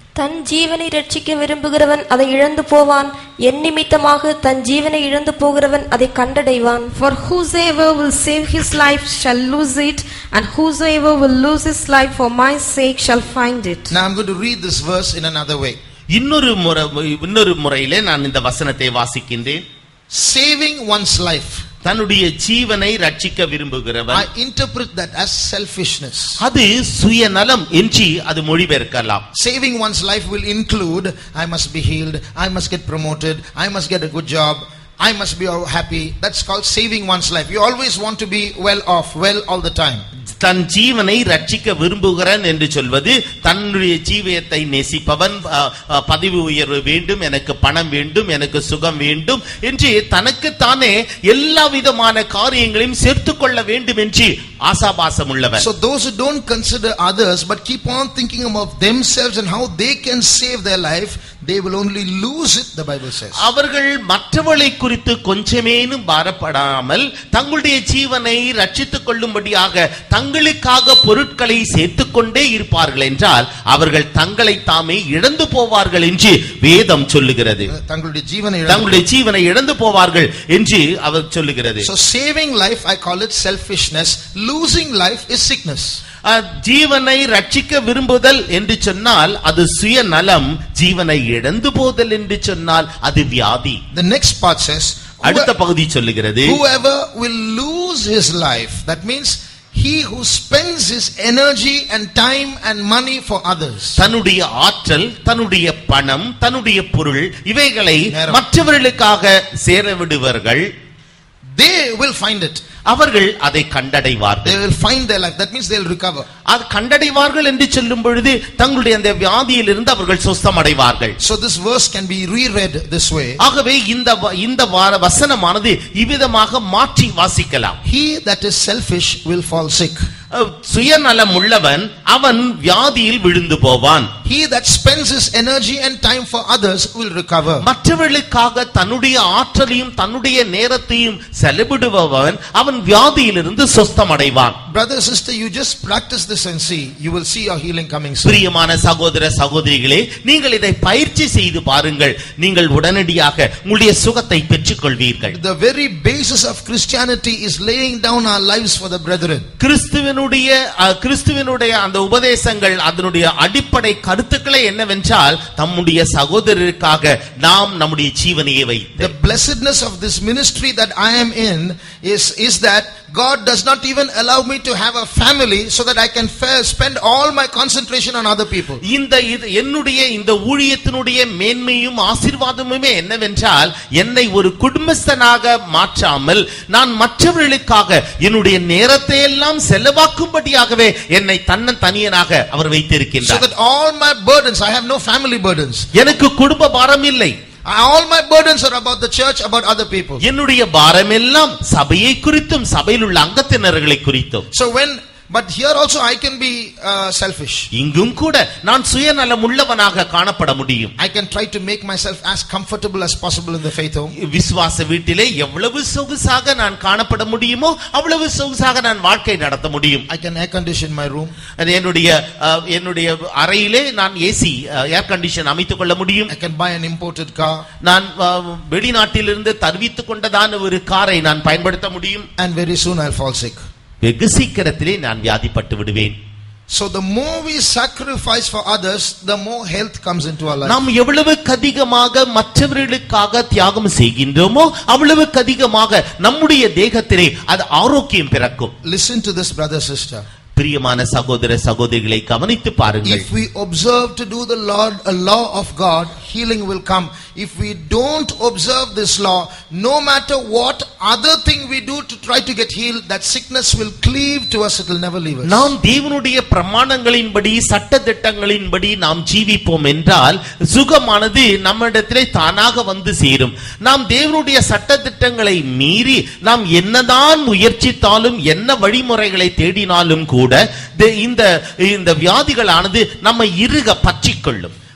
தன் ஜீவனை ரட்சிக்க விரும்புகிறவன் அதை இழந்து போவான் என் நிமித்தமாக தன் ஜீவனை இழந்து போகிறவன் அதை கண்டடைவான் For whosoever will save his life shall lose it, and whosoever will lose his life for my sake shall find it. Now I'm going to read this verse in another way. இன்னொரு முறை இன்னொரு முறையிலே நான் இந்த வசனத்தை வாசிக்கின்றேன் Saving one's life. தன்னுடைய ஜீவனை ரட்சிக்க I விரும்புகிறவன் interpret that as selfishness. அது சுயநலம் என்று அது மொழிபெயர்க்கலாம் Saving one's life will include I must be healed, I must get promoted, I must get a good job, I must be all happy. That's called saving one's life. You always want to be well off, well all the time. தன் ஜீவனை ரட்சிக்க விரும்புகிறன் என்று சொல்வது தன்னுடைய ஜீவியத்தை நேசிப்பவன் அ, அ, பதவி உயர்வு வேண்டும் எனக்கு பணம் வேண்டும் எனக்கு சுகம் வேண்டும் என்று தனக்குத்தானே எல்லா விதமான காரியங்களையும் சேர்த்துக் கொள்ள வேண்டும் என்று ஆசாபாசம் உள்ளவன் So those who don't consider others but keep on thinking about themselves and how they can save their life, they will only lose it, the Bible says. அவர்கள் மற்றவளை குறித்து கொஞ்சமேனும் பாரப்படாமல் தங்களுடைய ஜீவனை ரட்சித்துக் கொள்ளும்படியாக தங்களுக்காக பொருட்களை சேர்த்துக் கொண்டே இருப்பார்கள் என்றால் அவர்கள் தங்களை தாமே இழந்து போவார்கள் என்று வேதம் சொல்லுகிறது தங்களுடைய ஜீவனை இழந்து- தங்களுடைய ஜீவனை இழந்து போவார்கள் என்று அவர் சொல்லுகிறது So saving life, I call it selfishness. Losing life is sickness. அஹ், ஜீவனை ரட்சிக்க விரும்புதல் என்று சொன்னால் அது சுயநலம் ஜீவனை இழந்து போதல் என்று சொன்னால் அது வியாதி The next part says, அடுத்த பகுதி சொல்லுகிறது Whoever will lose his life, that means he who spends his energy and time and money for others. தன்னுடைய ஆற்றல் தன்னுடைய பணம் தன்னுடைய பொருள் இவைகளை நேரம். மற்றவர்களுக்காக சேர விடுவார்கள் They will find it. அவர்கள் அதை They கண்டடைவார்கள் will find their life. That means they'll recover. அது கண்டடைவார்கள் என்று சொல்லும் பொழுது தங்களுடைய அந்த வியாதியிலிருந்து அவர்கள் சொஸ்தம் அடைவார்கள் So this verse can be reread this way. ஆகவே இந்த வ- இந்த வார வசனமானது இவ்விதமாக மாற்றி வாசிக்கலாம் He that is selfish will fall sick. அஹ், சுயநலம் உள்ளவன் அவன் வியாதியில் விழுந்து போவான் He that spends his energy and time for others will recover. மற்றவர்களுக்காக தன்னுடைய ஆற்றலையும் தன்னுடைய நேரத்தையும் செலவிடுபவன் அவன் வியாதியிலிருந்து சொஸ்தம் அடைவான் Brother, sister, you just practice this and see. You will see your healing coming soon. பிரியமான சகோதர சகோதரிகளே நீங்கள் இதை பயிற்சி செய்து பாருங்கள் நீங்கள் உடனடியாக உங்களுடைய சுகத்தை பெற்றுக் கொள்வீர்கள் The very basis of Christianity is laying down our lives for the brethren. கிறிஸ்துவனுடைய அஹ், கிறிஸ்துவனுடைய அந்த உபதேசங்கள் அதனுடைய அடிப்படை கருத்துக்களை என்னவென்றால் தம்முடைய சகோதரருக்காக நாம் நம்முடைய ஜீவனையை வைத்து The blessedness of this ministry that I am in is, is that God does not even allow me to have a family so that I can fa- spend all my concentration on other people. இந்த இது என்னுடைய இந்த ஊழியத்தினுடைய மேன்மையும் ஆசீர்வாதமுமே என்னவென்றால் என்னை ஒரு குடும்பஸ்தனாக மாற்றாமல் நான் மற்றவர்களுக்காக என்னுடைய நேரத்தை எல்லாம் செலவாக்கும்படியாகவே என்னை தன்னன் தனியனாக அவர் So வைத்திருக்கின்றார் that all my burdens, I have no family burdens. எனக்கு குடும்ப பாரம் இல்லை All my burdens are about the church, about other people. என்னுடைய பாரம் எல்லாம் சபையை குறித்தும் சபையில் உள்ள அங்கத்தினர்களை குறித்தும் So when, but here also I can be uh, selfish. இங்கும் கூட நான் சுயநலம் உள்ளவனாக காணப்பட முடியும் I can try to make myself as comfortable as possible in the faith home. விசுவாச வீட்டிலே எவ்வளவு சொகுசாக நான் காணப்பட முடியுமோ அவ்வளவு சொகுசாக நான் வாழ்க்கை நடத்த முடியும் I can air condition my room. அது என்னுடைய அஹ், என்னுடைய அறையிலே நான் ஏசி ஏர் கண்டிஷன் அமைத்துக் கொள்ள முடியும் I can buy an imported car. நான் அஹ், வெளிநாட்டிலிருந்து தருவித்துக் கொண்டதான ஒரு காரை நான் பயன்படுத்த முடியும் And very soon I'll fall sick. வெகு சீக்கிரத்திலே நான் வியாதிப்பட்டு விடுவேன் So the more we sacrifice for others, the more health comes into our life. நாம் எவ்வளவுக்கு அதிகமாக மற்றவர்களுக்காக தியாகம் செய்கின்றோமோ அவ்வளவுக்கு அதிகமாக நம்முடைய தேகத்திலே அது ஆரோக்கியம் பிறக்கும் Listen to this, brother, sister. பிரியமான சகோதர சகோதரிகளை கவனித்து பாருங்கள் If we observe to do the Lord a law of God, healing will come. If we don't observe this law, no matter what other thing we do to try to get healed, that sickness will cleave to us, it will never leave us. நாம் தேவனுடைய பிரமாணங்களின்படி சட்ட திட்டங்களின்படி நாம் ஜீவிப்போம் என்றால் சுகமானது நம்மிடத்திலே தானாக வந்து சேரும் நாம் தேவனுடைய சட்ட திட்டங்களை மீறி நாம் என்னதான் முயற்சித்தாலும் என்ன வழிமுறைகளை தேடினாலும் கூட தே- இந்த இந்த வியாதிகளானது நம்மை இறுக பற்றிக் கொள்ளும்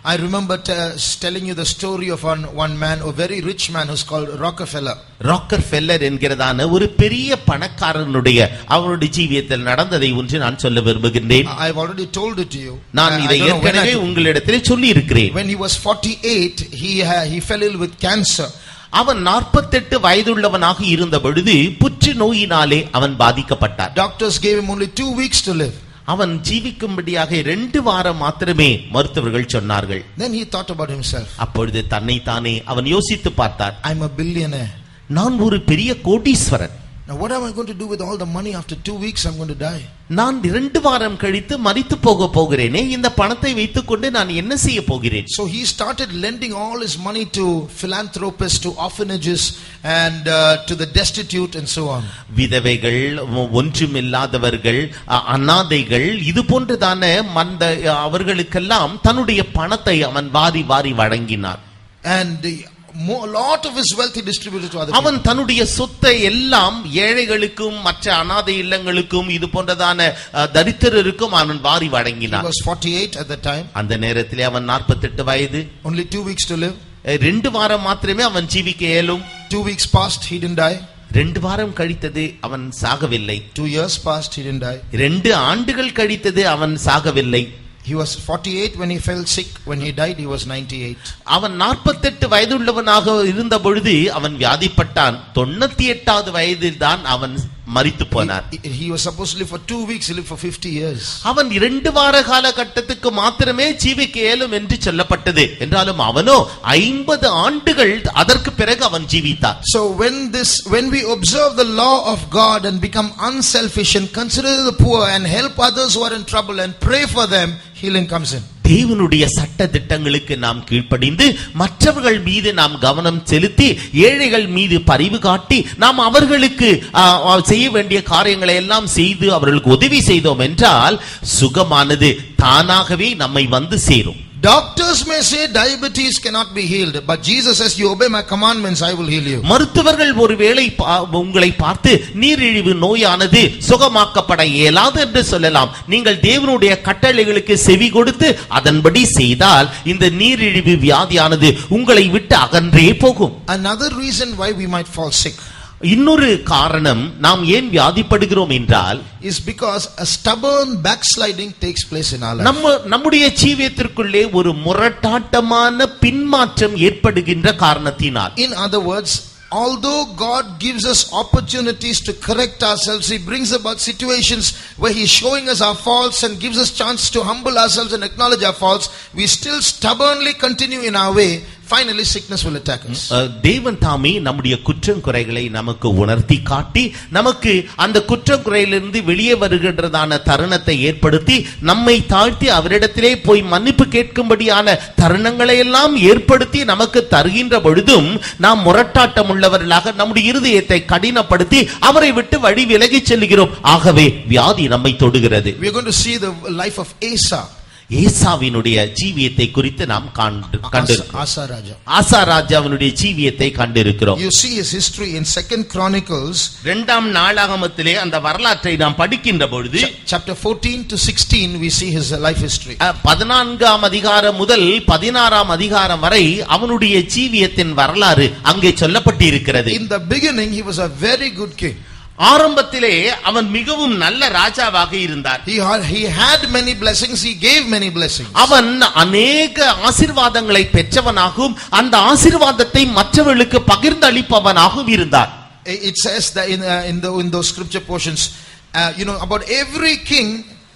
I remember t- telling you the story of one, one man, a very rich man who's called Rockefeller. Rockefeller என்கிறதான ஒரு பெரிய பணக்காரனுடைய அவருடைய ஜீவியத்தில் நடந்ததை ஒன்று நான் சொல்ல விரும்புகின்றேன் I- I've already told it to you. நான் I- I இதை don't know when I ஏற்கனவே told- உங்களிடத்திலே சொல்லி இருக்கிறேன் When he was 48, he, ha- he fell ill with cancer. அவன் நாற்பத்தெட்டு வயதுள்ளவனாக இருந்த பொழுது புற்று நோயினாலே அவன் பாதிக்கப்பட்டார் Doctors gave him only two weeks to live. அவன் ஜீவிக்கும்படியாக ரெண்டு வாரம் மாத்திரமே மருத்துவர்கள் சொன்னார்கள் Then he thought about himself. அப்பொழுது தன்னைத்தானே அவன் யோசித்து பார்த்தார் I'm a billionaire. நான் ஒரு பெரிய கோடீஸ்வரன் Now, what am I going to do with all the money after two weeks? I'm going to die. நான் இரண்டு வாரம் கழித்து மரித்து போக போகிறேனே இந்த பணத்தை வைத்துக்கொண்டு நான் என்ன செய்ய போகிறேன் So he started lending all his money to philanthropists, to orphanages, and uh, to the destitute, and so on. விதவைகள் ஒ- ஒன்றுமில்லாதவர்கள் அ- அனாதைகள் இது போன்றதான மந்த அவர்களுக்கெல்லாம் தன்னுடைய பணத்தை அவன் வாரி வாரி வழங்கினார் And the, mo- a lot of his wealth he distributed to other people. அவன் தன்னுடைய சொத்தை எல்லாம் ஏழைகளுக்கும் மற்ற அனாதை இல்லங்களுக்கும் இது போன்றதான அ, தரித்திரருக்கும் அவன் வாரி He வழங்கினான் was 48 at the time, அந்த நேரத்திலே அவன் நாற்பத்தெட்டு வயது only two weeks to live. அ, ரெண்டு வாரம் மாத்திரமே அவன் ஜீவிக்க இயலும் Two weeks passed, he didn't die. ரெண்டு வாரம் கழித்தது அவன் சாகவில்லை Two years passed, he didn't die. ரெண்டு ஆண்டுகள் கழித்தது அவன் சாகவில்லை He was 48 when he fell sick. When he died, he was 98. அவன் நாற்பத்தெட்டு வயதுள்ளவனாக இருந்த பொழுது அவன் வியாதிப்பட்டான் தொண்ணூத்தி எட்டாவது வயதில் தான் அவன் மரித்து போனார் He, he was supposed to live for two weeks, he lived for 50 years. அவன் இரண்டு வார காலகட்டத்துக்கு மாத்திரமே ஜீவிக்க இயலும் என்று சொல்லப்பட்டது என்றாலும் அவனோ ஐம்பது ஆண்டுகள் அதற்கு பிறகு அவன் ஜீவித்தார் So when this, when we observe the law of God and become unselfish and consider the poor and help others who are in trouble and pray for them, healing comes in. தேவனுடைய சட்ட திட்டங்களுக்கு நாம் கீழ்ப்படிந்து மற்றவர்கள் மீது நாம் கவனம் செலுத்தி ஏழைகள் மீது பரிவு காட்டி நாம் அவர்களுக்கு ஆ, ஆ, செய்ய வேண்டிய காரியங்களை எல்லாம் செய்து அவர்களுக்கு உதவி செய்தோம் என்றால் சுகமானது தானாகவே நம்மை வந்து சேரும் Doctors may say diabetes cannot be healed, but Jesus says, You obey my commandments, I will heal you. மருத்துவர்கள் ஒருவேளை பா- உங்களை பார்த்து நீரிழிவு நோயானது சுகமாக்கப்பட இயலாது என்று சொல்லலாம் நீங்கள் தேவனுடைய கட்டளைகளுக்கு செவி கொடுத்து அதன்படி செய்தால் இந்த நீரிழிவு வியாதியானது உங்களை விட்டு அகன்றே போகும் Another reason why we might fall sick இன்னொரு காரணம் நாம் ஏன் வியாதிப்படுகிறோம் என்றால் is because a stubborn backsliding takes place in our life. நம்ம நம்முடைய ஜீவியத்திற்குள்ளே ஒரு முரட்டாட்டமான பின்மாற்றம் ஏற்படுகின்ற காரணத்தினால் In other words, although God gives us opportunities to correct ourselves, He brings about situations where He's showing us our faults and gives us chance to humble ourselves and acknowledge our faults, we still stubbornly continue in our way. Finally, sickness will attack us. அஹ், தேவன் தாமே நம்முடைய குற்றம் குறைகளை நமக்கு உணர்த்தி காட்டி நமக்கு அந்த குற்றம் குறையிலிருந்து வெளியே வருகின்றதான தருணத்தை ஏற்படுத்தி நம்மை தாழ்த்தி அவரிடத்திலே போய் மன்னிப்பு கேட்கும்படியான தருணங்களை எல்லாம் ஏற்படுத்தி நமக்கு தருகின்ற பொழுதும் நாம் முரட்டாட்டம் உள்ளவர்களாக நம்முடைய இருதயத்தை கடினப்படுத்தி அவரை விட்டு வழி விலகிச் செல்கிறோம் ஆகவே வியாதி நம்மை தொடுகிறது We are going to see the life of Asa. ஏசாவினுடைய ஜீவியத்தை குறித்து நாம் காண்டு Asa, கண்டிருக்கிறோம் Asa Raja. ஆசா ராஜாவினுடைய ஜீவியத்தை கண்டிருக்கிறோம் You see his history in Second Chronicles, இரண்டாம் நாளாகமத்திலே அந்த வரலாற்றை நாம் படிக்கின்ற பொழுது ch- chapter 14 to 16, we see his uh, life history. அஹ், பதினான்காம் அதிகாரம் முதல் பதினாறாம் அதிகாரம் வரை அவனுடைய ஜீவியத்தின் வரலாறு அங்கே சொல்லப்பட்டு இருக்கிறது In the beginning, he was a very good king. ஆரம்பத்திலே அவன் மிகவும் நல்ல ராஜாவாக இருந்தார் He had, he had many blessings, he gave many blessings. அவன் அநேக ஆசிர்வாதங்களை பெற்றவனாகவும் அந்த ஆசிர்வாதத்தை மற்றவர்களுக்கு பகிர்ந்து அளிப்பவனாகவும் இருந்தார் It says that in, uh, in, the, in those scripture portions, uh, you know, about every king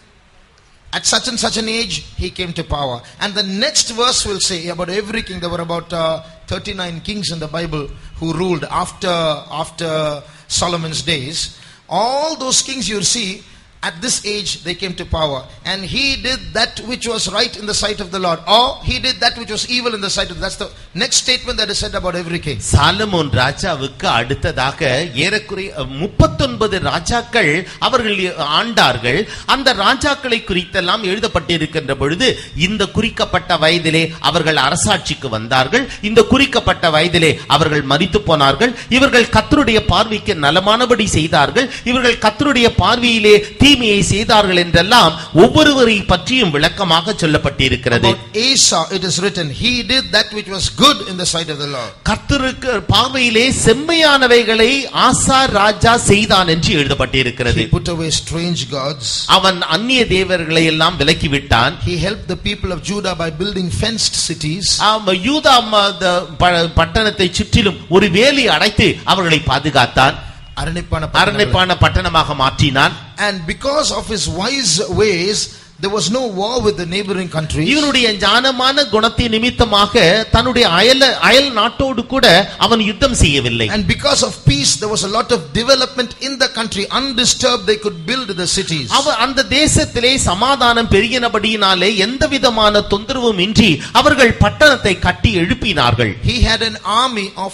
at such and such an age he came to power. And the next verse will say about every king. There were about uh, 39 kings in the Bible who ruled after after Solomon's days. All those kings you see. At this age, they came to power, and he did that which was right in the sight of the Lord, or he did that which was evil in the sight of. That's the next statement that is said about every king. சாலமோன் ராஜாவுக்கு அடுத்ததாக ஏறக்குறைய முப்பத்தொன்பது ராஜாக்கள் அவர்கள் ஆண்டார்கள் அந்த ராஜாக்களை குறித்தெல்லாம் எழுதப்பட்டிருக்கின்ற பொழுது இந்த குறிக்கப்பட்ட வயதிலே அவர்கள் அரசாட்சிக்கு வந்தார்கள் இந்த குறிக்கப்பட்ட வயதிலே அவர்கள் மரித்து போனார்கள் இவர்கள் கத்தருடைய பார்வைக்கு நலமானபடி செய்தார்கள் இவர்கள் கத்தருடைய பார்வையிலே தீமையை செய்தார்கள் என்றெல்லாம் ஒவ்வொருவரை பற்றியும் விளக்கமாக சொல்லப்பட்டிருக்கிறது About Asa, it is written, he did that which was good in the sight of the Lord. கர்த்தருக்கு பார்வையிலே செம்மையானவைகளை ஆசா ராஜா செய்தான் என்று எழுதப்பட்டிருக்கிறது He put away strange gods. அவன் அந்நிய தேவர்களை எல்லாம் விலக்கி விட்டான் He helped the people of Judah by building fenced cities. ஆம், யூதா ம- த- ப- பட்டணத்தை சுற்றிலும் ஒரு வேலி அடைத்து அவர்களை பாதுகாத்தான் அரணிப்பான பட்டணங்கள். அரண்மைப்பான பட்டணமாக மாற்றினான் And because of his wise ways, there was no war with the neighboring countries. இவனுடைய ஞானமான குணத்தின் நிமித்தமாக தன்னுடைய அயல அயல் நாட்டோடு கூட அவன் யுத்தம் செய்யவில்லை And because of peace, there was a lot of development in the country. Undisturbed, they could build the cities. அவ அந்த தேசத்திலே சமாதானம் பெருகினபடியினாலே எந்த விதமான தொந்தரவும் இன்றி அவர்கள் பட்டணத்தை கட்டி எழுப்பினார்கள் He had an army of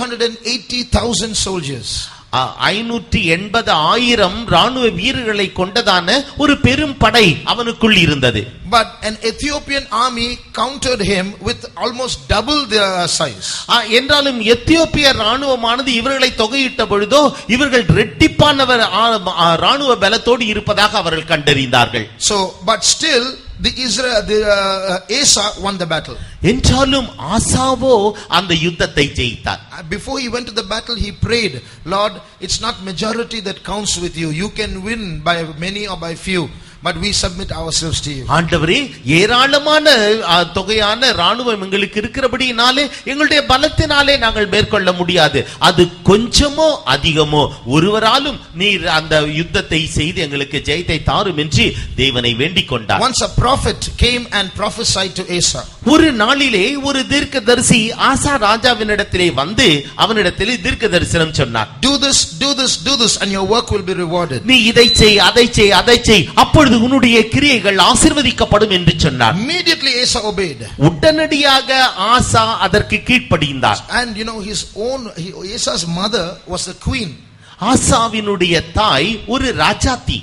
580,000 soldiers. ஐநூற்றி எண்பது ஆயிரம் ராணுவ வீரர்களை கொண்டதான ஒரு பெரும் படை அவனுக்குள் இருந்தது But an Ethiopian army countered him with almost double their size. ஆ, என்றாலும் எத்தியோப்பிய ராணுவமானது இவர்களை தொகையிட்ட பொழுதோ இவர்கள் ரெட்டிப்பானவர் ஆ- ஆ, ராணுவ பலத்தோடு இருப்பதாக அவர்கள் கண்டறிந்தார்கள் So, but still, the Israel, the uh, Asa won the battle. என்றாலும் ஆசாவோ அந்த யுத்தத்தை ஜெயித்தார் Uh, Before he went to the battle, he prayed, Lord, it's not majority that counts with you. You can win by many or by few, but we submit ourselves to you. ஆண்டவரே ஏராளமான ஆ, தொகையான ராணுவம் எங்களுக்கு இருக்கிறபடினாலே எங்களுடைய பலத்தினாலே நாங்கள் மேற்கொள்ள முடியாது அது கொஞ்சமோ அதிகமோ ஒருவராலும் நீர் அந்த யுத்தத்தை செய்து எங்களுக்கு ஜெயத்தை தாரும் என்று தேவனை வேண்டிக் கொண்டார் Once a prophet came and prophesied to Asa. ஒரு நாளிலே ஒரு தீர்க்கதரிசி ஆசா ராஜாவினிடத்திலே வந்து அவனிடத்திலே தீர்க்க தரிசனம் சொன்னார் Do this, do this, do this, and your work will be rewarded. நீ இதை செய் அதை செய் அதை செய் அப்பொழுது உன்னுடைய கிரியைகள் ஆசிர்வதிக்கப்படும் என்று சொன்னார் Immediately Asa obeyed. உடனடியாக ஆசா அதற்கு கீழ்ப்படிந்தார் And you know, his own, he, Asa's mother was the queen. ஆசாவினுடைய தாய் ஒரு Rajathi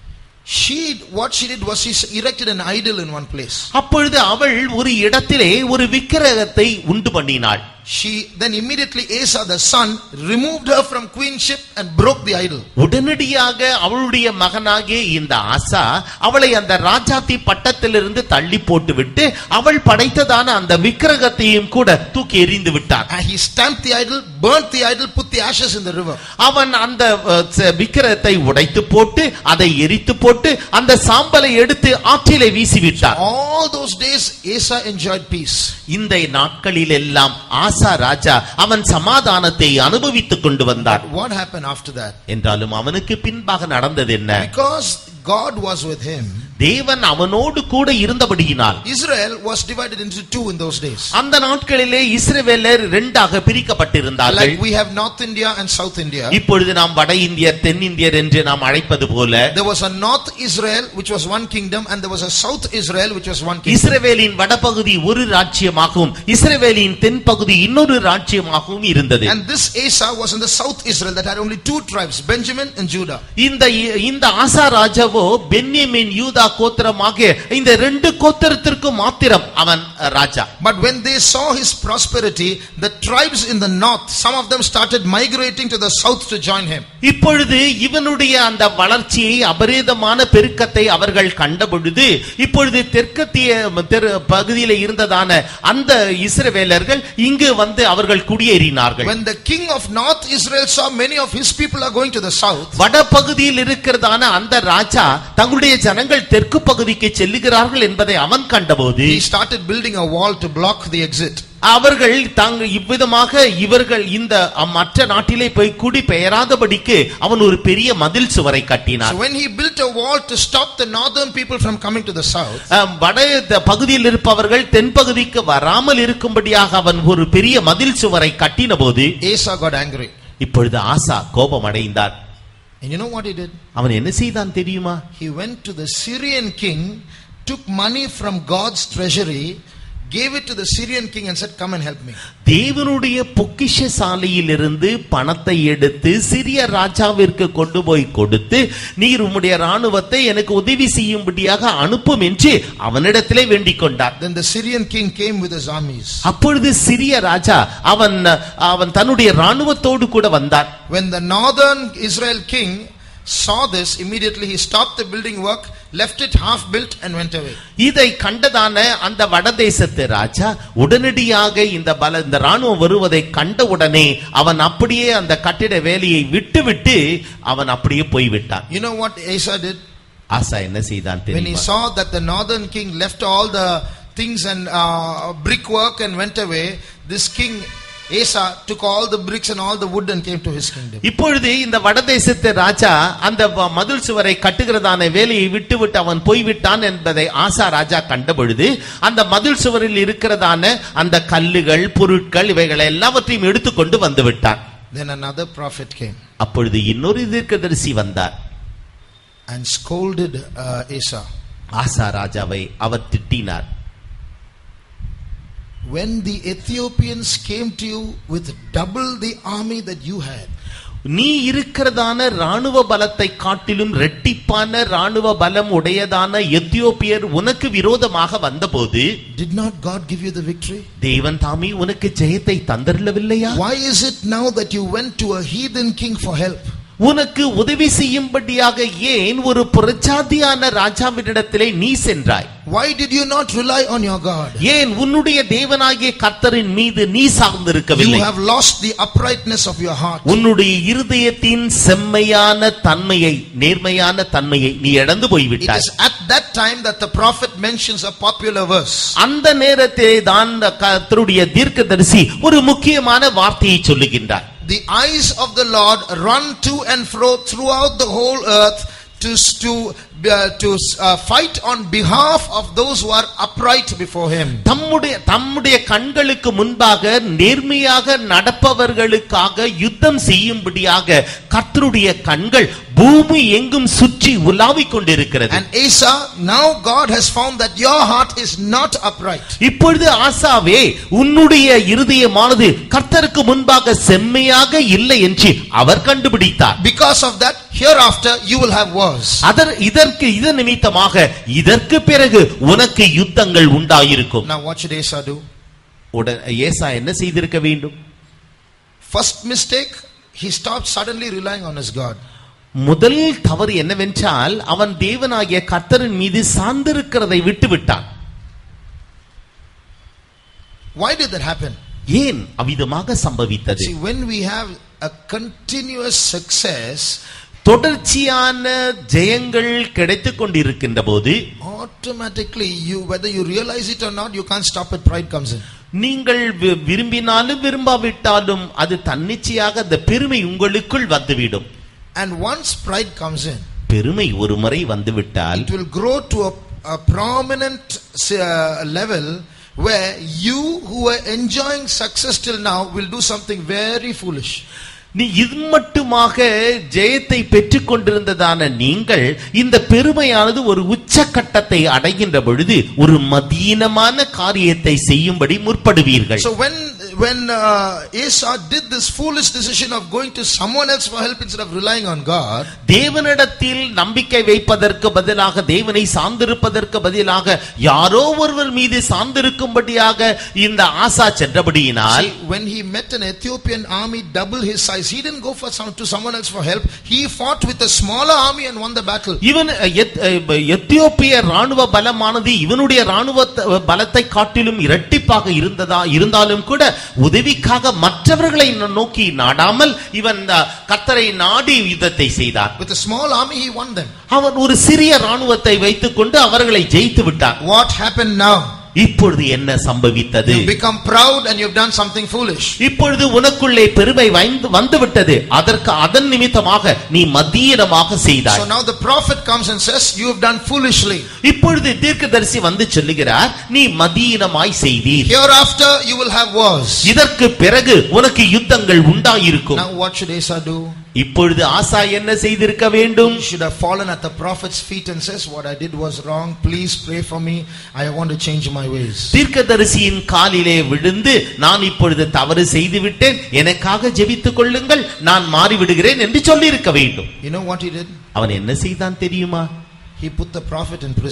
She, what she did was she erected an idol in one place. அப்பொழுது அவள் ஒரு இடத்திலே ஒரு விக்கிரகத்தை உண்டு பண்ணினாள் She, then immediately Asa, the son, removed her from queenship and broke the idol. உடனடியாக அவளுடைய மகனாகிய இந்த ஆசா அவளை அந்த ராஜாத்தி பட்டத்திலிருந்து தள்ளி போட்டுவிட்டு அவள் படைத்ததான அந்த விக்கிரகத்தையும் கூட தூக்கி எறிந்து விட்டான் And he stamped the idol, burnt the idol, put the ashes in the river. அவன் அந்த அஹ், ச- விக்கிரகத்தை உடைத்து போட்டு அதை எரித்து போட்டு அந்த சாம்பலை எடுத்து ஆற்றிலே வீசிவிட்டான் All those days, Asa enjoyed peace. இந்த நாட்களில் எல்லாம் ஆசா ராஜா அவன் சமாதானத்தை அனுபவித்துக் கொண்டு வந்தான் What happened after that? என்றாலும் அவனுக்கு பின்பாக நடந்தது என்ன Because God was with him, தேவன் அவனோடு கூட இருந்தபடியினால் Israel was divided into two in those days. அந்த நாட்களிலே இஸ்ரவேலர் இரண்டாக பிரிக்கப்பட்டிருந்தார்கள் Like we have North India and South India. இப்பொழுது நாம் வட இந்தியர் தென்னிந்தியர் என்று நாம் அழைப்பது போல There was a North Israel, which was one kingdom, and there was a South Israel, which was one kingdom. இஸ்ரவேலின் வடபகுதி ஒரு ராஜ்யமாகவும் இஸ்ரவேலின் தென்பகுதி இன்னொரு ராஜ்யமாகவும் இருந்தது And this Asa was in the South Israel that had only two tribes, Benjamin and Judah. இந்த இந்த ஆசா ராஜாவோ பென்யமின் யூதா கோத்திரமாகிய இந்த ரெண்டு கோத்திரத்திற்கு மாத்திரம் அவன் அஹ், ராஜா But when they saw his prosperity, the tribes in the north, some of them started migrating to the south to join him. இப்பொழுது இவனுடைய அந்த வளர்ச்சியை அபரீதமான பெருக்கத்தை அவர்கள் கண்டபொழுது இப்பொழுது தெற்கத்திய தெரு பகுதியில இருந்ததான அந்த இஸ்ரவேலர்கள் இங்கு வந்து அவர்கள் குடியேறினார்கள் When the king of north Israel saw many of his people are going to the south, வடபகுதியில் இருக்கிறதான அந்த ராஜா தங்களுடைய ஜனங்கள் தெற்கு பகுதிக்கு செல்லுகிறார்கள் என்பதை அவன் கண்டபோது he started building a wall to block the exit. அவர்கள் தாங்கள் இவ்விதமாக இவர்கள் இந்த மற்ற நாட்டிலே போய் குடி பெயராதபடிக்கு அவன் ஒரு பெரிய மதில் சுவரை கட்டினான் So when he built a wall to stop the northern people from coming to the south, அஹ், வட த- பகுதியில் இருப்பவர்கள் தென்பகுதிக்கு வராமல் இருக்கும்படியாக அவன் ஒரு பெரிய மதில் சுவரை கட்டின போது Asa got angry. இப்பொழுது ஆசா கோபம் அடைந்தார் And you know what he did? அவன் என்ன செய்தான் தெரியுமா He went to the Syrian king, took money from God's treasury, gave it to the Syrian king and said, Come and help me. தேவனுடைய பொக்கிஷ சாலையிலிருந்து பணத்தை எடுத்து சிறிய ராஜாவிற்கு கொண்டு போய் கொடுத்து நீர் உம்முடைய ராணுவத்தை எனக்கு உதவி செய்யும்படியாக அனுப்பும் என்று அவனிடத்திலே வேண்டிக் கொண்டார் Then the Syrian king came with his armies. அப்பொழுது சிறிய ராஜா அவன் அவன் தன்னுடைய ராணுவத்தோடு கூட வந்தான் When the northern Israel king saw this, immediately he stopped the building work, left it half built, and went away. இதை கண்டதான அந்த வடதேசத்து ராஜா உடனடியாக இந்த பல இந்த ராணுவம் வருவதை கண்டவுடனே அவன் அப்படியே அந்த கட்டிட வேலையை விட்டுவிட்டு அவன் அப்படியே போய்விட்டான் You know what Asa did? ஆசா என்ன செய்தான் When he தெரியுமா saw that the northern king left all the things and uh, brickwork and went away, this king Asa took all the bricks and all the wood and came to his kingdom. இப்பொழுது இந்த வடதேசத்து ராஜா அந்த வ- மதில் சுவரை கட்டுகிறதான வேலையை விட்டுவிட்டு அவன் போய்விட்டான் என்பதை ஆசா ராஜா கண்டபொழுது அந்த மதில் சுவரில் இருக்கிறதான அந்த கல்லுகள் பொருட்கள் இவைகளை எல்லாவற்றையும் எடுத்துக்கொண்டு வந்து விட்டான் Then another prophet came அப்பொழுது இன்னொரு தீர்க்கதரிசி வந்தார் and scolded uh, Asa. ஆசா ராஜாவை அவர் திட்டினார் When the Ethiopians came to you with double the army that you had, நீ இருக்கிறதான ராணுவ பலத்தை காட்டிலும் ரெட்டிப்பான ராணுவ பலம் உடையதான எத்தியோப்பியர் உனக்கு விரோதமாக வந்தபோது did not God give you the victory? தேவன் தாமே உனக்கு ஜெயத்தை தந்தரவில்லையா Why is it now that you went to a heathen king for help? உனக்கு உதவி செய்யும்படியாக ஏன் ஒரு புறஜாதியான ராஜாவினிடத்திலே நீ சென்றாய் Why did you not rely on your God? ஏன் உன்னுடைய தேவனாகிய கர்த்தரின் மீது நீ You சார்ந்திருக்கவில்லை have lost the uprightness of your heart. உன்னுடைய இருதயத்தின் செம்மையான தன்மையை நேர்மையான தன்மையை நீ இழந்து It போய்விட்டாய் is at that time that the prophet mentions a popular verse. அந்த நேரத்திலே தான் இந்த கர்த்தருடைய தீர்க்கதரிசி ஒரு முக்கியமான வார்த்தையை சொல்லுகின்றார் The eyes of the Lord run to and fro throughout the whole earth to, to, uh, to uh, fight on behalf of those who are upright before him. தம்முடைய தம்முடைய கண்களுக்கு முன்பாக நேர்மையாக நடப்பவர்களுக்காக யுத்தம் செய்யும்படியாக கர்த்தருடைய கண்கள் பூமி எங்கும் சுற்றி உலாவிக் கொண்டிருக்கிறது And Asa, now God has found that your heart is not upright. இப்பொழுது ஆசாவே உன்னுடைய இருதயமானது கர்த்தருக்கு முன்பாக செம்மையாக இல்லை என்று அவர் கண்டுபிடித்தார் Because of that, hereafter you will have wars. அதர் இதற்கு இதன் நிமித்தமாக இதற்கு பிறகு உனக்கு யுத்தங்கள் உண்டாயிருக்கும் Now, what should Asa do? உடன் ஏசா என்ன செய்திருக்க வேண்டும் First mistake, he stopped suddenly relying on his God. முதல் தவறு என்னவென்றால் அவன் தேவனாகிய கர்த்தரின் மீது சார்ந்திருக்கிறதை விட்டு விட்டான் Why did that happen? ஏன் அவ்விதமாக சம்பவித்தது See, when we have a continuous success, தொடர்ச்சியான ஜெயங்கள் கிடைத்துக் கொண்டிருக்கின்ற போது automatically you, whether you realize it or not, you can't stop it. Pride comes in. நீங்கள் வி- விரும்பினாலும் விரும்பாவிட்டாலும் அது தன்னிச்சையாக அந்த பெருமை உங்களுக்குள் வந்துவிடும் And once pride comes in, பெருமை ஒரு முறை வந்துவிட்டால் it will grow to a, a prominent uh, level where you who are enjoying success till now will do something very foolish. நீ இது மட்டுமாக ஜெயத்தை பெற்றுக் கொண்டிருந்ததான நீங்கள் இந்த பெருமையானது ஒரு உச்சக்கட்டத்தை அடைகின்ற பொழுது ஒரு மதீனமான காரியத்தை செய்யும்படி முற்படுவீர்கள் So when when uh, Asa did this foolish decision of going to someone else for help instead of relying on God, தேவனிடத்தில் நம்பிக்கை வைப்பதற்கு பதிலாக தேவனை சார்ந்திருப்பதற்கு பதிலாக யாரோ ஒருவர் மீது சார்ந்திருக்கும்படியாக இந்த ஆசா சென்றபடியினால் see, when he met an Ethiopian army double his size, he didn't go for some to someone else for help. He fought with a smaller army and won the battle. இவன் எத்- எத்தியோப்பிய ராணுவ பலமானது இவனுடைய ராணுவ த- பலத்தை காட்டிலும் இரட்டிப்பாக இருந்ததா இருந்தாலும் கூட உதவிக்காக மற்றவர்களை ந- நோக்கி நாடாமல் இவன் அஹ், கர்த்தரை நாடி யுத்தத்தை செய்தான் With a small army, he won them. அவன் ஒரு சிறிய ராணுவத்தை வைத்துக்கொண்டு அவர்களை ஜெயித்து விட்டான் What happened now? இப்பொழுது என்ன சம்பவித்தது You become proud and you've done something foolish. இப்பொழுது உனக்குள்ளே பெருமை வைந்து- வந்துவிட்டது அதற்கு அதன் நிமித்தமாக நீ மத்தியனமாக செய்தாய் So now the prophet comes and says, You have done foolishly. இப்பொழுது தீர்க்கதரிசி வந்து சொல்லுகிறார் நீ மதியீனமாய் செய்தீர் Hereafter, you will have wars. இதற்கு பிறகு உனக்கு யுத்தங்கள் உண்டாயிருக்கும் Now, what should Asa do? இப்பொழுது ஆசா என்ன செய்திருக்க வேண்டும் He should have fallen at the prophet's feet and says, What I did was wrong. Please pray for me. I want to change my ways. தீர்க்கதரிசியின் காலிலே விழுந்து நான் இப்பொழுது தவறு செய்து விட்டேன் எனக்காக ஜெபித்துக் கொள்ளுங்கள் நான் மாறிவிடுகிறேன் என்று சொல்லியிருக்க வேண்டும் You know what he did? அவன் என்ன செய்தான் தெரியுமா He put the prophet in prison.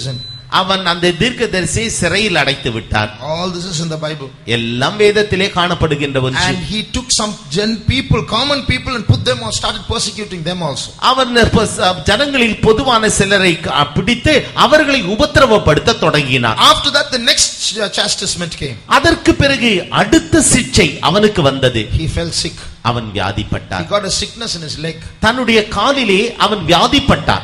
அவன் அந்த தீர்க்கதரிசியை சிறையில் அடைத்து விட்டான் All this is in the Bible. எல்லாம் வேதத்திலே காணப்படுகின்ற ஒன்று And he took some gen people, common people, and put them or started persecuting them also. அவன் இப்ப ச- ஜனங்களில் பொதுவான சிலரை க- பிடித்து அவர்களை உபத்திரவப்படுத்த தொடங்கினான் After that, the next ch- chastisement came. அதற்கு பிறகு அடுத்த சிக்ஷை அவனுக்கு வந்தது He fell sick. அவன் He வியாதிப்பட்டான் got a sickness in his leg. தன்னுடைய காலிலே அவன் வியாதிப்பட்டான்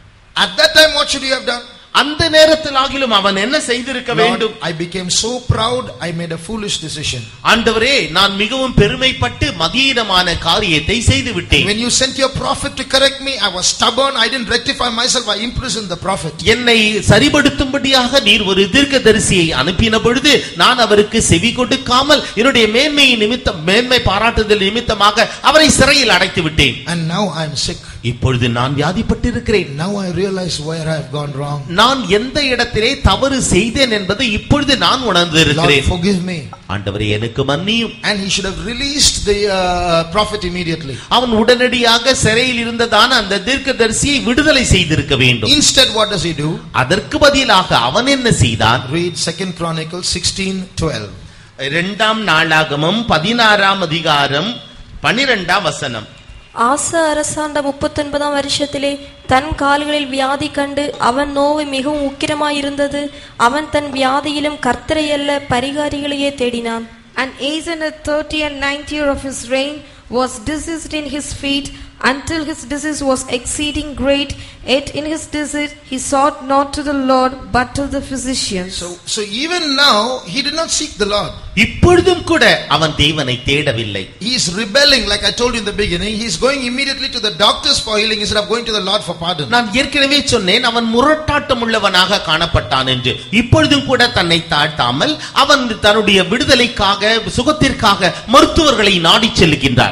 At that time, what should he have done? அந்த நேரத்தில் ஆகிலும் அவன் என்ன செய்திருக்க Lord, வேண்டும் I became so proud, I made a foolish decision. ஆண்டவரே நான் மிகவும் பெருமைப்பட்டு மதியீனமான காரியத்தை செய்து விட்டேன் When you sent your prophet to correct me, I was stubborn, I didn't rectify myself, I imprisoned the prophet. என்னை சரிபடுத்தும்படியாக நீர் ஒரு தீர்க்கதரிசியை அனுப்பின பொழுது நான் அவருக்கு செவி கொடுக்காமல் என்னுடைய மேன்மையை நிமித்தம் மேன்மை பாராட்டுதல் நிமித்தமாக அவரை சிறையில் அடைத்து விட்டேன் And now I'm sick. இப்பொழுது நான் வியாதிப்பட்டிருக்கிறேன் Now I realize where I have gone wrong. நான் எந்த இடத்திலே தவறு செய்தேன் என்பதை இப்பொழுது நான் Lord, உணர்ந்திருக்கிறேன் forgive me. ஆண்டவரே எனக்கு மன்னியும் And he should have released the uh, prophet immediately. அவன் உடனடியாக சிறையில் இருந்ததான அந்த தீர்க்கதரிசியை விடுதலை செய்திருக்க வேண்டும் Instead, what does he do? அதற்கு பதிலாக அவன் என்ன செய்தான் Read Second Chronicles 16 12. இரண்டாம் நாளாகமம் பதினாறாம் அதிகாரம் பனிரெண்டாம் வசனம் ஆசா அரசாண்ட முப்பத்தொன்பதாம் வருஷத்திலே தன் கால்களில் வியாதி கண்டு அவன் நோவு மிகவும் உக்கிரமாயிருந்தது அவன் தன் வியாதியிலும் கர்த்தரை அல்ல பரிகாரிகளையே தேடினான் And Asa in the thirty and ninth year of his reign was diseased in his feet until his disease was exceeding great. Yet in his disease he sought not to the Lord but to the physicians. So, so even now, he did not seek the Lord. இப்பொழுதும் கூட அவன் தேவனை தேடவில்லை He is rebelling, like I told you in the beginning. He is going immediately to the doctors for healing instead of going to the Lord for pardon. நான் ஏற்கனவே சொன்னேன் அவன் முரட்டாட்டம் உள்ளவனாக காணப்பட்டான் என்று இப்பொழுதும் கூட தன்னை தாழ்த்தாமல் அவன் தன்னுடைய விடுதலைக்காக சுகத்திற்காக மருத்துவர்களை நாடிச் செல்கின்றார்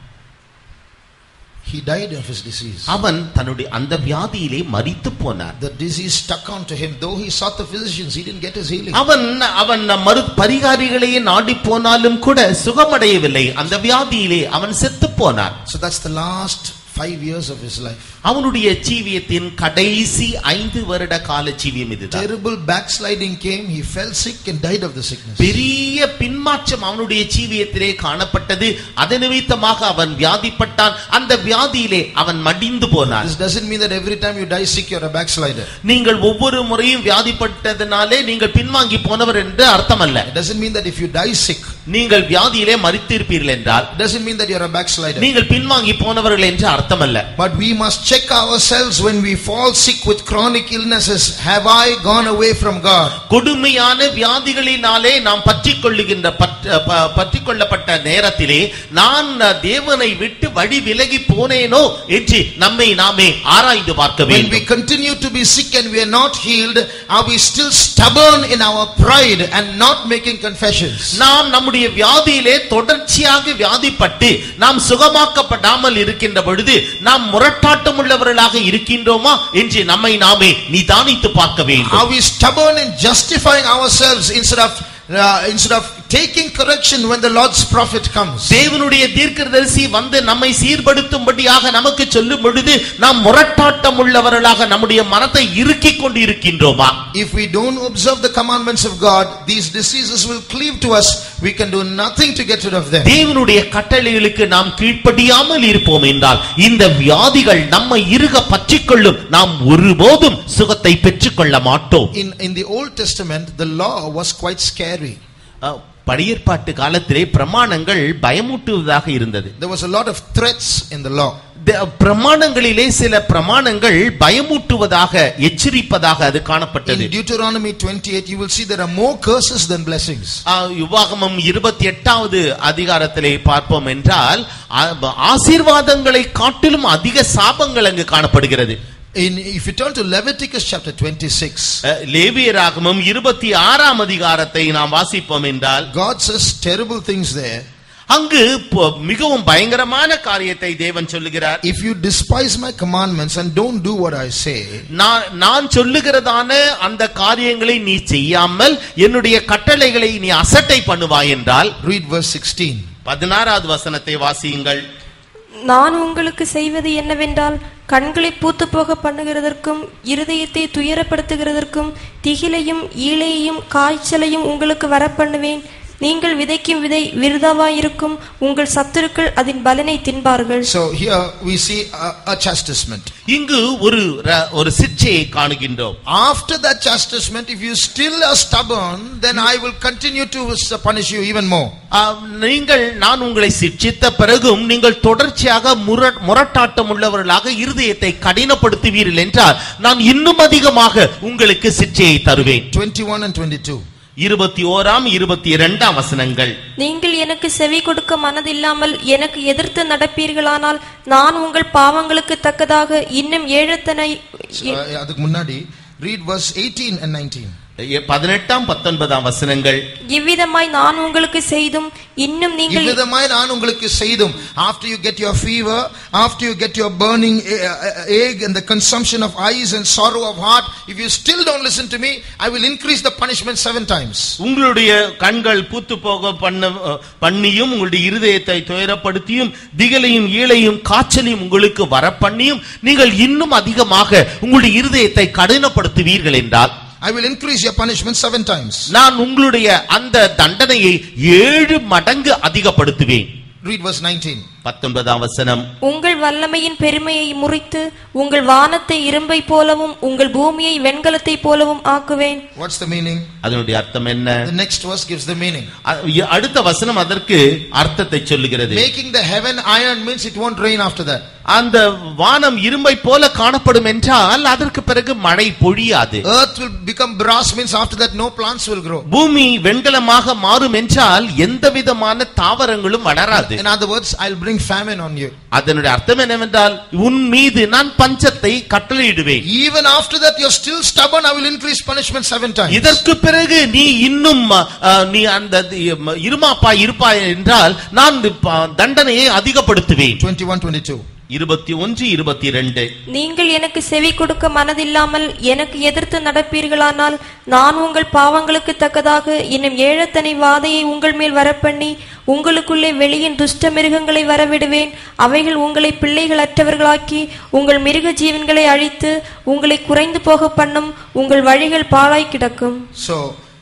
He died of his disease. அவன் தன்னுடைய அந்த வியாதியிலே மரித்து போனார் The disease stuck onto him. Though he sought the physicians, he didn't get his healing. அவன் அவன் மரு பரிகாரிகளையே நாடி போனாலும் கூட சுகமடையவில்லை அந்த வியாதியிலே அவன் செத்து போனார் So that's the last five years of his life. அவனுடைய ஜீவியத்தின் கடைசி ஐந்து வருட கால ஜீவியம் இதுதான் Terrible backsliding came. He fell sick and died of the sickness. பெரிய பின்மாற்றம் அவனுடைய ஜீவியத்திலே காணப்பட்டது அது நிமித்தமாக அவன் வியாதிப்பட்டான் அந்த வியாதியிலே அவன் மடிந்து போனான் This doesn't mean that every time you die sick, you're a backslider. நீங்கள் ஒவ்வொரு முறையும் வியாதிப்பட்டதினாலே நீங்கள் பின்வாங்கி போனவர் என்று அர்த்தமல்ல It doesn't mean that if you die sick, நீங்கள் வியாதியிலே மறித்திருப்பீர்கள் என்றால் it doesn't mean that you're a backslider. நீங்கள் பின்வாங்கி போனவர்கள் என்று அர்த்தமல்ல But we must check ourselves when we fall sick with chronic illnesses. Have I gone away from God? கொடுமையான வியாதிகளினாலே நாம் பற்றிக் கொள்ளுகின்ற பற்ற- ப- பற்றிக் கொள்ளப்பட்ட நேரத்திலே நான் தேவனை விட்டு வழி விலகி போனேனோ என்று நம்மை நாமே ஆராய்ந்து பார்க்க When we வேண்டும் continue to be sick and we are not healed, are we still stubborn in our pride and not making confessions? நாம் நம்முடைய வியாதியிலே தொடர்ச்சியாக வியாதிப்பட்டு நாம் சுகமாக்கப்படாமல் இருக்கின்ற பொழுது நாம் முரட்டாட்டம் உள்ளவர்களாக இருக்கின்றோமா என்று நம்மை நாமே நிதானித்து பார்க்க வேண்டும் Are we stubborn in justifying ourselves instead of uh, instead of taking correction when the Lord's prophet comes? தேவனுடைய தீர்க்கதரிசி வந்து நம்மை சீர்படுத்தும்படியாக நமக்கு சொல்லும் பொழுது நாம் முரட்டாட்டம் உள்ளவர்களாக நம்முடைய மனத்தை இறுக்கிக் கொண்டு இருக்கின்றோமா If we don't observe the commandments of God, these diseases will cleave to us. We can do nothing to get rid of them. தேவனுடைய கட்டளைகளுக்கு நாம் கீழ்ப்படியாமல் இருப்போம் என்றால் இந்த வியாதிகள் நம்மை இறுக பற்றிக்கொள்ளும் நாம் ஒருபோதும் சுகத்தை பெற்றுக்கொள்ள மாட்டோம் In, in the Old Testament, the law was quite scary. அஹ், பழையற்பாட்டு காலத்திலே பிரமாணங்கள் பயமூட்டுவதாக இருந்தது There was a lot of threats in the law. த- பிரமாணங்களிலே சில பிரமாணங்கள் பயமூட்டுவதாக எச்சரிப்பதாக அது In காணப்பட்டது Deuteronomy 28, you will see there are more curses than blessings. ஆஹ், யுவாகமம் இருபத்தி எட்டாவது அதிகாரத்திலே பார்ப்போம் என்றால் ஆ- ஆசீர்வாதங்களை காட்டிலும் அதிக சாபங்கள் அங்கு காணப்படுகிறது In, if you turn to Leviticus chapter 26, அஹ், லேவியராகமம் இருபத்தி ஆறாம் அதிகாரத்தை நாம் வாசிப்போம் என்றால் God says terrible things there. அங்கு ப- மிகவும் பயங்கரமான காரியத்தை தேவன் சொல்லுகிறார் If you despise my commandments and don't do what I say, நான் நான் சொல்லுகிறதான அந்த காரியங்களை நீ செய்யாமல் என்னுடைய கட்டளைகளை நீ அசட்டை பண்ணுவாய் என்றால் read verse 16. பதினாறாவது வசனத்தை வாசியுங்கள் நான் உங்களுக்கு செய்வது என்னவென்றால் கண்களை பூத்து போக பண்ணுகிறதற்கும் இருதயத்தை துயரப்படுத்துகிறதற்கும் திகிலையும் ஈழையையும் காய்ச்சலையும் உங்களுக்கு வரப்பண்ணுவேன் நீங்கள் விதைக்கும் விதை விருதாவாயிருக்கும் உங்கள் சத்துருக்கள் அதன் பலனை தின்பார்கள் So here we see a, a chastisement. இங்கு ஒரு ர- ஒரு சிற்சையை காணுகின்றோம் After that chastisement, if you still are stubborn, then I will continue to punish you even more. ஆம், நீங்கள் நான் உங்களை சிட்சித்த பிறகும் நீங்கள் தொடர்ச்சியாக முர- முரட்டாட்டம் உள்ளவர்களாக இருதயத்தை கடினப்படுத்துவீர்கள் என்றால் நான் இன்னும் அதிகமாக உங்களுக்கு சிற்சையை தருவேன் 21 and 22. இருபத்தி ஓராம் இருபத்தி இரண்டாம் வசனங்கள் நீங்கள் எனக்கு செவி கொடுக்க மனதில்லாமல் எனக்கு எதிர்த்து நடப்பீர்களானால் நான் உங்கள் பாவங்களுக்கு தக்கதாக இன்னும் ஏழத்தனை So, uh, அதுக்கு முன்னாடி read verse 18 and 19. எ- பதினெட்டாம் பத்தொன்பதாம் வசனங்கள் இவ்விதமாய் நான் உங்களுக்கு செய்தும் இன்னும் நீங்கள் இவ்விதமாய் நான் உங்களுக்கு செய்தும் after you get your fever after you get your burning uh, uh, ache and the consumption of eyes and sorrow of heart if you still don't listen to me i will increase the punishment seven times உங்களுடைய கண்கள் பூத்து போக பண்ண பண்ணியும் உங்களுடைய இருதயத்தை துயரப்படுத்தியும் திகலையும் ஈழையும் காய்ச்சலையும் உங்களுக்கு வர பண்ணியும் நீங்கள் இன்னும் அதிகமாக உங்களுடைய இருதயத்தை கடினப்படுத்துவீர்கள் என்றால் i will increase your punishment seven times நான் உங்களுடைய அந்த தண்டனையை ஏழு மடங்கு அதிகப்படுத்துவேன் read verse 19 பத்தொன்பதாம் வசனம் உங்கள் வல்லமையின் பெருமையை முறித்து உங்கள் வானத்தை இரும்பை போலவும் உங்கள் பூமியை வெண்கலத்தை போலவும் ஆக்குவேன் what's the meaning அதனுடைய அர்த்தம் என்ன the next verse gives the meaning அ- அடுத்த வசனம் அதற்கு அர்த்தத்தை சொல்லுகிறது making the heaven iron means it won't rain after that அந்த வானம் இரும்பை போல காணப்படும் என்றால் அதற்கு பிறகு மழை பொழியாது earth will become brass means after that no plants will grow பூமி வெண்கலமாக மாறும் என்றால் எந்த விதமான தாவரங்களும் வளராது in other words i'll bring famine on you அதனுடைய அர்த்தம் என்னவென்றால் உன் மீது நான் பஞ்சத்தை கட்டளையிடுவேன் even after that you're still stubborn i will increase punishment seven times இதற்கு பிறகு நீ இன்னும் அ, நீ அந்த தி- இருமாப்பாய் இருப்பாய் என்றால் நான் ப- தண்டனையை அதிகப்படுத்துவேன் 21 22 இருபத்தி ஒன்று இருபத்தி ரெண்டு நீங்கள் எனக்கு செவி கொடுக்க மனதில்லாமல் எனக்கு எதிர்த்து நடப்பீர்களானால் நான் உங்கள் பாவங்களுக்கு தக்கதாக இன்னும் ஏழத்தனை வாதையை உங்கள் மேல் வரப்பண்ணி உங்களுக்குள்ளே வெளியின் துஷ்ட மிருகங்களை வரவிடுவேன் அவைகள் உங்களை பிள்ளைகள் அற்றவர்களாக்கி உங்கள் மிருக ஜீவன்களை அழித்து உங்களை குறைந்து போக பண்ணும் உங்கள் வழிகள் பாழாய் கிடக்கும் So,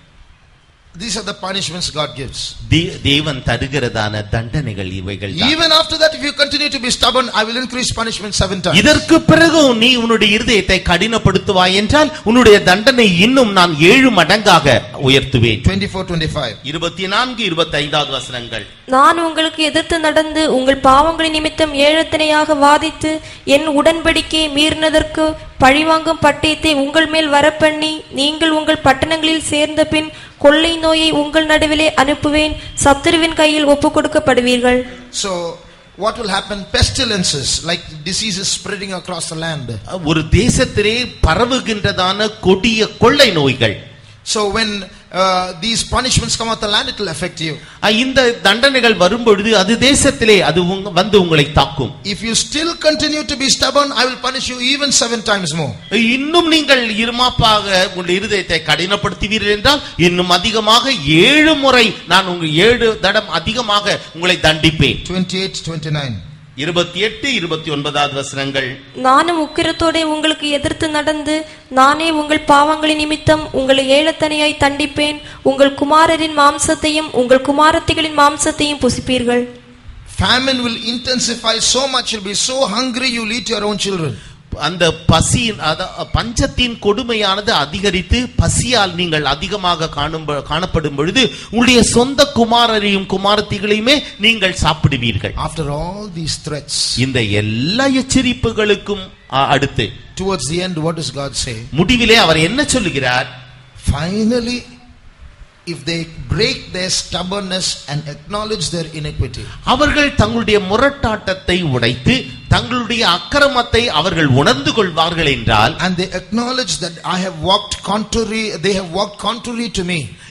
these are the punishments God gives. தே- தேவன் தருகிறதான தண்டனைகள் இவைகள் Even after that, if you continue to be stubborn, I will increase punishment seven times. இதற்கு பிறகும் நீ உன்னுடைய இருதயத்தை கடினப்படுத்துவாய் என்றால் உன்னுடைய தண்டனை இன்னும் நான் ஏழு மடங்காக உயர்த்துவேன் 24 25. இருபத்தி நான்கு இருபத்தி ஐந்தாவது வசனங்கள் நான் உங்களுக்கு எதிர்த்து நடந்து உங்கள் பாவங்களின் நிமித்தம் ஏழத்தனையாக வாதித்து என் உடன்படிக்கையை மீறினதற்கு பழிவாங்கும் பட்டயத்தை உங்கள் மேல் வரப்பண்ணி நீங்கள் உங்கள் பட்டணங்களில் சேர்ந்த பின் கொள்ளை நோயை உங்கள் நடுவிலே அனுப்புவேன் சத்துருவின் கையில் ஒப்புக் கொடுக்கப்படுவீர்கள் So, what will happen? Pestilences, like diseases spreading across the land. ஒரு தேசத்திலே பரவுகின்றதான கொடிய கொள்ளை நோய்கள் So, when uh, these punishments come out the land, it will affect you. அஹ் இந்த தண்டனைகள் வரும்பொழுது அது தேசத்திலே அது உங்க- வந்து உங்களை தாக்கும் If you still continue to be stubborn, I will punish you even seven times more. இன்னும் நீங்கள் இருமாப்பாக உங்களுடைய இருதயத்தை கடினப்படுத்துவீர்கள் என்றால் இன்னும் அதிகமாக ஏழு முறை நான் உங்கள் ஏழு தடம் அதிகமாக உங்களை தண்டிப்பேன் 28 29. இருபத்தி எட்டு இருபத்தி ஒன்பதாவது வசனங்கள் நானும் உக்கிரத்தோடே உங்களுக்கு எதிர்த்து நடந்து நானே உங்கள் பாவங்களின் நிமித்தம் உங்களை ஏழத்தனையாய் தண்டிப்பேன் உங்கள் குமாரரின் மாம்சத்தையும் உங்கள் குமாரத்திகளின் மாம்சத்தையும் புசிப்பீர்கள் Famine will intensify so much, you'll be so hungry, you'll eat your own children. அந்த பசியின் அத- பஞ்சத்தின் கொடுமையானது அதிகரித்து பசியால் நீங்கள் அதிகமாக காணும் பொ- காணப்படும் பொழுது உங்களுடைய சொந்த குமாரரையும் குமாரத்திகளையுமே நீங்கள் சாப்பிடுவீர்கள் After all these threats, இந்த எல்லா எச்சரிப்புகளுக்கும் அ- அடுத்து towards the end, what does God say? முடிவிலே அவர் என்ன சொல்லுகிறார் Finally, if they break their stubbornness and acknowledge their iniquity, அவர்கள் தங்களுடைய முரட்டாட்டத்தை உடைத்து தங்களுடைய அக்கிரமத்தை அவர்கள் உணர்ந்து கொள்வார்கள் என்றால் and they acknowledge that I have walked contrary, they have walked contrary to me.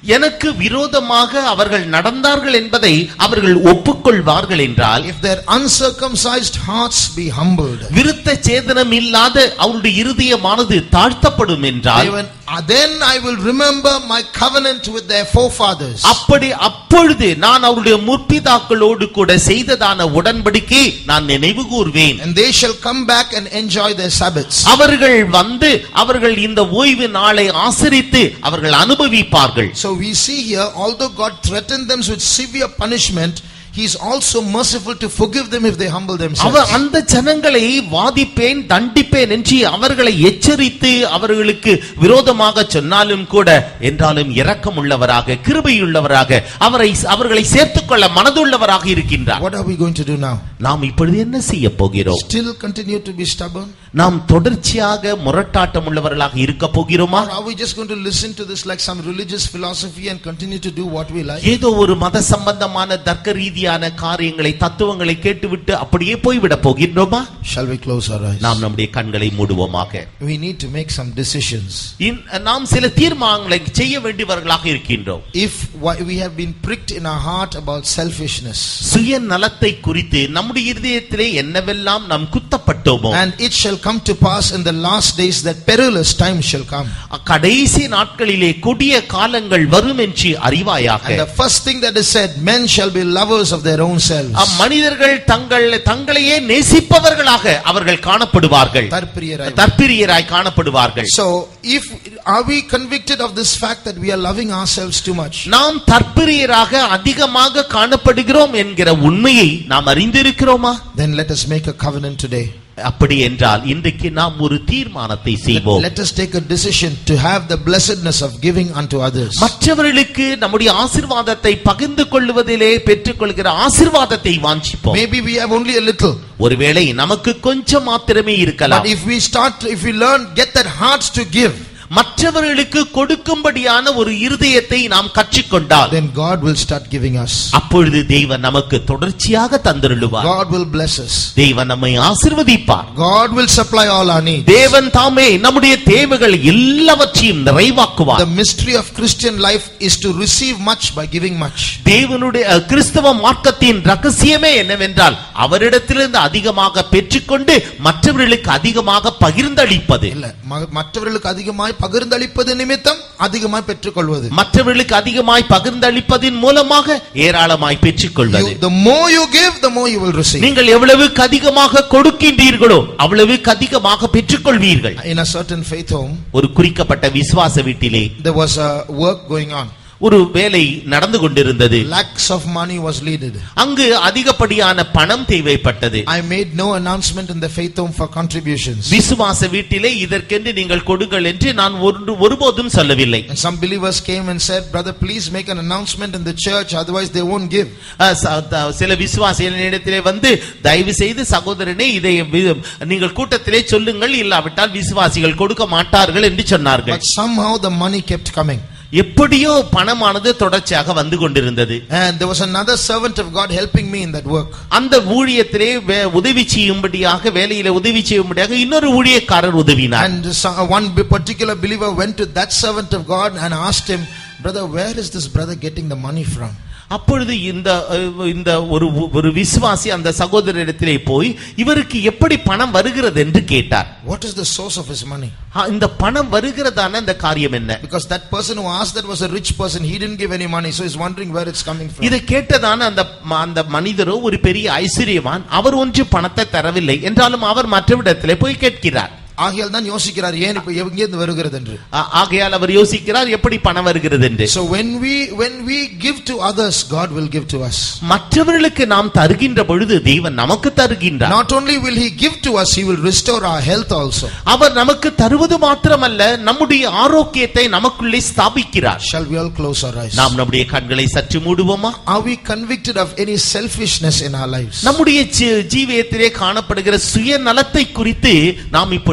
எனக்கு விரோதமாக அவர்கள் நடந்தார்கள் என்பதை அவர்கள் ஒப்புக்கொள்வார்கள் என்றால் if their uncircumcised hearts be humbled, விருத்த சேதனம் இல்லாத அவருடைய இருதயமானது தாழ்த்தப்படும் என்றால் even, then I will remember my covenant with their forefathers. அப்படி அப்பொழுது நான் அவருடைய முற்பிதாக்களோடு கூட செய்ததான உடன்படிக்கை நான் நினைவு கூர்வேன் And they shall come back and enjoy their Sabbaths. அவர்கள் வந்து அவர்கள் இந்த ஓய்வு நாளை ஆசரித்து அவர்கள் அனுபவிப்பார்கள் So we see here, although God threatened them with severe punishment, He is also merciful to forgive them if they humble our themselves. அந்த ஜனங்களை வாதிப்பேன் தண்டிப்பேன் என்று அவர்களை எச்சரித்து அவர்களுக்கு விரோதமாக சொன்னாலும் கூட என்றாலும் இரக்கம் உள்ளவராக கிருபையுள்ளவராக அவரை அவர்களை சேர்த்துக்கொள்ள மனதுள்ளவராக இருக்கின்றார் What are we going to do now? நாம் இப்பொழுது என்ன செய்ய போகிறோம் Still continue to be stubborn? நாம் தொடர்ச்சியாக முரட்டாட்டம் உள்ளவர்களாக இருக்க போகிறோமா Or are we just going to listen to this like some religious philosophy and continue to do what we like? ஏதோ ஒரு மத சம்பந்தமான தர்க்க ரீதியான காரியங்களை தத்துவங்களை கேட்டுவிட்டு அப்படியே போய்விட போகின்றோமா Shall we close our eyes? நாம் நம்முடைய கண்களை மூடுவோமாக We need to make some decisions. இன்- நாம் சில தீர்மானங்களை செய்ய வேண்டியவர்களாக இருக்கின்றோம் If why- we have been pricked in our heart about selfishness, சுய நலத்தை குறித்து நம்முடைய இருதயத்திலே என்னவெல்லாம் நாம் குத்தப்பட்டோமோ and it shall come to pass in the last days that perilous time shall come. கடைசி நாட்களிலே கொடிய காலங்கள் வரும் என்று அறிவாயாக And the first thing that is said, men shall be lovers of their own selves. மனிதர்கள் தங்கள் தங்களையே நேசிப்பவர்களாக அவர்கள் காணப்படுவார்கள் தற்பிரியராய். தற்பிரியராய் காணப்படுவார்கள் So, if are we convicted of this fact that we are loving ourselves too much? நாம் தற்பிரியராக அதிகமாக காணப்படுகிறோம் என்கிற உண்மையை நாம் அறிந்திருக்கிறோமா Then let us make a covenant today. அப்படி என்றால் இன்றைக்கு நாம் ஒரு தீர்மானத்தை Let, செய்வோம் let us take a decision to have the blessedness of giving unto others. மற்றவர்களுக்கு நம்முடைய ஆசிர்வாதத்தை பகிர்ந்து கொள்வதிலே பெற்றுக்கொள்கிற ஆசிர்வாதத்தை வாஞ்சிப்போம் Maybe we have only a little. ஒருவேளை நமக்கு கொஞ்சம் மாத்திரமே இருக்கலாம் But if we start, if we learn, get that heart to give, மற்றவர்களுக்கு கொடுக்கும்படியான ஒரு இருதயத்தை நாம் கற்றுக்கொண்டால் then God will start giving us. அப்பொழுது தெய்வன் நமக்கு தொடர்ச்சியாக தந்தருளுவார் God will bless us. தெய்வன் நம்மை ஆசிர்வதிப்பார் God will supply all our needs. தேவன் தாமே நம்முடைய தேவைகள் எல்லாவற்றையும் நிறைவாக்குவார் The mystery of Christian life is to receive much by giving much. தேவனுடைய அஹ், கிறிஸ்தவ மார்க்கத்தின் ரகசியமே என்னவென்றால் அவரிடத்திலிருந்து அதிகமாக பெற்றுக்கொண்டு மற்றவர்களுக்கு அதிகமாக பகிர்ந்தளிப்பது இல்ல ம- மற்றவர்களுக்கு அதிகமாய் பகிர்ந்தளிப்பது நிமித்தம் அதிகமாய் பெற்றுக்கொள்வது மற்றவர்களுக்கு அதிகமாய் பகிர்ந்தளிப்பதின் மூலமாக ஏராளமாய் பெற்றுக்கொள்வது You- the more you give, the more you will receive. நீங்கள் எவ்வளவுக்கு அதிகமாக கொடுக்கின்றீர்களோ அவ்வளவுக்கு அதிகமாக பெற்றுக்கொள்வீர்கள் In a certain faith home, ஒரு குறிக்கப்பட்ட விசுவாச வீட்டிலே there was a work going on. ஒரு வேலை நடந்து கொண்டிருந்தது Lakhs of money was needed. அங்கு அதிகப்படியான பணம் தேவைப்பட்டது I made no announcement in the faith home for contributions. விசுவாச வீட்டிலே இதற்கென்று நீங்கள் கொடுங்கள் என்று நான் ஒன்று ஒருபோதும் சொல்லவில்லை And some believers came and said, Brother, please make an announcement in the church, otherwise they won't give. அஹ், ச- த- சில விசுவாசிகள் இடத்திலே வந்து தயவு செய்து சகோதரனே இதை வி- நீங்கள் கூட்டத்திலே சொல்லுங்கள் இல்லாவிட்டால் விசுவாசிகள் கொடுக்க மாட்டார்கள் என்று சொன்னார்கள் But somehow the money kept coming. எப்படியோ பணமானது தொடர்ச்சியாக வந்து கொண்டிருந்தது And there was another servant of God helping me in that work. அந்த ஊழியத்திலே வே- உதவி செய்யும்படியாக வேலையில உதவி செய்யும்படியாக இன்னொரு ஊழியக்காரர் உதவினார் And so- one b- particular believer went to that servant of God and asked him, Brother, where is this brother getting the money from? அப்பொழுது இந்த அஹ், இந்த ஒரு ஒரு விசுவாசி அந்த சகோதரரிடத்திலே போய் இவருக்கு எப்படி பணம் வருகிறது என்று கேட்டார் What is the source of his money? ஆ, இந்த பணம் வருகிறதான இந்த காரியம் என்ன Because that person who asked that was a rich person, he didn't give any money, so he's wondering where it's coming from. இதை கேட்டதான அந்த ம- அந்த மனிதரோ ஒரு பெரிய ஐஸ்வர்யவான் அவர் ஒன்று பணத்தை தரவில்லை என்றாலும் அவர் மற்றவிடத்திலே போய் கேட்கிறார் ஆகையால் தான் யோசிக்கிறார் ஏன் இப்ப எங்கிருந்து வருகிறது என்று ஆ- ஆகையால் அவர் யோசிக்கிறார் எப்படி பணம் வருகிறது என்று So when we when we give to others, God will give to us. மற்றவர்களுக்கு நாம் தருகின்ற பொழுது தெய்வன் நமக்கு தருகின்றார் Not only will He give to us, He will restore our health also. அவர் நமக்கு தருவது மாத்திரமல்ல நம்முடைய ஆரோக்கியத்தை நமக்குள்ளே ஸ்தாபிக்கிறார் Shall we all close our eyes? நாம் நம்முடைய கண்களை சற்று மூடுவோமா Are we convicted of any selfishness in our lives? நம்முடைய ஜீ- ஜீவியத்திலே காணப்படுகிற சுயநலத்தை குறித்து நாம் இப்பொழுது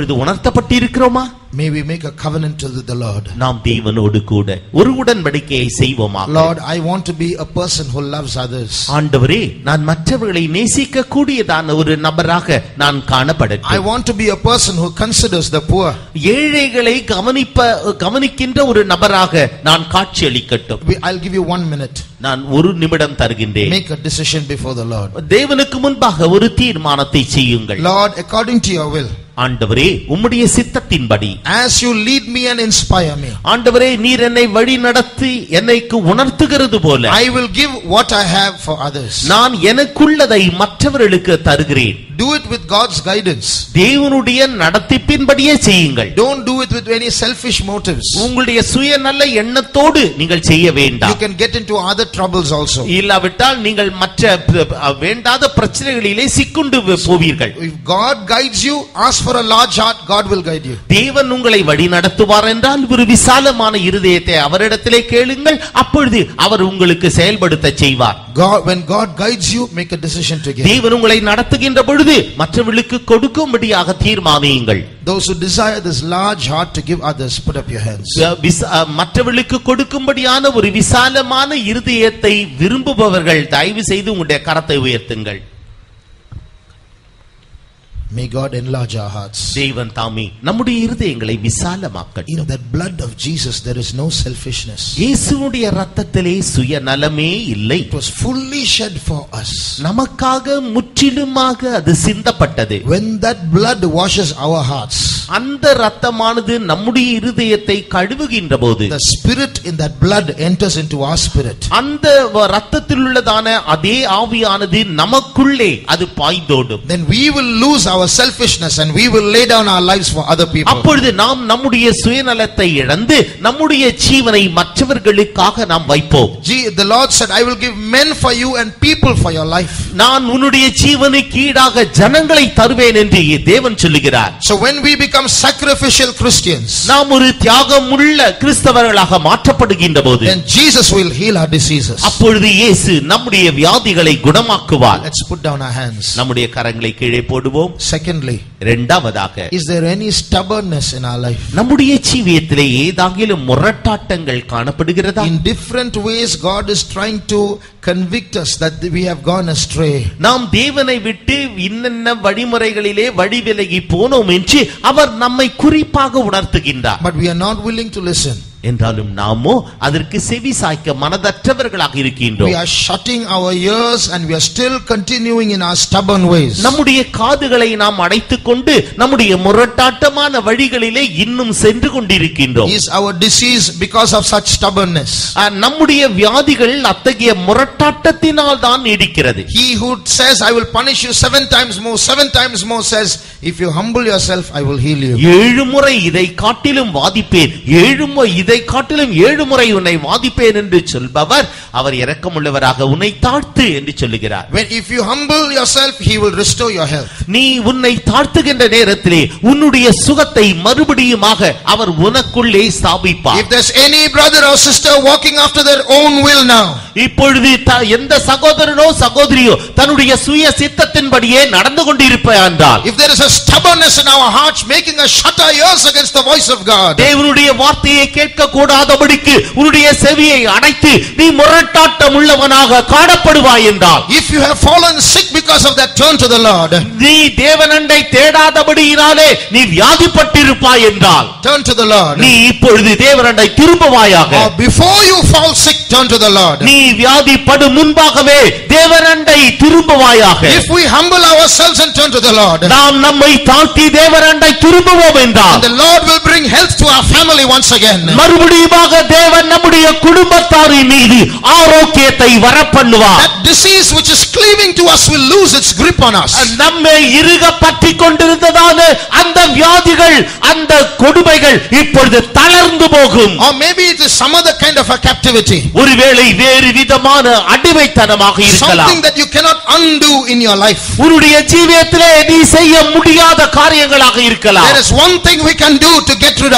இப்பொழுது உணர்த்தப்பட்டிருக்கிறோமா May we make a covenant with the Lord. நாம் தேவனோடு கூட ஒரு உடன்படிக்கையை செய்வோமா Lord, I want to be a person who loves others. ஆண்டவரே நான் மற்றவர்களை நேசிக்க கூடியதான ஒரு நபராக நான் I காணப்படட்டும் want to be a person who considers the poor. ஏழைகளை கவனிப்ப கவனிக்கின்ற ஒரு நபராக நான் காட்சியளிக்கட்டும் We- I'll give you one minute. நான் ஒரு நிமிடம் தருகின்றேன் Make a decision before the Lord. தேவனுக்கு முன்பாக ஒரு தீர்மானத்தை செய்யுங்கள் Lord, according to your will, ஆண்டவரே உம்முடைய சித்தத்தின்படி as you lead me and inspire me, ஆண்டவரே நீர் என்னை வழி நடத்தி என்னைக்கு உணர்த்துகிறது போல I will give what I have for others. நான் எனக்குள்ளதை மற்றவர்களுக்கு தருகிறேன் Do it with God's guidance. தேவனுடைய நடத்திப்பின்படியே செய்யுங்கள் Don't do it with any selfish motives. உங்களுடைய சுயநல எண்ணத்தோடு நீங்கள் செய்ய You வேண்டாம் can get into other troubles also. இல்லாவிட்டால் நீங்கள் மற்ற ப- ப- வேண்டாத பிரச்சனைகளிலே சிக்குண்டு வி- போவீர்கள் If God guides you, ask for a large heart, God will guide you. தேவன் உங்களை வழி நடத்துவார் என்றால் ஒரு விசாலமான இருதயத்தை அவரிடத்திலே கேளுங்கள் அப்பொழுது அவர் உங்களுக்கு செயல்படுத்த செய்வார் God, when God guides you, make a decision to give. தேவன் உங்களை நடத்துகின்ற பொழுது மற்றவர்களுக்கு கொடுக்கும்படியாக தீர்மானியுங்கள் Those who desire this large heart to give others, put up your hands. அஹ் விச- அஹ் மற்றவர்களுக்கு கொடுக்கும்படியான ஒரு விசாலமான இருதயத்தை விரும்புபவர்கள் தயவு செய்து உங்களுடைய கரத்தை உயர்த்துங்கள் May God enlarge our hearts. தேவன் தாமே நம்முடைய இருதயங்களை In விசாலமாக்கட்டும் that blood of Jesus, there is no selfishness. இயேசுவுடைய ரத்தத்திலே சுயநலமே இல்லை It was fully shed for us. நமக்காக முற்றிலுமாக அது சிந்தப்பட்டது When that blood washes our hearts, அந்த ரத்தமானது நம்முடைய இருதயத்தை கழுவுகின்ற போது the spirit in that blood enters into our spirit. அந்த வ- ரத்தத்தில் உள்ளதான அதே ஆவியானது நமக்குள்ளே அது பாய்ந்தோடும் Then we will lose our selfishness and we will lay down our lives for other people. அப்பொழுது நாம் நம்முடைய சுயநலத்தை இழந்து நம்முடைய ஜீவனை மற்றவர்களுக்காக நாம் வைப்போம் Gee, the Lord said, I will give men for you and people for your life. நான் உன்னுடைய ஜீவனுக்கு ஈடாக ஜனங்களை தருவேன் என்று தேவன் சொல்லுகிறார் So when we become sacrificial Christians, நாம் ஒரு தியாகமுள்ள கிறிஸ்தவர்களாக மாற்றப்படுகின்ற போது then Jesus will heal our diseases. அப்பொழுது இயேசு நம்முடைய வியாதிகளை குணமாக்குவார் Let's put down our hands. நம்முடைய கரங்களை கீழே போடுவோம் Secondly, இரண்டாவதாக is there any stubbornness in our life? நம்முடைய ஜீவியத்திலே ஏதாகிலும் முரட்டாட்டங்கள் காணப்படுகிறதா In different ways, God is trying to convict us that we have gone astray. நாம் தேவனை விட்டு இன்னென்ன வழிமுறைகளிலே வழி விலகி போனோம் என்று அவர் நம்மை குறிப்பாக உணர்த்துகின்றார் But we are not willing to listen. என்றாலும் நாமோ அதற்கு செவி சாய்க்க மனதற்றவர்களாக We இருக்கின்றோம் are shutting our ears and we are still continuing in our stubborn ways. நம்முடைய காதுகளை நாம் அடைத்துக் கொண்டு நம்முடைய முரட்டாட்டமான வழிகளிலே இன்னும் சென்று கொண்டிருக்கின்றோம் Is our disease because of such stubbornness? அஹ், நம்முடைய வியாதிகள் அத்தகைய முரட்டாட்டத்தினால் தான் நீடிக்கிறது He who says, I will punish you seven times more, seven times more says, if you humble yourself, I will heal you. ஏழு முறை இதை காட்டிலும் வாதிப்பேன் ஏழு முறை இதை காட்டிலும் ஏழு முறை உன்னை வாதிப்பேன் என்று சொல்பவர் அவர் இரக்கமுள்ளவராக உன்னை தாழ்த்து என்று சொல்லுகிறார் When if you humble yourself, he will restore your health. நீ உன்னை தாழ்த்துகின்ற நேரத்திலே உன்னுடைய சுகத்தை மறுபடியுமாக அவர் உனக்குள்ளே ஸ்தாபிப்பார் If there's any brother or sister walking after their own will now, இப்பொழுது த- எந்த சகோதரனோ சகோதரியோ தன்னுடைய சுய சித்தத்தின்படியே நடந்து கொண்டிருப்பார் என்றால் if there is a stubbornness in our hearts making us shut our ears against the voice of God, தேவனுடைய வார்த்தையை கேட்க கூடாதபடிக்கு உன்னுடைய செவியை அடைத்து நீ முரட்டாட்டம் உள்ளவனாக காணப்படுவாய் என்றால் if you have fallen sick because of that, turn to the Lord. நீ தேவனண்டை தேடாதபடியினாலே நீ வியாதிப்பட்டிருப்பாய் என்றால் Turn to the Lord. நீ இப்பொழுது தேவனண்டை திரும்புவாயாக Or before you fall sick, turn to the Lord. நீ வியாதிப்படும் முன்பாகவே தேவனண்டை திரும்புவாயாக If we humble ourselves and turn to the Lord, நாம் நம்மை தாழ்த்தி தேவனண்டை திரும்புவோம் என்றால் the Lord will bring health to our family once again. மறுபடியுமாக தேவன் நம்முடைய குடும்பத்தாரின் மீது ஆரோக்கியத்தை வரப்பண்ணுவார் That disease which is cleaving to us will lose its grip on us. நம்மை இருக பற்றி கொண்டிருந்ததான அந்த வியாதிகள் அந்த கொடுமைகள் இப்பொழுது தளர்ந்து போகும் Or maybe it is some other kind of a captivity. ஒருவேளை வேறு விதமான அடிமைத்தனமாக இருக்கலாம் Something that you cannot undo in your life. உன்னுடைய ஜீவியத்திலே நீ செய்ய முடியாத காரியங்களாக இருக்கலாம் There is one thing we can do to get rid of it.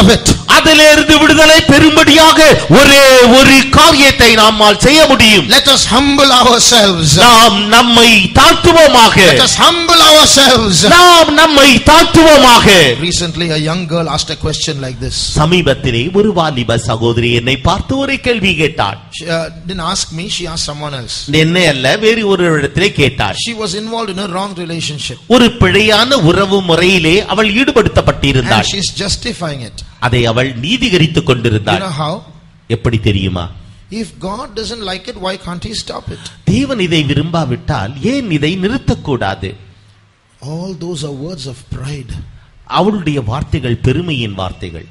அதிலிருந்து விடுதலை பெறும்படியாக ஒரே ஒரு காரியத்தை நம்மால் செய்ய முடியும் Let us humble ourselves. நாம் நம்மை தாழ்த்துவோமாக Let us humble ourselves. நாம் நம்மை தாழ்த்துவோமாக Recently, a young girl asked a question like this. சமீபத்திலே ஒரு வாலிப சகோதரி என்னை பார்த்து ஒரு கேள்வி கேட்டாள் She uh, didn't ask me, she asked someone else. என்னை அல்ல வேறு ஒரு இடத்திலே கேட்டாள் She was involved in a wrong relationship. ஒரு பிழையான உறவு முறையிலே அவள் And ஈடுபடுத்தப்பட்டிருந்தாள் she's justifying it. அதை அவள் நீதிகரித்துக் You கொண்டிருந்தாள் know how? எப்படி தெரியுமா If God doesn't like it, why can't He stop it? தேவன் இதை விரும்பாவிட்டால் ஏன் இதை நிறுத்தக்கூடாது All those are words of pride. அவளுடைய வார்த்தைகள் பெருமையின் வார்த்தைகள்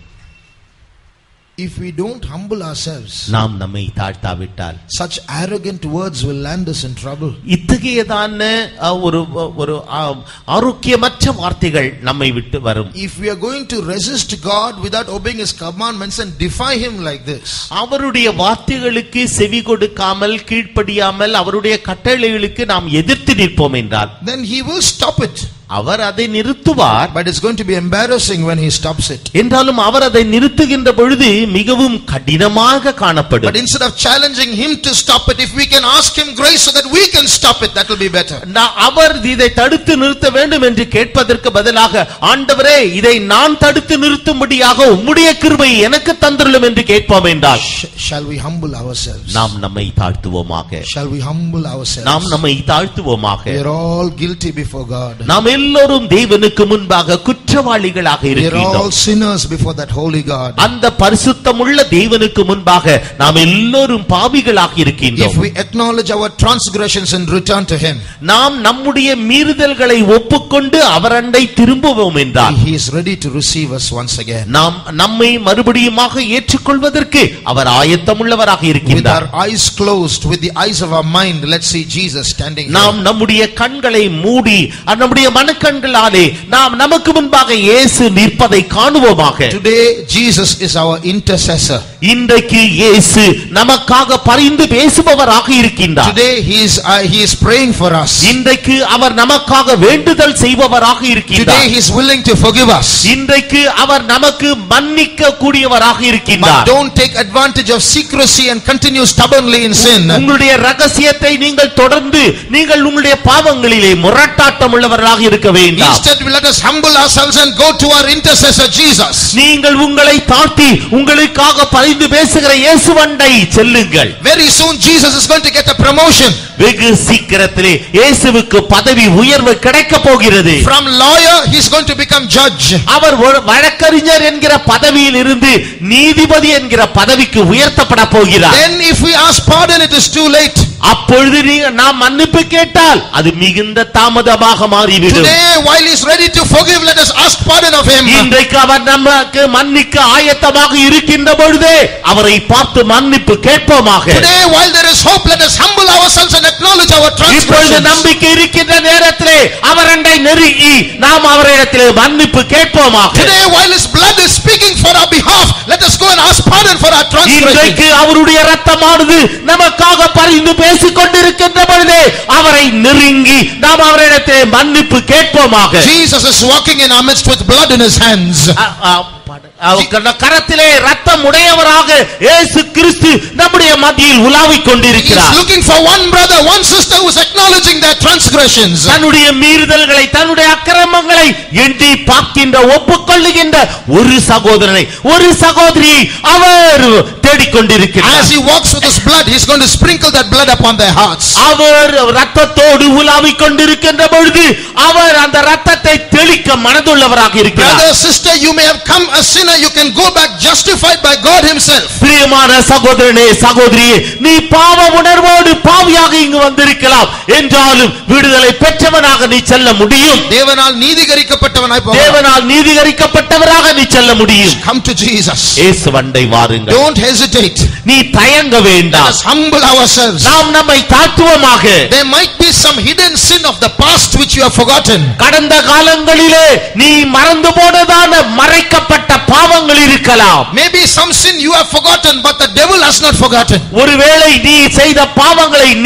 If we don't humble ourselves, நாம் நம்மை தாழ்த்தாவிட்டால் such arrogant words will land us in trouble. இத்தகையதான அஹ், ஒரு ஒரு ஆம், ஆரோக்கியமற்ற வார்த்தைகள் நம்மை விட்டு வரும் If we are going to resist God without obeying His commandments and defy Him like this, அவருடைய வார்த்தைகளுக்கு செவி கொடுக்காமல் கீழ்ப்படியாமல் அவருடைய கட்டளைகளுக்கு நாம் எதிர்த்து நிற்போம் என்றால் then He will stop it. அவர் அதை நிறுத்துவார் But it's going to be embarrassing when He stops it. என்றாலும் அவர் அதை நிறுத்துகின்ற பொழுது மிகவும் கடினமாக But காணப்படும் instead of challenging Him to stop it, if we can ask Him grace so that we can stop it, that will be better. நான் அவர் இதை தடுத்து நிறுத்த வேண்டும் என்று கேட்பதற்கு பதிலாக ஆண்டவரே இதை நான் தடுத்து நிறுத்தும்படியாக உம்முடைய கிருபை எனக்கு தந்துள்ளம் என்று கேட்போம் என்றால் Sh- shall we humble ourselves? நாம் நம்மை தாழ்த்துவோமாக Shall we humble நாம் ourselves? நம்மை தாழ்த்துவோமாக We are all guilty before God. நாம் எல்லோரும் தேவனுக்கு முன்பாக குற்றவாளிகளாக We are all இருக்கின்றோம் sinners before that holy God. அந்த பரிசுத்தமுள்ள தேவனுக்கு முன்பாக நாம் எல்லோரும் பாவிகளாக If இருக்கின்றோம் we acknowledge our transgressions and return to Him, நாம் நம்முடைய மீறுதல்களை ஒப்புக்கொண்டு அவரண்டை திரும்புவோம் என்றால் He is ready to receive us once again. நாம் நம்மை மறுபடியுமாக ஏற்றுக்கொள்வதற்கு அவர் ஆயத்தமுள்ளவராக With இருக்கின்றார் our eyes closed, with the eyes of our mind, let's see Jesus standing here. நாம் நம்முடைய கண்களை மூடி அஹ், நம்முடைய மனக்கண்களாலே நாம் நமக்கு முன்பாக இயேசு நிற்பதை காணுவோமாக Today, Jesus is our intercessor. இன்றைக்கு இயேசு நமக்காக பரிந்து பேசுபவராக இருக்கின்றார் Today, He is, uh, he is praying for us. இன்றைக்கு அவர் நமக்காக வேண்டுதல் செய்பவராக Today, இருக்கின்றார் He is willing to forgive us. இன்றைக்கு அவர் நமக்கு மன்னிக்க கூடியவராக But இருக்கின்றார் don't take advantage of secrecy and continue stubbornly in sin. உங்களுடைய ரகசியத்தை நீங்கள் தொடர்ந்து நீங்கள் உங்களுடைய பாவங்களிலே முரட்டாட்டம் உள்ளவர்களாக இருக்க வேண்டாம் Instead, let us humble ourselves and go to our intercessor, Jesus. நீங்கள் உங்களை தாழ்த்தி உங்களுக்காக பரிந்து பேசுகிற இயேசுவண்டை செல்லுங்கள் Very soon, Jesus is going to get a promotion. வெகு சீக்கிரத்திலே இயேசுவுக்கு பதவி உயர்வு கிடைக்க போகிறது From lawyer, he's going to become judge. அவர் ஒரு வழக்கறிஞர் என்கிற பதவியில் இருந்து நீதிபதி என்கிற பதவிக்கு உயர்த்தப்பட போகிறார் Then if we ask pardon, it is too late. அப்பொழுது நீங்க நாம் மன்னிப்பு கேட்டால் அது மிகுந்த தாமதமாக மாறிவிடும் Today, while he's ready to forgive, let us ask pardon of him. இன்றைக்கு அவர் நமக்கு மன்னிக்க ஆயத்தமாக இருக்கின்ற பொழுதே அவரை பார்த்து மன்னிப்பு கேட்போமாக Today, while there is hope, let us humble ourselves and acknowledge our இப்பொழுது transgressions. நம்பிக்கை இருக்கின்ற நேரத்திலே அவரண்டை நெருங்கி நாம் அவரிடத்திலே மன்னிப்பு கேட்போமாக Today, while his blood is speaking for our behalf, let us go and ask pardon for our transgressions. இன்றைக்கு அவருடைய ரத்தமானது நமக்காக பரிந்து பேசிக் கொண்டிருக்கின்ற பொழுதே அவரை நெருங்கி நாம் அவரிடத்திலே மன்னிப்பு கேட்போமாக Jesus is walking in our midst with blood in his hands. அ- அ- பட- அ- க- கரத்திலே ரத்தம் உடையவராக இயேசு கிறிஸ்து நம்முடைய மத்தியில் உலாவிக் He is கொண்டிருக்கிறார் looking for one brother, one sister who is acknowledging their transgressions. தன்னுடைய மீறுதல்களை தன்னுடைய அக்கிரமங்களை எண்ணி பார்க்கின்ற ஒப்புக்கொள்ளுகின்ற ஒரு சகோதரனை ஒரு சகோதரியை அவர் தேடிக்கொண்டிருக்கிறார் As he walks with his blood, he is going to sprinkle that blood upon their hearts. அவர் ரத்தத்தோடு உலாவிக் கொண்டிருக்கின்ற பொழுது அவர் அந்த ரத்தத்தை தெளிக்க மனதுள்ளவராக இருக்கிறார் Brother, sister, you may have come a sinner, you can go back justified by God himself. பிரியமான சகோதரனே சகோதரியே நீ பாவ உணர்வோடு பாவியாக இங்கு வந்திருக்கலாம் என்றாலும் விடுதலை பெற்றவனாக நீ செல்ல முடியும் தேவனால் நீதிகரிக்கப்பட்டவனாய் போகலாம். தேவனால் நீதிகரிக்கப்பட்டவராக நீ செல்ல முடியும் Come to Jesus. இயேசுவண்டை வாருங்கள் Don't hesitate. நீ தயங்க Let வேண்டாம் us humble ourselves. நாம் நம்மை தாழ்த்துவமாக There might be some hidden sin of the past which you have forgotten. கடந்த காலங்களிலே நீ மறந்து போனதான மறைக்கப்பட்ட பாவங்கள் இருக்கலாம் Maybe some sin you have forgotten, but the devil has not forgotten. ஒருவேளை நீ செய்த பாவங்களை நீ மறந்து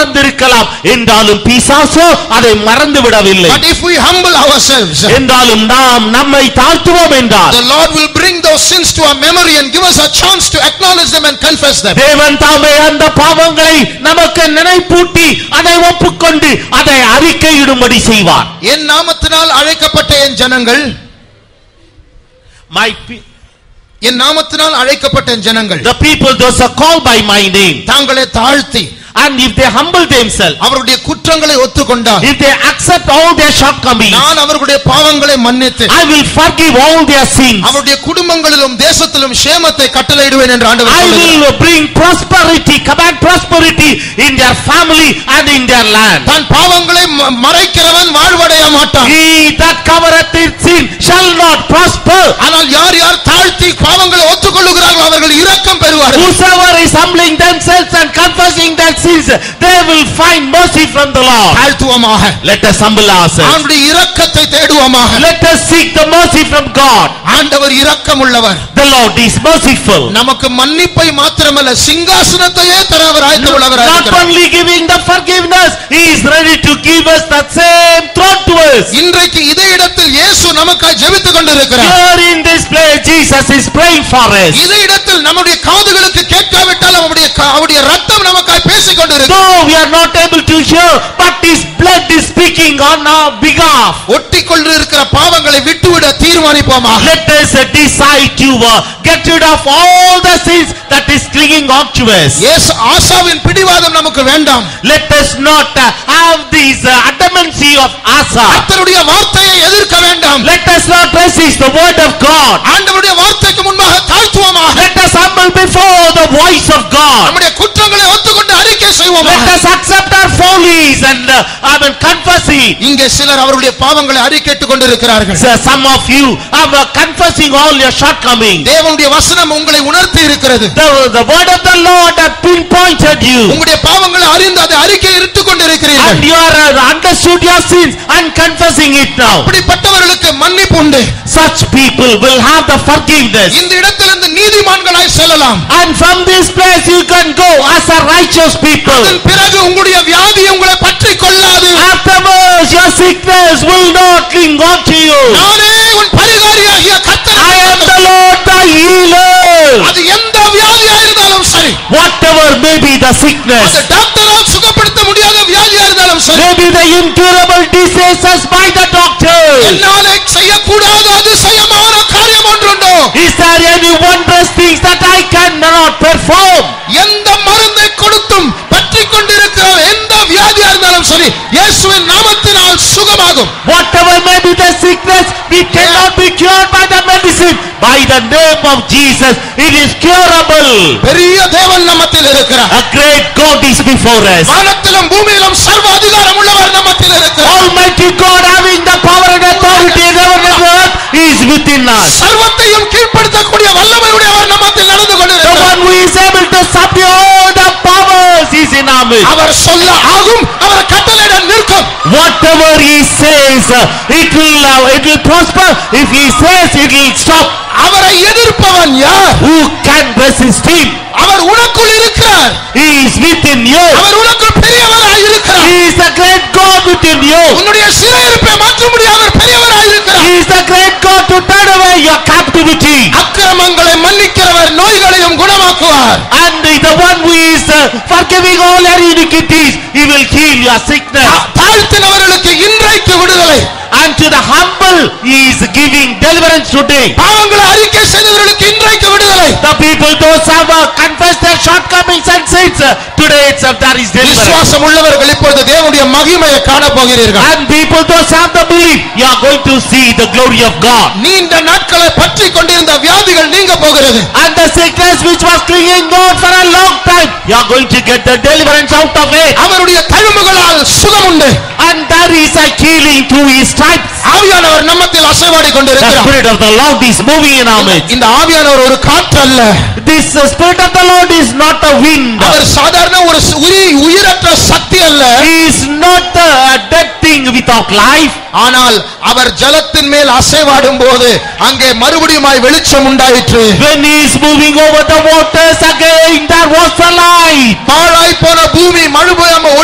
மறந்திருக்கலாம் என்றாலும் பிசாசோ அதை மறந்து விடவில்லை But if we humble ourselves, என்றாலும் நாம் நம்மை தாழ்த்துவோம் என்றால் the Lord will bring those sins to our memory and give us a chance to acknowledge them and confess them. தேவன் தாமே அந்த பாவங்களை நமக்கு நினைப்பூட்டி அதை ஒப்புக்கொண்டு அதை அறிக்கையிடும்படி செய்வார் என் நாமத்தினால் அழைக்கப்பட்ட என் ஜனங்கள் My pe- என் நாமத்தினால் அழைக்கப்பட்ட என் ஜனங்கள் the people those are called by my name தாங்களை தாழ்த்தி and if they humble themselves அவருடைய குற்றங்களை ஒத்துக்கொண்டால் if they accept all their shortcomings நான் அவர்களுடைய பாவங்களை மன்னித்து I will forgive all their sins அவருடைய குடும்பங்களிலும் தேசத்திலும் சேமத்தை கட்டளையிடுவேன் என்று ஆண்டவர் I சொல்லுகிறார். will bring prosperity command prosperity in their family and in their land தன் பாவங்களை ம- மறைக்கிறவன் வாழ்வடைய மாட்டான் he that covereth his sin shall not prosper ஆனால் யார் யார் தாழ்த்தி பாவங்களை ஒத்துக்கொள்ளுகிறார்களோ அவர்கள் இரக்கம் பெறுவார்கள் whosoever is humbling themselves and confessing their sins they will find mercy from the Lord தாழ்த்துவமாக let us humble ourselves அவனுடைய இரக்கத்தை தேடுவோமாக let us seek the mercy from God ஆண்டவர் இரக்கம் உள்ளவர் the Lord is merciful நமக்கு மன்னிப்பை மாத்திரமல்ல சிங்காசனத்தையே தர அவர் ஆயத்த உள்ளவராக not இருக்கிறார். only giving the forgiveness he is ready to give us that same throne to us இன்றைக்கு இதே இடத்தில் இயேசு நமக்காய் ஜெபித்துக் கொண்டிருக்கிறார் here in this place Jesus is praying for us இதே இடத்தில் நம்முடைய காதுகளுக்கு கேட்காவிட்டால் அவருடைய கா- அவருடைய ரத்தம் நமக்காய் பேசிக் கொண்டிருக்கிறது though we are not able to hear but his blood is speaking on our behalf ஒட்டி கொண்டிருக்கிற பாவங்களை விட்டுவிட தீர்மானிப்போமாக let us uh, decide to uh, get rid of all the sins that is clinging on to us இயேசு ஆசாவின் பிடிவாதம் நமக்கு வேண்டாம் let us not uh, have this uh, adamancy of Asa கர்த்தருடைய வார்த்தையை எதிர்க்க வேண்டாம் let us not resist the word of God ஆண்டவருடைய வார்த்தைக்கு முன்பாக தாழ்த்துவோமாக let us humble before the voice of God நம்முடைய குற்றங்களை ஒத்துக்கொண்டு அறிக்கை let செய்வோமாக us accept our follies and uh, I mean confess it இங்கே சிலர் அவருடைய பாவங்களை அறிக்கையிட்டுக் கொண்டிருக்கிறார்கள் So some of you are uh, confessing all your shortcomings தேவனுடைய வசனம் உங்களை உணர்த்தி இருக்கிறது the, the word of the Lord have pinpointed you உங்களுடைய பாவங்களை அறிந்து அதை அறிக்கை இட்டுக் கொண்டிருக்கிறீர்கள் and you are uh, understood your sins and confessing it now அப்படிப்பட்டவர்களுக்கு மன்னிப்பு உண்டு such people will have the forgiveness இந்த இடத்திலிருந்து நீதிமான்களாய் செல்லலாம் and from this place you can go as a righteous people அதன் பிறகு உங்களுடைய வியாதி உங்களை பற்றி கொள்ளாது afterwards your sickness will not cling on to you நானே உன் பரிகாரியாகிய கர்த்தர் I am the Lord thy healer அது எந்த வியாதியா இருந்தாலும் சரி whatever may be the sickness அது டாக்டரால் சுகப்படுத்த முடியாத வியாதியா இருந்தாலும் சரி maybe the incurable diseases by the doctor என்னாலே செய்யக்கூடாத அதிசயமான காரியம் ஒன்றுண்டோ is there any wondrous things that I cannot perform எந்த மருந்தை கொடுத்தும் பற்றி கொண்டிருக்கிற எந்த வியாதியா இருந்தாலும் சரி இயேசுவின் நாமத்தினால் சுகமாகும் whatever may be the sickness it cannot be cured by the medicine by the name of Jesus it is curable பெரிய தேவன் நம்மத்தில் இருக்கிறார் a great God is before us வானத்திலும் பூமியிலும் சர்வ அதிகாரம் உள்ளவர் நம்மத்தில் இருக்கிறார் Almighty God having the power and authority in heaven and earth is within us சர்வத்தையும் கீழ்ப்படுத்தக்கூடிய வல்லமையுடையவர் நம்மத்தில் நடந்து the கொண்டிருக்கிறார் one who is able to subdue all the powers is in our midst அவர் சொல்ல ஆகும் அவர் கட்டளையிட நிற்கும் whatever he says uh, it will uh, it will prosper if he says it will stop அவரை எதிர்ப்பவன் யார் who can resist him அவர் உனக்குள் இருக்கிறார் he is within you அவர் உனக்குள் பெரியவராய் இருக்கிறார் he is the great God within you உன்னுடைய சிறையிருப்பை மாற்ற முடியாத அவர் பெரியவராய் இருக்கிறார் he is the great God to turn away your captivity அக்கிரமங்களை மன்னிக்கிறவர் நோய்களையும் குணமாக்குவார் and the one who is uh, forgiving all your iniquities he will heal your sickness தாழ்த்தினவர்களுக்கு இன்றைக்கு விடுதலை and to the humble he is giving deliverance today பாவங்களை அறிக்கை செய்தவர்களுக்கு இன்றைக்கு விடுதலை the people those have uh, confessed their shortcomings and sins uh, today itself there is deliverance விசுவாசம் உள்ளவர்கள் இப்பொழுது தேவனுடைய மகிமையை காண போகிறீர்கள் and people those have the belief you are going to see the glory of God நீண்ட நாட்களை பற்றி கொண்டிருந்த வியாதிகள் நீங்க போகிறது and the sickness which was clinging on for a long time you are going to get the deliverance out of it அவருடைய தழும்புகளால் சுகம் உண்டு and there is a healing through his stripes ஆவியானவர் நம்மத்தில் அசைவாடி the கொண்டிருக்கிறார் spirit of the Lord is moving in our midst இந்த ஆவியானவர் ஒரு காற்று அல்ல this uh, spirit of the Lord is not a wind அவர் சாதாரண ஒரு சு- உயிர் உயிரற்ற சக்தி அல்ல he is not a dead thing without life ஆனால் அவர் ஜலத்தின் மேல் அசைவாடும் போது அங்கே மறுபடியுமாய் வெளிச்சம் உண்டாயிற்று when he is moving over the waters again there was a light பாழாய் போன பூமி மறுபடியும் ஒழுங்க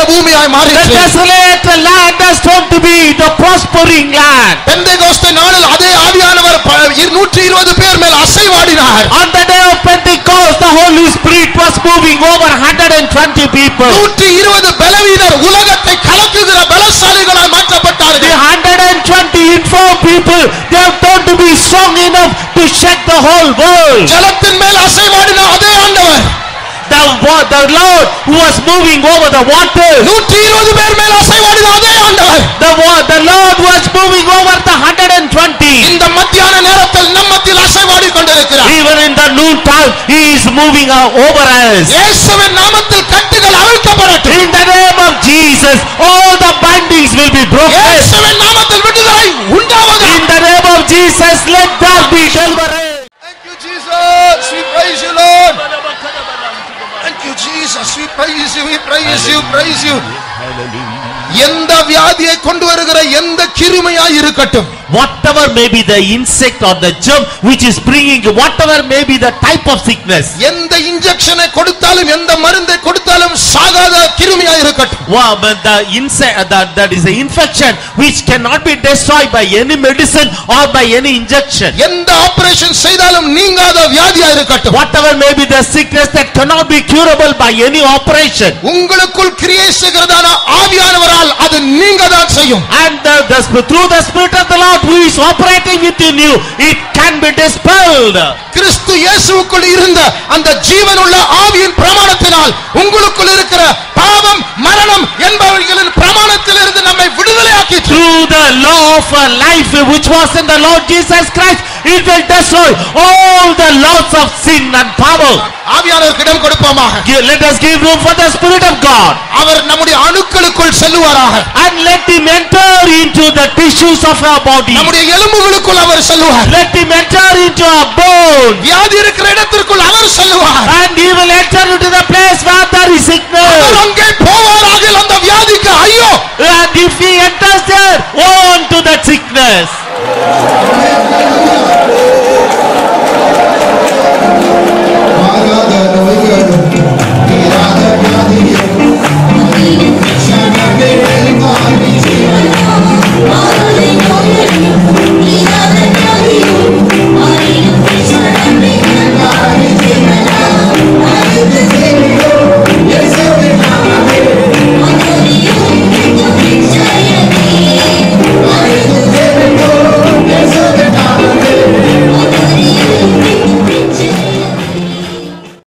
பூமியாய் The மாறிற்று desolate land has turned to be the prospering land. பெந்தைகோஸ்தே நாளில் அதே ஆவியானவர் ப- நூற்றி இருபது பேர் மேல் அசைவாடினார் On the day of Pentecost, the Holy Spirit was moving over 120 people. நூற்றி இருபது பலவீனர் உலகத்தை கலக்குகிற பலசாலிகளாய் The மாற்றப்பட்டார்கள் 120 informed people, they have turned to be strong enough to shake the whole world. ஜலத்தின் மேல் அசைவாடின அதே ஆண்டவர் The, wa- the Lord who was moving over the water, நூற்றி இருபது பேர் மேல் அசைவாடின அதே ஆண்டவர் the, wa- the Lord was moving over the 120. இந்த மத்தியான நேரத்தில் நம் மத்தியில் அசைவாடி கொண்டிருக்கிறார் Even in the noon time, He is moving uh, over us. இயேசுவின் நாமத்தில் கட்டுகள் அவிழ்க்கப்படட்டும் In the name of Jesus, all the bindings will be broken. இயேசுவின் நாமத்தில் விடுதலை உண்டாவதாக In the name of Jesus, let there be deliverance. Thank you Jesus we praise you Lord Thank you Jesus we praise you we praise you praise you எந்த வியாதியை கொண்டு வருகிற எந்த கிருமையாய் இருக்கட்டும் Whatever may be the insect or the germ which is bringing, whatever may be the type of sickness, எந்த இன்ஜெக்ஷனை கொடுத்தாலும் எந்த மருந்தை கொடுத்தாலும் சாகாத கிருமியாய் இருக்கட்டும் Wow, but the insect uh, that, that is an infection which cannot be destroyed by any medicine or by any injection. எந்த operation செய்தாலும் நீங்காத வியாதியா இருக்கட்டும் Whatever may be the sickness that cannot be curable by any operation. உங்களுக்குள் கிரியை செய்கிறதான ஆவியானவரால் அது நீங்க தான் செய்யும் And the, the, sp- through the Spirit of the Lord who is operating within you, it can be dispelled. கிறிஸ்து இயேசுவுக்குள் இருந்த அந்த ஜீவனுள்ள ஆவியின் பிரமாணத்தினால் உங்களுக்குள் இருக்கிற பாவம் மரணம் என்பவர்களின் பிரமாணத்திலிருந்து நம்மை விடுதலையாக்கி Through the law of uh, life which was in the Lord Jesus Christ, it will destroy all the laws of sin and power. ஆவியானவருக்கு இடம் கொடுப்போமாக Give- Let us give room for the Spirit of God. அவர் நம்முடைய அணுக்களுக்குள் செல்லுவாராக And let him enter into the tissues of our body. நம்முடைய எலும்புகளுக்குள் அவர் செல்லுவார் Let him enter into our bone. வியாதி இருக்கிற இடத்திற்குள் அவர் செல்லுவார் And he will enter into the place where there is our sickness. அங்கே போவாராக அந்த வியாதிக்கு ஐயோ And if he enters there, woe unto that sickness.